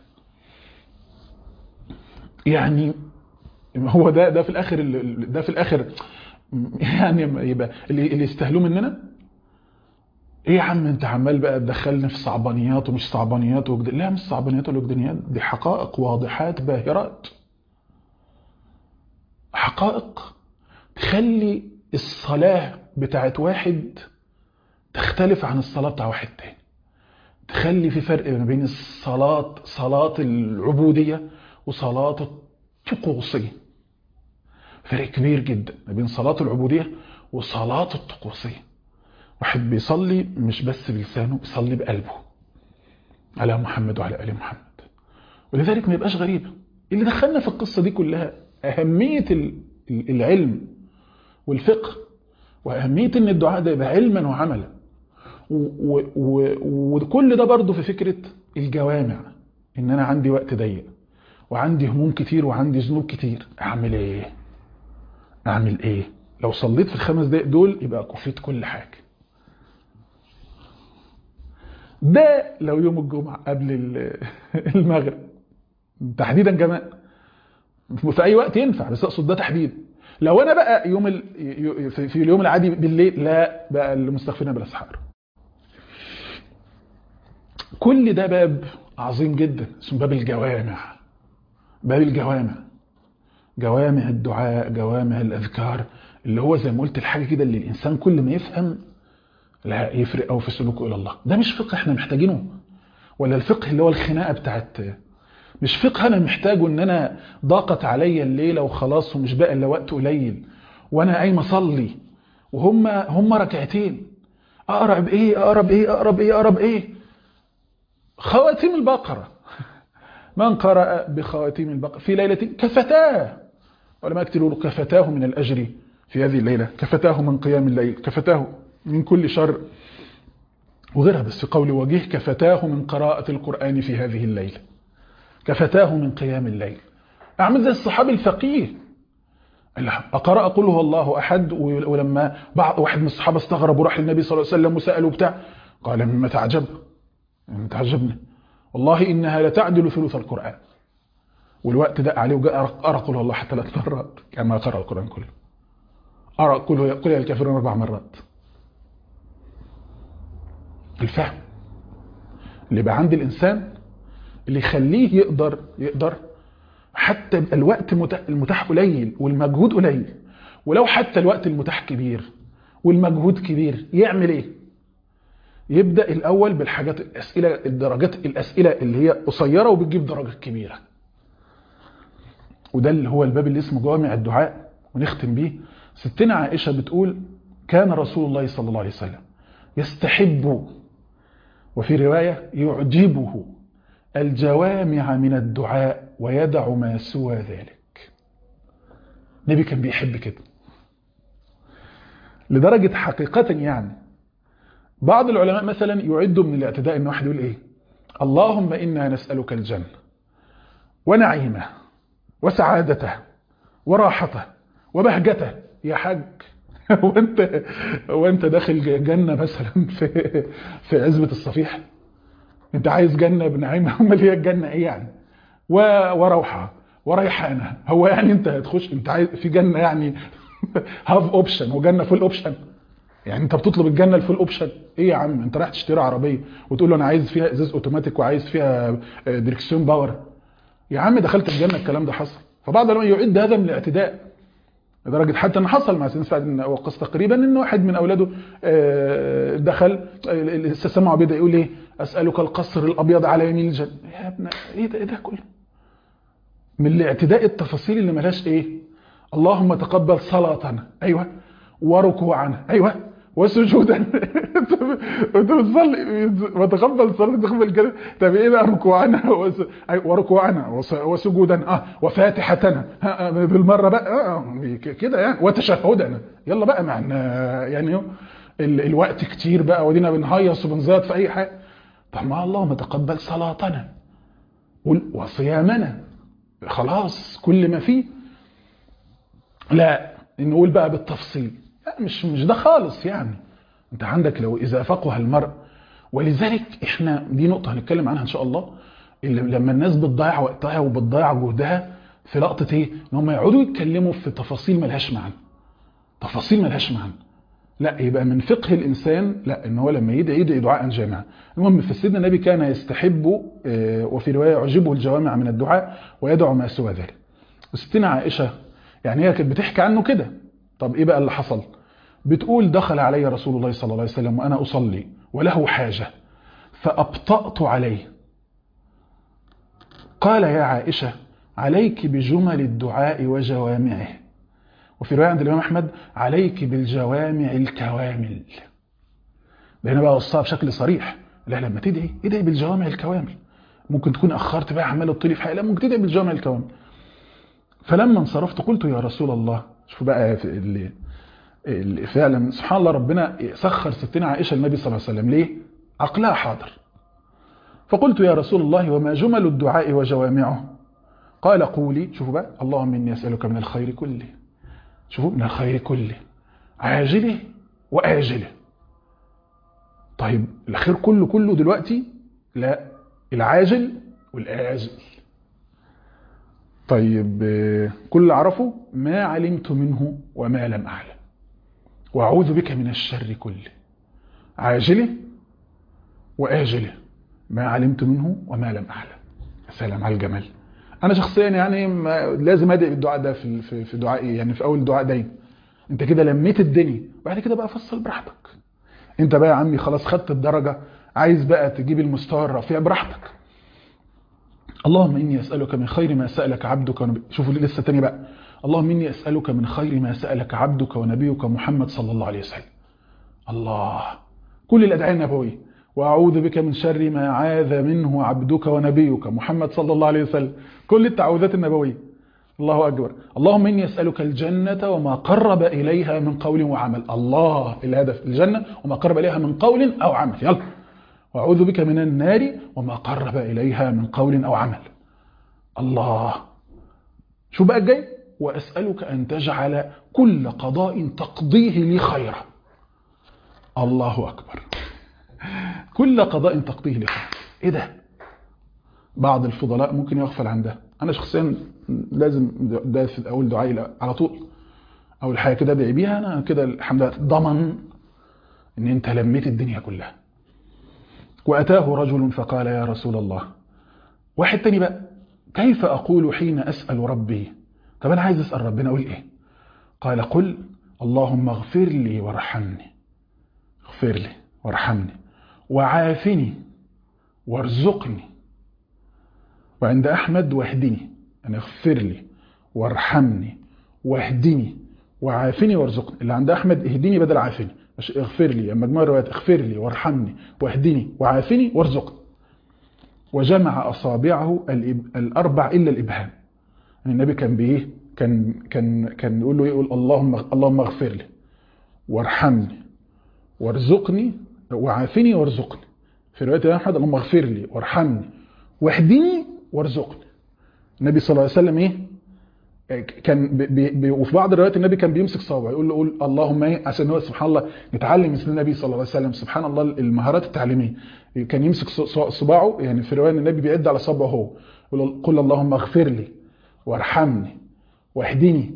يعني هو ده ده في الاخر ده في الاخر يعني يبقى اللي, اللي يستاهلوه مننا ايه يا عم انت عمال بقى تدخلني في صعبانيات ومش صعبانيات وجد... لا مش صعبانيات ولا وجدانيات دي حقائق واضحات باهرات حقائق تخلي الصلاة بتاعت واحد تختلف عن الصلاة بتاع واحد تاني تخلي في فرق ما بين الصلاة صلاة العبودية وصلاة الطقوسية فرق كبير جدا ما بين صلاة العبودية وصلاة الطقوسية واحد بيصلي مش بس بلسانه بيصلي بقلبه على محمد وعلى آل محمد ولذلك ما يبقاش غريب اللي دخلنا في القصة دي كلها أهمية العلم والفقه وأهمية أن الدعاء ده يبقى علما وعملا وكل ده برضه في فكرة الجوامع ان انا عندي وقت ضيق وعندي هموم كتير وعندي ذنوب كتير اعمل ايه اعمل ايه لو صليت في الخمس دقايق دول يبقى كفيت كل حاجة ده لو يوم الجمعة قبل المغرب تحديدا كمان في اي وقت ينفع بس اقصد ده تحديد لو انا بقى يوم ال... في اليوم العادي بالليل لا بقى المستغفرين بالاسحار كل ده باب عظيم جدا اسمه باب الجوامع باب الجوامع جوامع الدعاء جوامع الاذكار اللي هو زي ما قلت الحاجه كده اللي الانسان كل ما يفهم لا يفرق قوي في سلوكه الى الله ده مش فقه احنا محتاجينه ولا الفقه اللي هو الخناقه بتاعت مش فقه انا محتاجه ان انا ضاقت عليا الليله وخلاص ومش باقي الا وقت قليل وانا قايم اصلي وهم هم ركعتين اقرا بايه اقرا بايه اقرا بايه اقرا بايه خواتيم البقره من قرأ بخواتيم البقره في ليله كفتاه ولما يقولوا كفتاه من الاجر في هذه الليله كفتاه من قيام الليل كفتاه من كل شر وغيرها بس في قول وجيه كفتاه من قراءة القرآن في هذه الليلة كفتاه من قيام الليل أعمل زي الصحابي الفقيه أقرأ قل هو الله أحد ولما بعض واحد من الصحابة استغرب وراح للنبي صلى الله عليه وسلم وسأله بتاع قال مما تعجب يعني تعجبني والله إنها لتعدل ثلث القرآن والوقت ده عليه وجاء أرى قل هو الله حتى ثلاث مرات كما قرأ القرآن كله أرى قل قل يا الكافرون أربع مرات الفهم اللي بقى عند الإنسان اللي يخليه يقدر يقدر حتى يبقى الوقت المتاح قليل والمجهود قليل ولو حتى الوقت المتاح كبير والمجهود كبير يعمل ايه يبدأ الأول بالحاجات الأسئلة الدرجات الأسئلة اللي هي قصيرة وبتجيب درجات كبيرة وده اللي هو الباب اللي اسمه جوامع الدعاء ونختم بيه ستنا عائشة بتقول كان رسول الله صلى الله عليه وسلم يستحب وفي رواية يعجبه الجوامع من الدعاء ويدع ما سوى ذلك النبي كان بيحب كده لدرجة حقيقة يعني بعض العلماء مثلا يعدوا من الاعتداء ان واحد يقول ايه اللهم إنا نسألك الجنة ونعيمه وسعادته وراحته وبهجته يا حاج وانت وانت داخل جنة مثلا في في عزبة الصفيح انت عايز جنة بنعيمها امال هي الجنة ايه يعني وروحة وريحانة هو يعني انت هتخش انت عايز في جنة يعني هاف اوبشن وجنة فول اوبشن يعني انت بتطلب الجنة الفول اوبشن ايه يا عم انت رايح تشتري عربية وتقول له انا عايز فيها ازاز اوتوماتيك وعايز فيها دريكسيون باور يا عم دخلت الجنة الكلام ده حصل فبعض العلماء يعد هذا من الاعتداء لدرجة حتى ان حصل مع سيدنا سعد بن وقاص تقريبا ان واحد من اولاده دخل سمعوا بيده يقول ايه اسالك القصر الابيض على يمين الجنه يا ابن ايه ده ايه ده كله من الاعتداء التفاصيل اللي ملهاش ايه اللهم تقبل صلاتنا ايوه وركوعنا ايوه وسجودا انت بتصلي وتقبل صلاه تقبل كده طب ايه بقى ركوعنا وركوعنا وسجودنا اه وفاتحتنا آه بالمره بقى آه كده يعني وتشهدنا يلا بقى معنا يعني الوقت كتير بقى ودينا بنهيص وبنزيط في اي حاجه طب ما اللهم تقبل صلاتنا وصيامنا خلاص كل ما فيه لا نقول بقى بالتفصيل لا مش مش ده خالص يعني انت عندك لو اذا فقه المرء ولذلك احنا دي نقطه هنتكلم عنها ان شاء الله اللي لما الناس بتضيع وقتها وبتضيع جهدها في لقطه ايه ان هم يقعدوا يتكلموا في تفاصيل ملهاش معنى تفاصيل ملهاش معنى لا يبقى من فقه الانسان لا ان هو لما يدعي يدعي دعاء جامعا المهم في سيدنا النبي كان يستحب وفي روايه يعجبه الجوامع من الدعاء ويدعو ما سوى ذلك وستنا عائشه يعني هي كانت بتحكي عنه كده طب ايه بقى اللي حصل بتقول دخل علي رسول الله صلى الله عليه وسلم وأنا أصلي وله حاجة فأبطأت عليه قال يا عائشة عليك بجمل الدعاء وجوامعه وفي رواية عند الإمام أحمد عليك بالجوامع الكوامل هنا بقى وصاها بشكل صريح لا لما تدعي ادعي بالجوامع الكوامل ممكن تكون أخرت بقى عمال تطولي في حاجة لا ممكن تدعي بالجوامع الكوامل فلما انصرفت قلت يا رسول الله شوفوا بقى اللي فعلا سبحان الله ربنا سخر ستنا عائشة النبي صلى الله عليه وسلم ليه عقلها حاضر فقلت يا رسول الله وما جمل الدعاء وجوامعه قال قولي شوفوا بقى اللهم إني أسألك من الخير كله شوفوا من الخير كله عاجله وآجله طيب الخير كله كله دلوقتي لا العاجل والآجل طيب كل اللي اعرفه ما علمت منه وما لم أعلم وأعوذ بك من الشر كله عاجله وآجله ما علمت منه وما لم أعلم سلام على الجمال أنا شخصيا يعني لازم أدعي بالدعاء ده في في في دعائي يعني في أول دعاء دايما أنت كده لميت الدنيا بعد كده بقى فصل براحتك أنت بقى يا عمي خلاص خدت الدرجة عايز بقى تجيب المستوى الرفيع براحتك اللهم إني أسألك من خير ما سألك عبدك ونبي شوفوا لسه تاني بقى اللهم إني أسألك من خير ما سألك عبدك ونبيك محمد صلى الله عليه وسلم الله كل الأدعية النبوية وأعوذ بك من شر ما عاذ منه عبدك ونبيك محمد صلى الله عليه وسلم كل التعوذات النبوية الله أكبر اللهم إني أسألك الجنة وما قرب إليها من قول وعمل الله الهدف الجنة وما قرب إليها من قول أو عمل يلا وأعوذ بك من النار وما قرب إليها من قول أو عمل الله شو بقى الجاي وأسألك أن تجعل كل قضاء تقضيه لي خيرا الله أكبر كل قضاء تقضيه لي خيرا إيه ده بعض الفضلاء ممكن يغفل عن ده أنا شخصيا لازم ده في أول دعائي على طول أول حاجة كده أدعي بيها أنا كده الحمد لله ضمن إن أنت لميت الدنيا كلها وأتاه رجل فقال يا رسول الله واحد تاني بقى كيف أقول حين أسأل ربي طب أنا عايز أسأل ربنا أقول إيه قال قل اللهم اغفر لي وارحمني اغفر لي وارحمني وعافني وارزقني وعند أحمد واهدني يعني اغفر لي وارحمني واهدني وعافني وارزقني اللي عند أحمد اهدني بدل عافني مش اغفر لي مجموعة روايات اغفر لي وارحمني واهدني وعافني وارزقني وجمع أصابعه الأربع إلا الإبهام يعني النبي كان بإيه كان كان كان يقول له يقول اللهم اللهم اغفر لي وارحمني وارزقني وعافني وارزقني في رواية أحمد اللهم اغفر لي وارحمني واهدني وارزقني النبي صلى الله عليه وسلم ايه كان بي بي وفي بعض الروايات النبي كان بيمسك صابعه يقول له قول اللهم ايه عشان هو سبحان الله نتعلم من النبي صلى الله عليه وسلم سبحان الله المهارات التعليميه كان يمسك صباعه يعني في روايه النبي بيعد على صبعه هو يقول قل اللهم اغفر لي وارحمني واهدني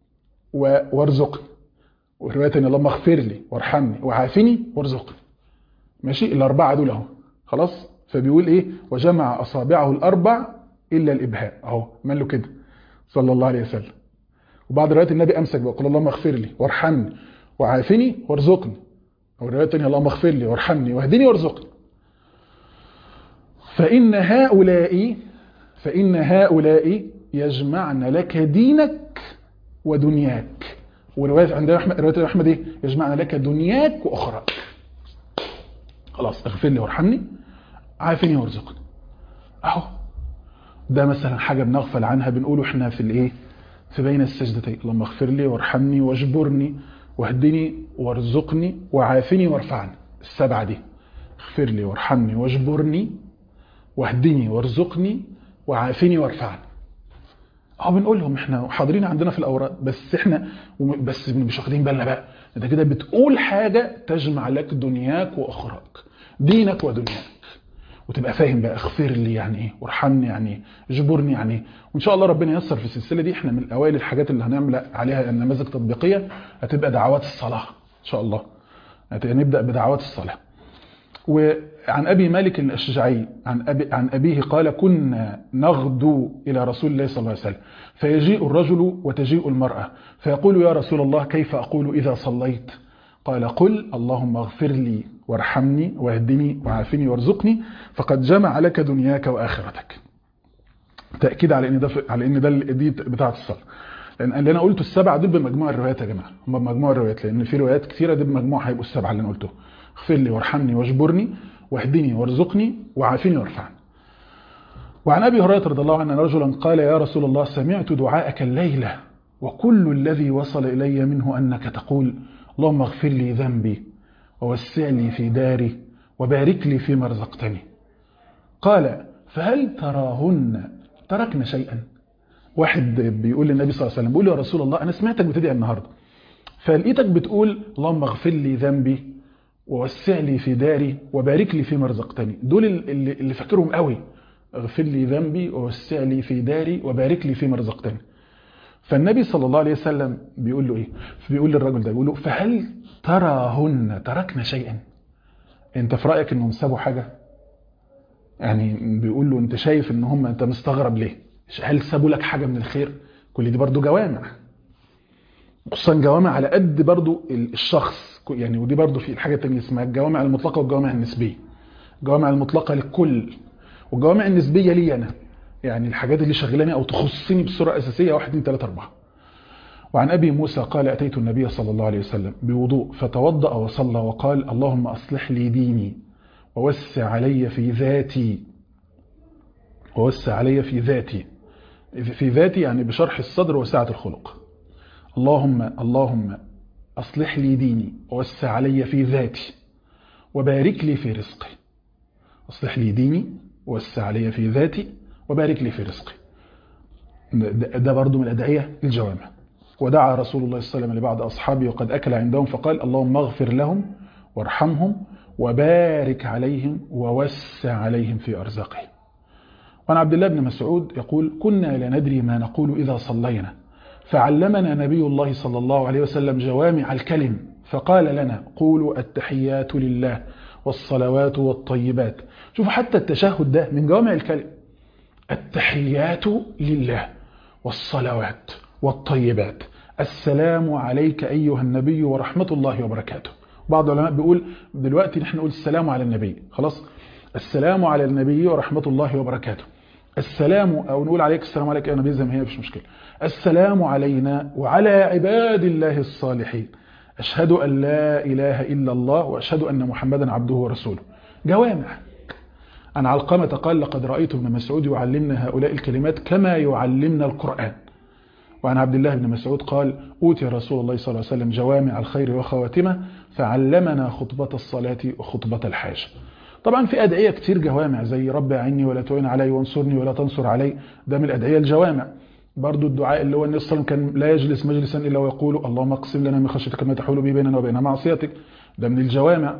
وارزقني وروايه ثانيه اللهم اغفر لي وارحمني وعافني وارزقني ماشي الاربعه دول اهو خلاص فبيقول ايه وجمع اصابعه الاربع الا الابهام اهو مال له كده صلى الله عليه وسلم وبعد روايات النبي امسك بقى قل اللهم اغفر لي وارحمني وعافني وارزقني او الروايه الثانيه اللهم اغفر لي وارحمني واهدني وارزقني فان هؤلاء فان هؤلاء يجمعن لك دينك ودنياك وروايه عند احمد روايه احمد ايه يجمعن لك دنياك واخراك خلاص اغفر لي وارحمني عافني وارزقني اهو ده مثلا حاجة بنغفل عنها بنقوله احنا في الايه في بين السجدتين اللهم اغفر لي وارحمني واجبرني واهدني وارزقني وعافني وارفعني السبعة دي اغفر لي وارحمني واجبرني واهدني وارزقني وعافني وارفعني اه بنقولهم احنا حاضرين عندنا في الاوراق بس احنا بس مش واخدين بالنا بقى انت كده بتقول حاجة تجمع لك دنياك واخراك دينك ودنياك وتبقى فاهم بقى اغفر لي يعني ايه وارحمني يعني ايه اجبرني يعني ايه وان شاء الله ربنا ييسر في السلسله دي احنا من اوائل الحاجات اللي هنعمل عليها نماذج تطبيقيه هتبقى دعوات الصلاه ان شاء الله نبدا بدعوات الصلاه وعن ابي مالك الاشجعي عن أبي عن ابيه قال كنا نغدو الى رسول الله صلى الله عليه وسلم فيجيء الرجل وتجيء المراه فيقول يا رسول الله كيف اقول اذا صليت قال قل اللهم اغفر لي وارحمني واهدني وعافني وارزقني فقد جمع لك دنياك واخرتك تاكيد على ان ده على ان ده دي بتاعه الصلاه لان اللي انا قلته السبعه دول بمجموع الروايات يا جماعه هم بمجموع الروايات لان في روايات كثيره دي بمجموع هيبقوا السبعه اللي انا قلته اغفر لي وارحمني واجبرني واهدني وارزقني وعافني وارفعني وعن ابي هريره رضي الله عنه ان رجلا قال يا رسول الله سمعت دعاءك الليله وكل الذي وصل الي منه انك تقول اللهم اغفر لي ذنبي ووسع لي في داري وبارك لي فيما رزقتني قال فهل تراهن تركنا شيئا واحد بيقول للنبي صلى الله عليه وسلم بيقول يا رسول الله انا سمعتك بتدعي النهارده فلقيتك بتقول اللهم اغفر لي ذنبي ووسع لي في داري وبارك لي فيما رزقتني دول اللي, اللي فاكرهم قوي اغفر لي ذنبي ووسع لي في داري وبارك لي فيما رزقتني فالنبي صلى الله عليه وسلم بيقول له ايه بيقول للرجل ده بيقول له فهل تراهن تركنا شيئا انت في رايك انهم سابوا حاجه يعني بيقول له انت شايف ان هم انت مستغرب ليه هل سابوا لك حاجه من الخير كل دي برضو جوامع خصوصا جوامع على قد برضو الشخص يعني ودي برضو في الحاجه الثانيه اسمها الجوامع المطلقه والجوامع النسبيه الجوامع المطلقه للكل والجوامع النسبيه لي انا يعني الحاجات اللي شغلاني او تخصني بصوره اساسيه 1 2 3 4 وعن ابي موسى قال اتيت النبي صلى الله عليه وسلم بوضوء فتوضا وصلى وقال اللهم اصلح لي ديني ووسع علي في ذاتي ووسع علي في ذاتي في ذاتي يعني بشرح الصدر وسعة الخلق اللهم اللهم أصلح لي ديني ووسع علي في ذاتي وبارك لي في رزقي أصلح لي ديني ووسع علي في ذاتي وبارك لي في رزقي ده برضو من الأدعية الجوامع ودعا رسول الله صلى الله عليه وسلم لبعض أصحابه وقد أكل عندهم فقال اللهم اغفر لهم وارحمهم وبارك عليهم ووسع عليهم في أرزاقهم وعن عبد الله بن مسعود يقول كنا لا ندري ما نقول إذا صلينا فعلمنا نبي الله صلى الله عليه وسلم جوامع الكلم فقال لنا قولوا التحيات لله والصلوات والطيبات شوفوا حتى التشهد ده من جوامع الكلم التحيات لله والصلوات والطيبات السلام عليك أيها النبي ورحمة الله وبركاته بعض العلماء بيقول دلوقتي نحن نقول السلام على النبي خلاص السلام على النبي ورحمة الله وبركاته السلام أو نقول عليك السلام عليك يا نبي زي ما هي مش مشكلة السلام علينا وعلى عباد الله الصالحين أشهد أن لا إله إلا الله وأشهد أن محمدا عبده ورسوله جوامع عن علقمة قال لقد رأيت ابن مسعود يعلمنا هؤلاء الكلمات كما يعلمنا القرآن وعن عبد الله بن مسعود قال أوتي رسول الله صلى الله عليه وسلم جوامع الخير وخواتمه فعلمنا خطبة الصلاة وخطبة الحاجة طبعا في أدعية كتير جوامع زي رب أعني ولا تعين علي وانصرني ولا تنصر علي ده من الأدعية الجوامع برضو الدعاء اللي هو النبي صلى الله عليه وسلم كان لا يجلس مجلسا إلا ويقول اللهم اقسم لنا من خشيتك ما تحول به بيننا وبين معصيتك ده من الجوامع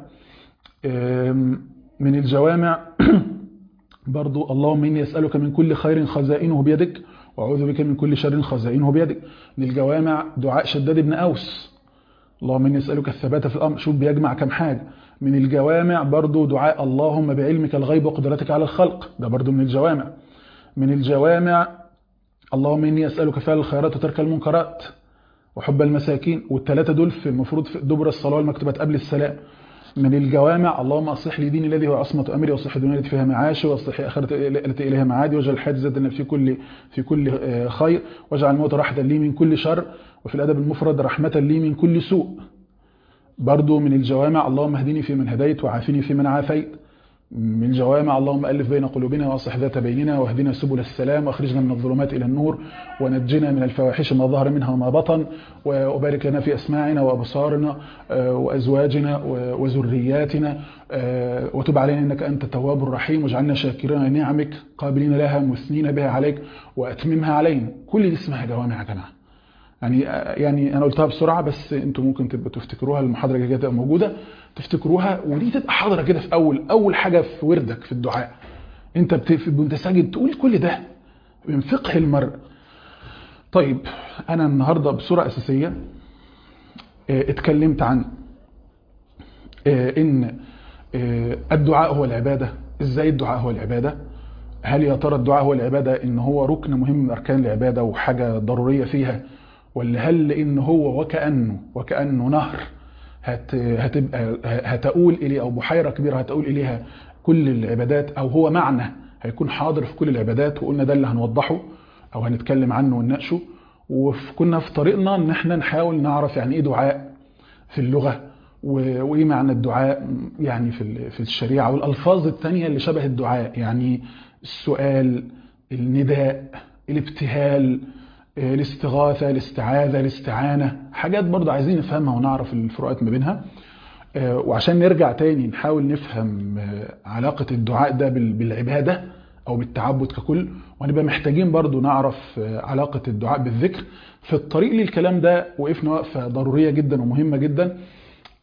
من الجوامع برضو اللهم إني أسألك من كل خير خزائنه بيدك وأعوذ بك من كل شر خزائنه بيدك من الجوامع دعاء شداد بن أوس اللهم إني أسألك الثبات في الأمر شوف بيجمع كم حاجة من الجوامع برضو دعاء اللهم بعلمك الغيب وقدرتك على الخلق ده برضو من الجوامع من الجوامع اللهم إني أسألك فعل الخيرات وترك المنكرات وحب المساكين والثلاثة دول في المفروض في دبر الصلاة المكتوبات قبل السلام من الجوامع اللهم أصلح لي ديني الذي هو عصمة أمري وأصلح الدنيا التي فيها معاشي وأصلح آخرتي التي إليها معادي واجعل الحياة زادا في كل في كل خير واجعل الموت راحة لي من كل شر وفي الأدب المفرد رحمة لي من كل سوء برضو من الجوامع اللهم اهدني في من هديت وعافني في من عافيت من الجوامع اللهم ألف بين قلوبنا واصلح ذات بيننا واهدنا سبل السلام واخرجنا من الظلمات إلى النور ونجنا من الفواحش ما ظهر منها وما بطن وبارك لنا في أسماعنا وأبصارنا وأزواجنا وذرياتنا وتب علينا إنك أنت التواب الرحيم واجعلنا شاكرين لنعمك قابلين لها مثنين بها عليك وأتممها علينا كل دي اسمها جوامع يا جماعه يعني يعني انا قلتها بسرعه بس انتوا ممكن تبقوا تفتكروها المحاضره الجايه تبقى موجوده تفتكروها ودي تبقى حاضره كده في اول اول حاجه في وردك في الدعاء انت وانت ساجد تقول كل ده من فقه المرء طيب انا النهارده بصوره اساسيه اتكلمت عن ان الدعاء هو العباده ازاي الدعاء هو العباده هل يا ترى الدعاء هو العباده ان هو ركن مهم من اركان العباده وحاجه ضروريه فيها ولا هل لان هو وكانه وكانه نهر هت هتبقى هتقول اليه او بحيره كبيره هتقول اليها كل العبادات او هو معنى هيكون حاضر في كل العبادات وقلنا ده اللي هنوضحه او هنتكلم عنه ونناقشه وكنا في طريقنا ان احنا نحاول نعرف يعني ايه دعاء في اللغه وايه معنى الدعاء يعني في في الشريعه والالفاظ الثانيه اللي شبه الدعاء يعني السؤال النداء الابتهال الاستغاثة الاستعاذة الاستعانة حاجات برضه عايزين نفهمها ونعرف الفروقات ما بينها وعشان نرجع تاني نحاول نفهم علاقة الدعاء ده بالعبادة أو بالتعبد ككل وهنبقى محتاجين برضه نعرف علاقة الدعاء بالذكر في الطريق للكلام ده وقفنا وقفة ضرورية جدا ومهمة جدا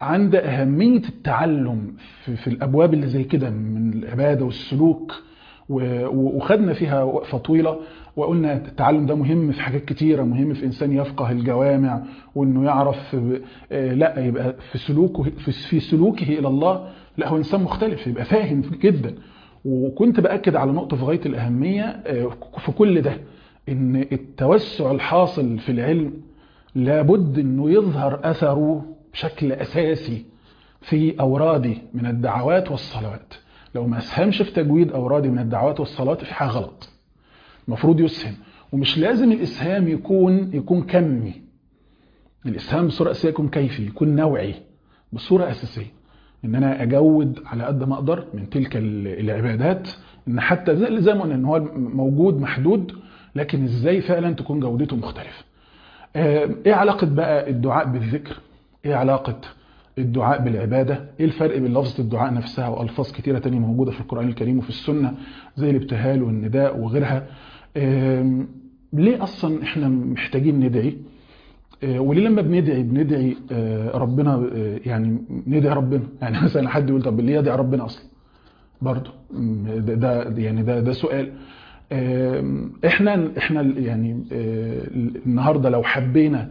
عند أهمية التعلم في, في الأبواب اللي زي كده من العبادة والسلوك وخدنا فيها وقفة طويلة وقلنا التعلم ده مهم في حاجات كتيرة مهم في إنسان يفقه الجوامع وإنه يعرف لا يبقى في سلوكه في سلوكه إلى الله لا هو إنسان مختلف يبقى فاهم جدا وكنت بأكد على نقطة في غاية الأهمية في كل ده إن التوسع الحاصل في العلم لابد إنه يظهر أثره بشكل أساسي في أورادي من الدعوات والصلوات لو ما أسهمش في تجويد أورادي من الدعوات والصلوات في حاجة غلط المفروض يسهم ومش لازم الإسهام يكون يكون كمي الإسهام بصورة أساسية يكون كيفي يكون نوعي بصورة أساسية إن أنا أجود على قد ما أقدر من تلك العبادات إن حتى زي, زي ما قلنا إن هو موجود محدود لكن إزاي فعلا تكون جودته مختلفة إيه علاقة بقى الدعاء بالذكر إيه علاقة الدعاء بالعبادة ايه الفرق بين لفظة الدعاء نفسها والفاظ كتيرة تانية موجودة في القرآن الكريم وفي السنة زي الابتهال والنداء وغيرها ليه اصلا احنا محتاجين ندعي وليه لما بندعي بندعي ربنا يعني ندعي ربنا يعني مثلا حد يقول طب ليه يدعي ربنا اصلا برضه ده, ده يعني ده ده سؤال احنا احنا يعني النهارده لو حبينا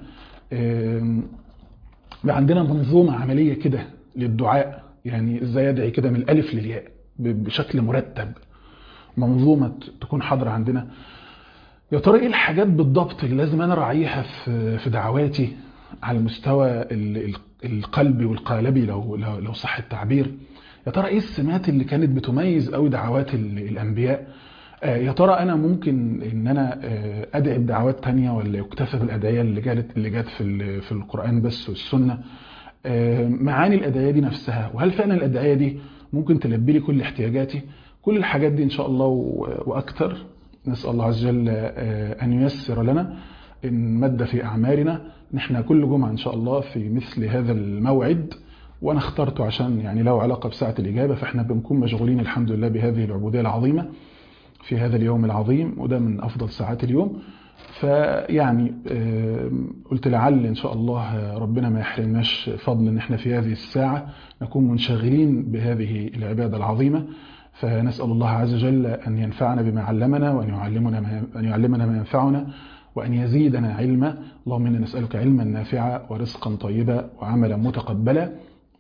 عندنا منظومة عملية كده للدعاء يعني ازاي ادعي كده من الالف للياء بشكل مرتب منظومة تكون حاضرة عندنا يا ترى ايه الحاجات بالضبط اللي لازم انا اراعيها في في دعواتي على المستوى القلبي والقالبي لو لو, لو صح التعبير يا ترى ايه السمات اللي كانت بتميز قوي دعوات الانبياء يا ترى انا ممكن ان انا ادعي بدعوات تانية ولا يكتفى بالادعيه اللي جات اللي جات في في القران بس والسنه معاني الادعيه دي نفسها وهل فعلا الادعيه دي ممكن تلبي لي كل احتياجاتي كل الحاجات دي ان شاء الله واكثر نسال الله عز وجل ان ييسر لنا ان مد في اعمارنا نحن كل جمعه ان شاء الله في مثل هذا الموعد وانا اخترته عشان يعني له علاقه بساعه الاجابه فاحنا بنكون مشغولين الحمد لله بهذه العبوديه العظيمه في هذا اليوم العظيم وده من أفضل ساعات اليوم فيعني قلت لعل إن شاء الله ربنا ما يحرمناش فضل إن احنا في هذه الساعة نكون منشغلين بهذه العبادة العظيمة فنسأل الله عز وجل أن ينفعنا بما علمنا وأن يعلمنا ما أن يعلمنا ما ينفعنا وأن يزيدنا علما اللهم إنا نسألك علما نافعا ورزقا طيبا وعملا متقبلا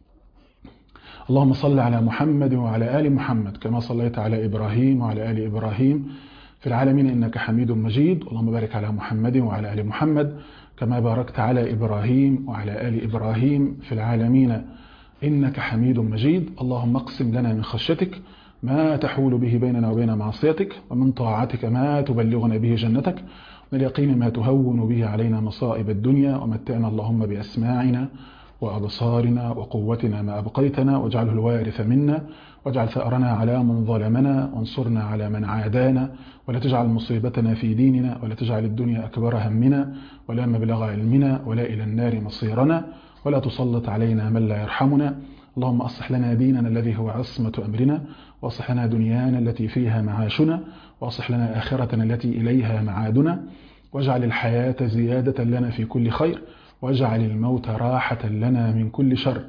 اللهم صل على محمد وعلى آل محمد كما صليت على إبراهيم وعلى آل إبراهيم في العالمين إنك حميد مجيد اللهم بارك على محمد وعلى آل محمد كما باركت على إبراهيم وعلى آل إبراهيم في العالمين إنك حميد مجيد اللهم اقسم لنا من خشيتك ما تحول به بيننا وبين معصيتك ومن طاعتك ما تبلغنا به جنتك من اليقين ما تهون به علينا مصائب الدنيا ومتعنا اللهم بأسماعنا وأبصارنا وقوتنا ما أبقيتنا واجعله الوارث منا واجعل ثأرنا على من ظلمنا وانصرنا على من عادانا ولا تجعل مصيبتنا في ديننا ولا تجعل الدنيا أكبر همنا ولا مبلغ علمنا ولا إلى النار مصيرنا ولا تسلط علينا من لا يرحمنا اللهم أصلح لنا ديننا الذي هو عصمة أمرنا وأصلح لنا دنيانا التي فيها معاشنا وأصلح لنا آخرتنا التي إليها معادنا واجعل الحياة زيادة لنا في كل خير واجعل الموت راحة لنا من كل شر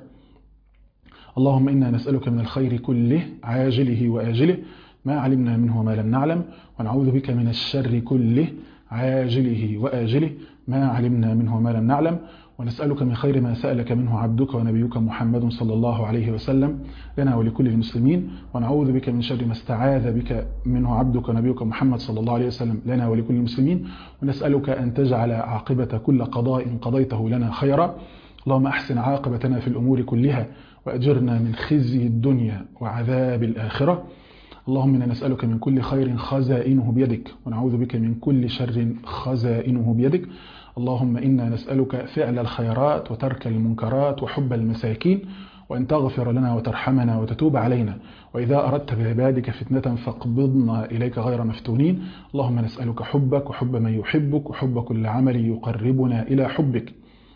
اللهم إنا نسألك من الخير كله عاجله وآجله ما علمنا منه وما لم نعلم ونعوذ بك من الشر كله عاجله وآجله ما علمنا منه وما لم نعلم ونسألك من خير ما سألك منه عبدك ونبيك محمد صلى الله عليه وسلم لنا ولكل المسلمين ونعوذ بك من شر ما استعاذ بك منه عبدك ونبيك محمد صلى الله عليه وسلم لنا ولكل المسلمين ونسألك أن تجعل عاقبة كل قضاء قضيته لنا خيرا اللهم أحسن عاقبتنا في الأمور كلها وأجرنا من خزي الدنيا وعذاب الآخرة اللهم إنا نسألك من كل خير خزائنه بيدك ونعوذ بك من كل شر خزائنه بيدك اللهم إنا نسألك فعل الخيرات وترك المنكرات وحب المساكين وأن تغفر لنا وترحمنا وتتوب علينا وإذا أردت بعبادك فتنة فاقبضنا إليك غير مفتونين اللهم نسألك حبك وحب من يحبك وحب كل عمل يقربنا إلى حبك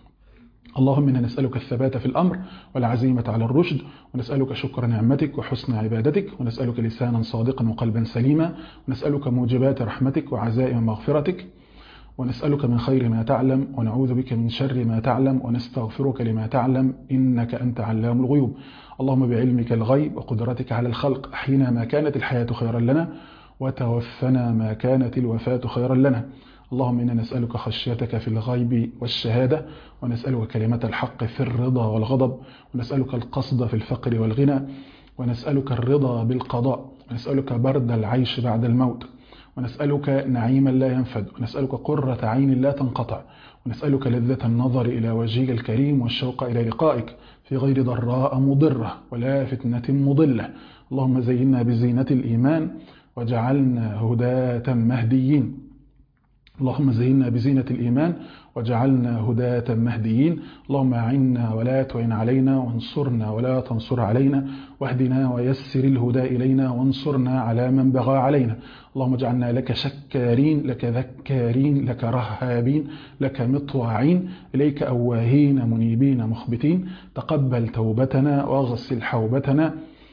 اللهم إنا نسألك الثبات في الأمر والعزيمة على الرشد ونسألك شكر نعمتك وحسن عبادتك ونسألك لسانا صادقا وقلبا سليما ونسألك موجبات رحمتك وعزائم مغفرتك ونسألك من خير ما تعلم ونعوذ بك من شر ما تعلم ونستغفرك لما تعلم إنك أنت علام الغيوب اللهم بعلمك الغيب وقدرتك على الخلق أحينا ما كانت الحياة خيرا لنا وتوفنا ما كانت الوفاة خيرا لنا اللهم إنا نسألك خشيتك في الغيب والشهادة ونسألك كلمة الحق في الرضا والغضب ونسألك القصد في الفقر والغنى ونسألك الرضا بالقضاء ونسألك برد العيش بعد الموت ونسألك نعيما لا ينفد ونسألك قرة عين لا تنقطع ونسألك لذة النظر إلى وجهك الكريم والشوق إلى لقائك في غير ضراء مضرة ولا فتنة مضلة اللهم زينا بزينة الإيمان وجعلنا هداة مهديين اللهم زينا بزينة الإيمان وجعلنا هداة مهديين اللهم أعنا ولا تعن علينا وانصرنا ولا تنصر علينا واهدنا ويسر الهدى إلينا وانصرنا على من بغى علينا اللهم اجعلنا لك شكارين لك ذكارين لك رهابين لك مطواعين إليك أواهين منيبين مخبتين تقبل توبتنا واغسل حوبتنا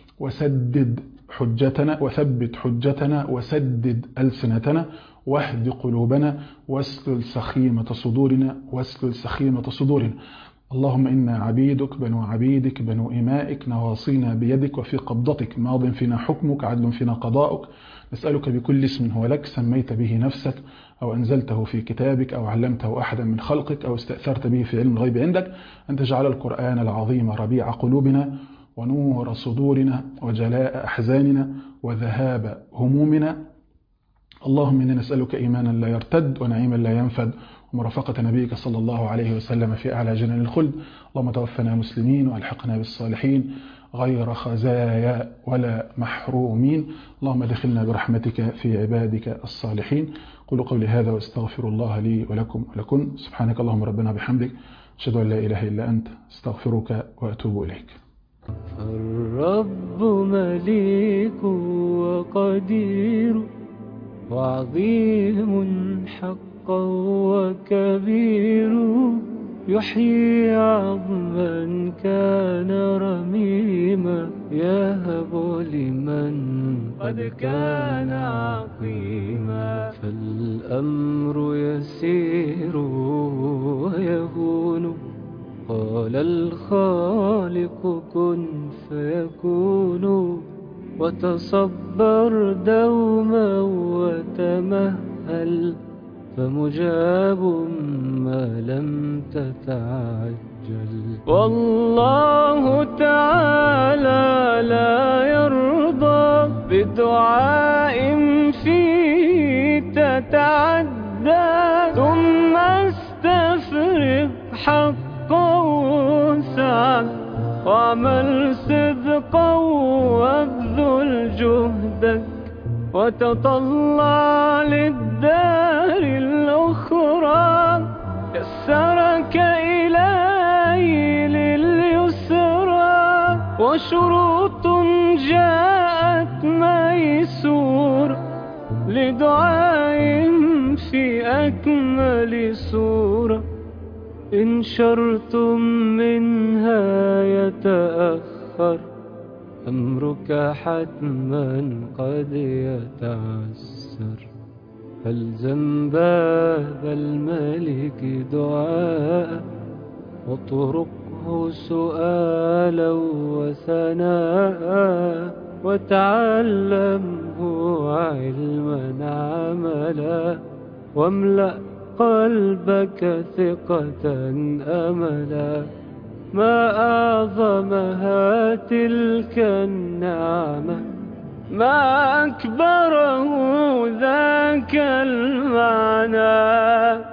وسدد حجتنا وثبت حجتنا وسدد ألسنتنا واهد قلوبنا واسلل سخيمة صدورنا واسلل سخيمة صدورنا اللهم إنا عبيدك بنو عبيدك بنو إمائك نواصينا بيدك وفي قبضتك ماض فينا حكمك عدل فينا قضاؤك نسألك بكل اسم هو لك سميت به نفسك أو أنزلته في كتابك أو علمته أحدا من خلقك أو استأثرت به في علم الغيب عندك أن تجعل القرآن العظيم ربيع قلوبنا ونور صدورنا وجلاء أحزاننا وذهاب همومنا اللهم إنا نسألك إيمانا لا يرتد ونعيما لا ينفد ومرافقة نبيك صلى الله عليه وسلم في أعلى جنان الخلد اللهم توفنا مسلمين وألحقنا بالصالحين غير خزايا ولا محرومين اللهم ادخلنا برحمتك في عبادك الصالحين قولوا قولي هذا واستغفر الله لي ولكم ولكم سبحانك اللهم ربنا بحمدك أشهد أن لا إله إلا أنت استغفرك وأتوب إليك الرب مليك وقدير وعظيم حقا وكبير يحيي عظما كان رميما يهب لمن قد كان عقيما فالأمر يسير ويهون قال الخالق كن فيكون وتصبر دوما وتمهل فمجاب ما لم تتعجل والله تعالى لا يرضى بدعاء فيه تتعدى ثم استفرغ حقا وسعا واعمل صدقا وابذل جهدك وتطلع للدار الأخرى يسرك إلهي لليسرى وشروط جاءت ميسورة لدعاء في أكمل سورة إن شرط منها يتأخر أمرك حتما قد يتعسر فالزم باب الملك دعاء واطرقه سؤالا وثناء وتعلمه علما عملا واملأ قلبك ثقة أملا ما أعظمها تلك النعمة ما أكبره ذاك المعنى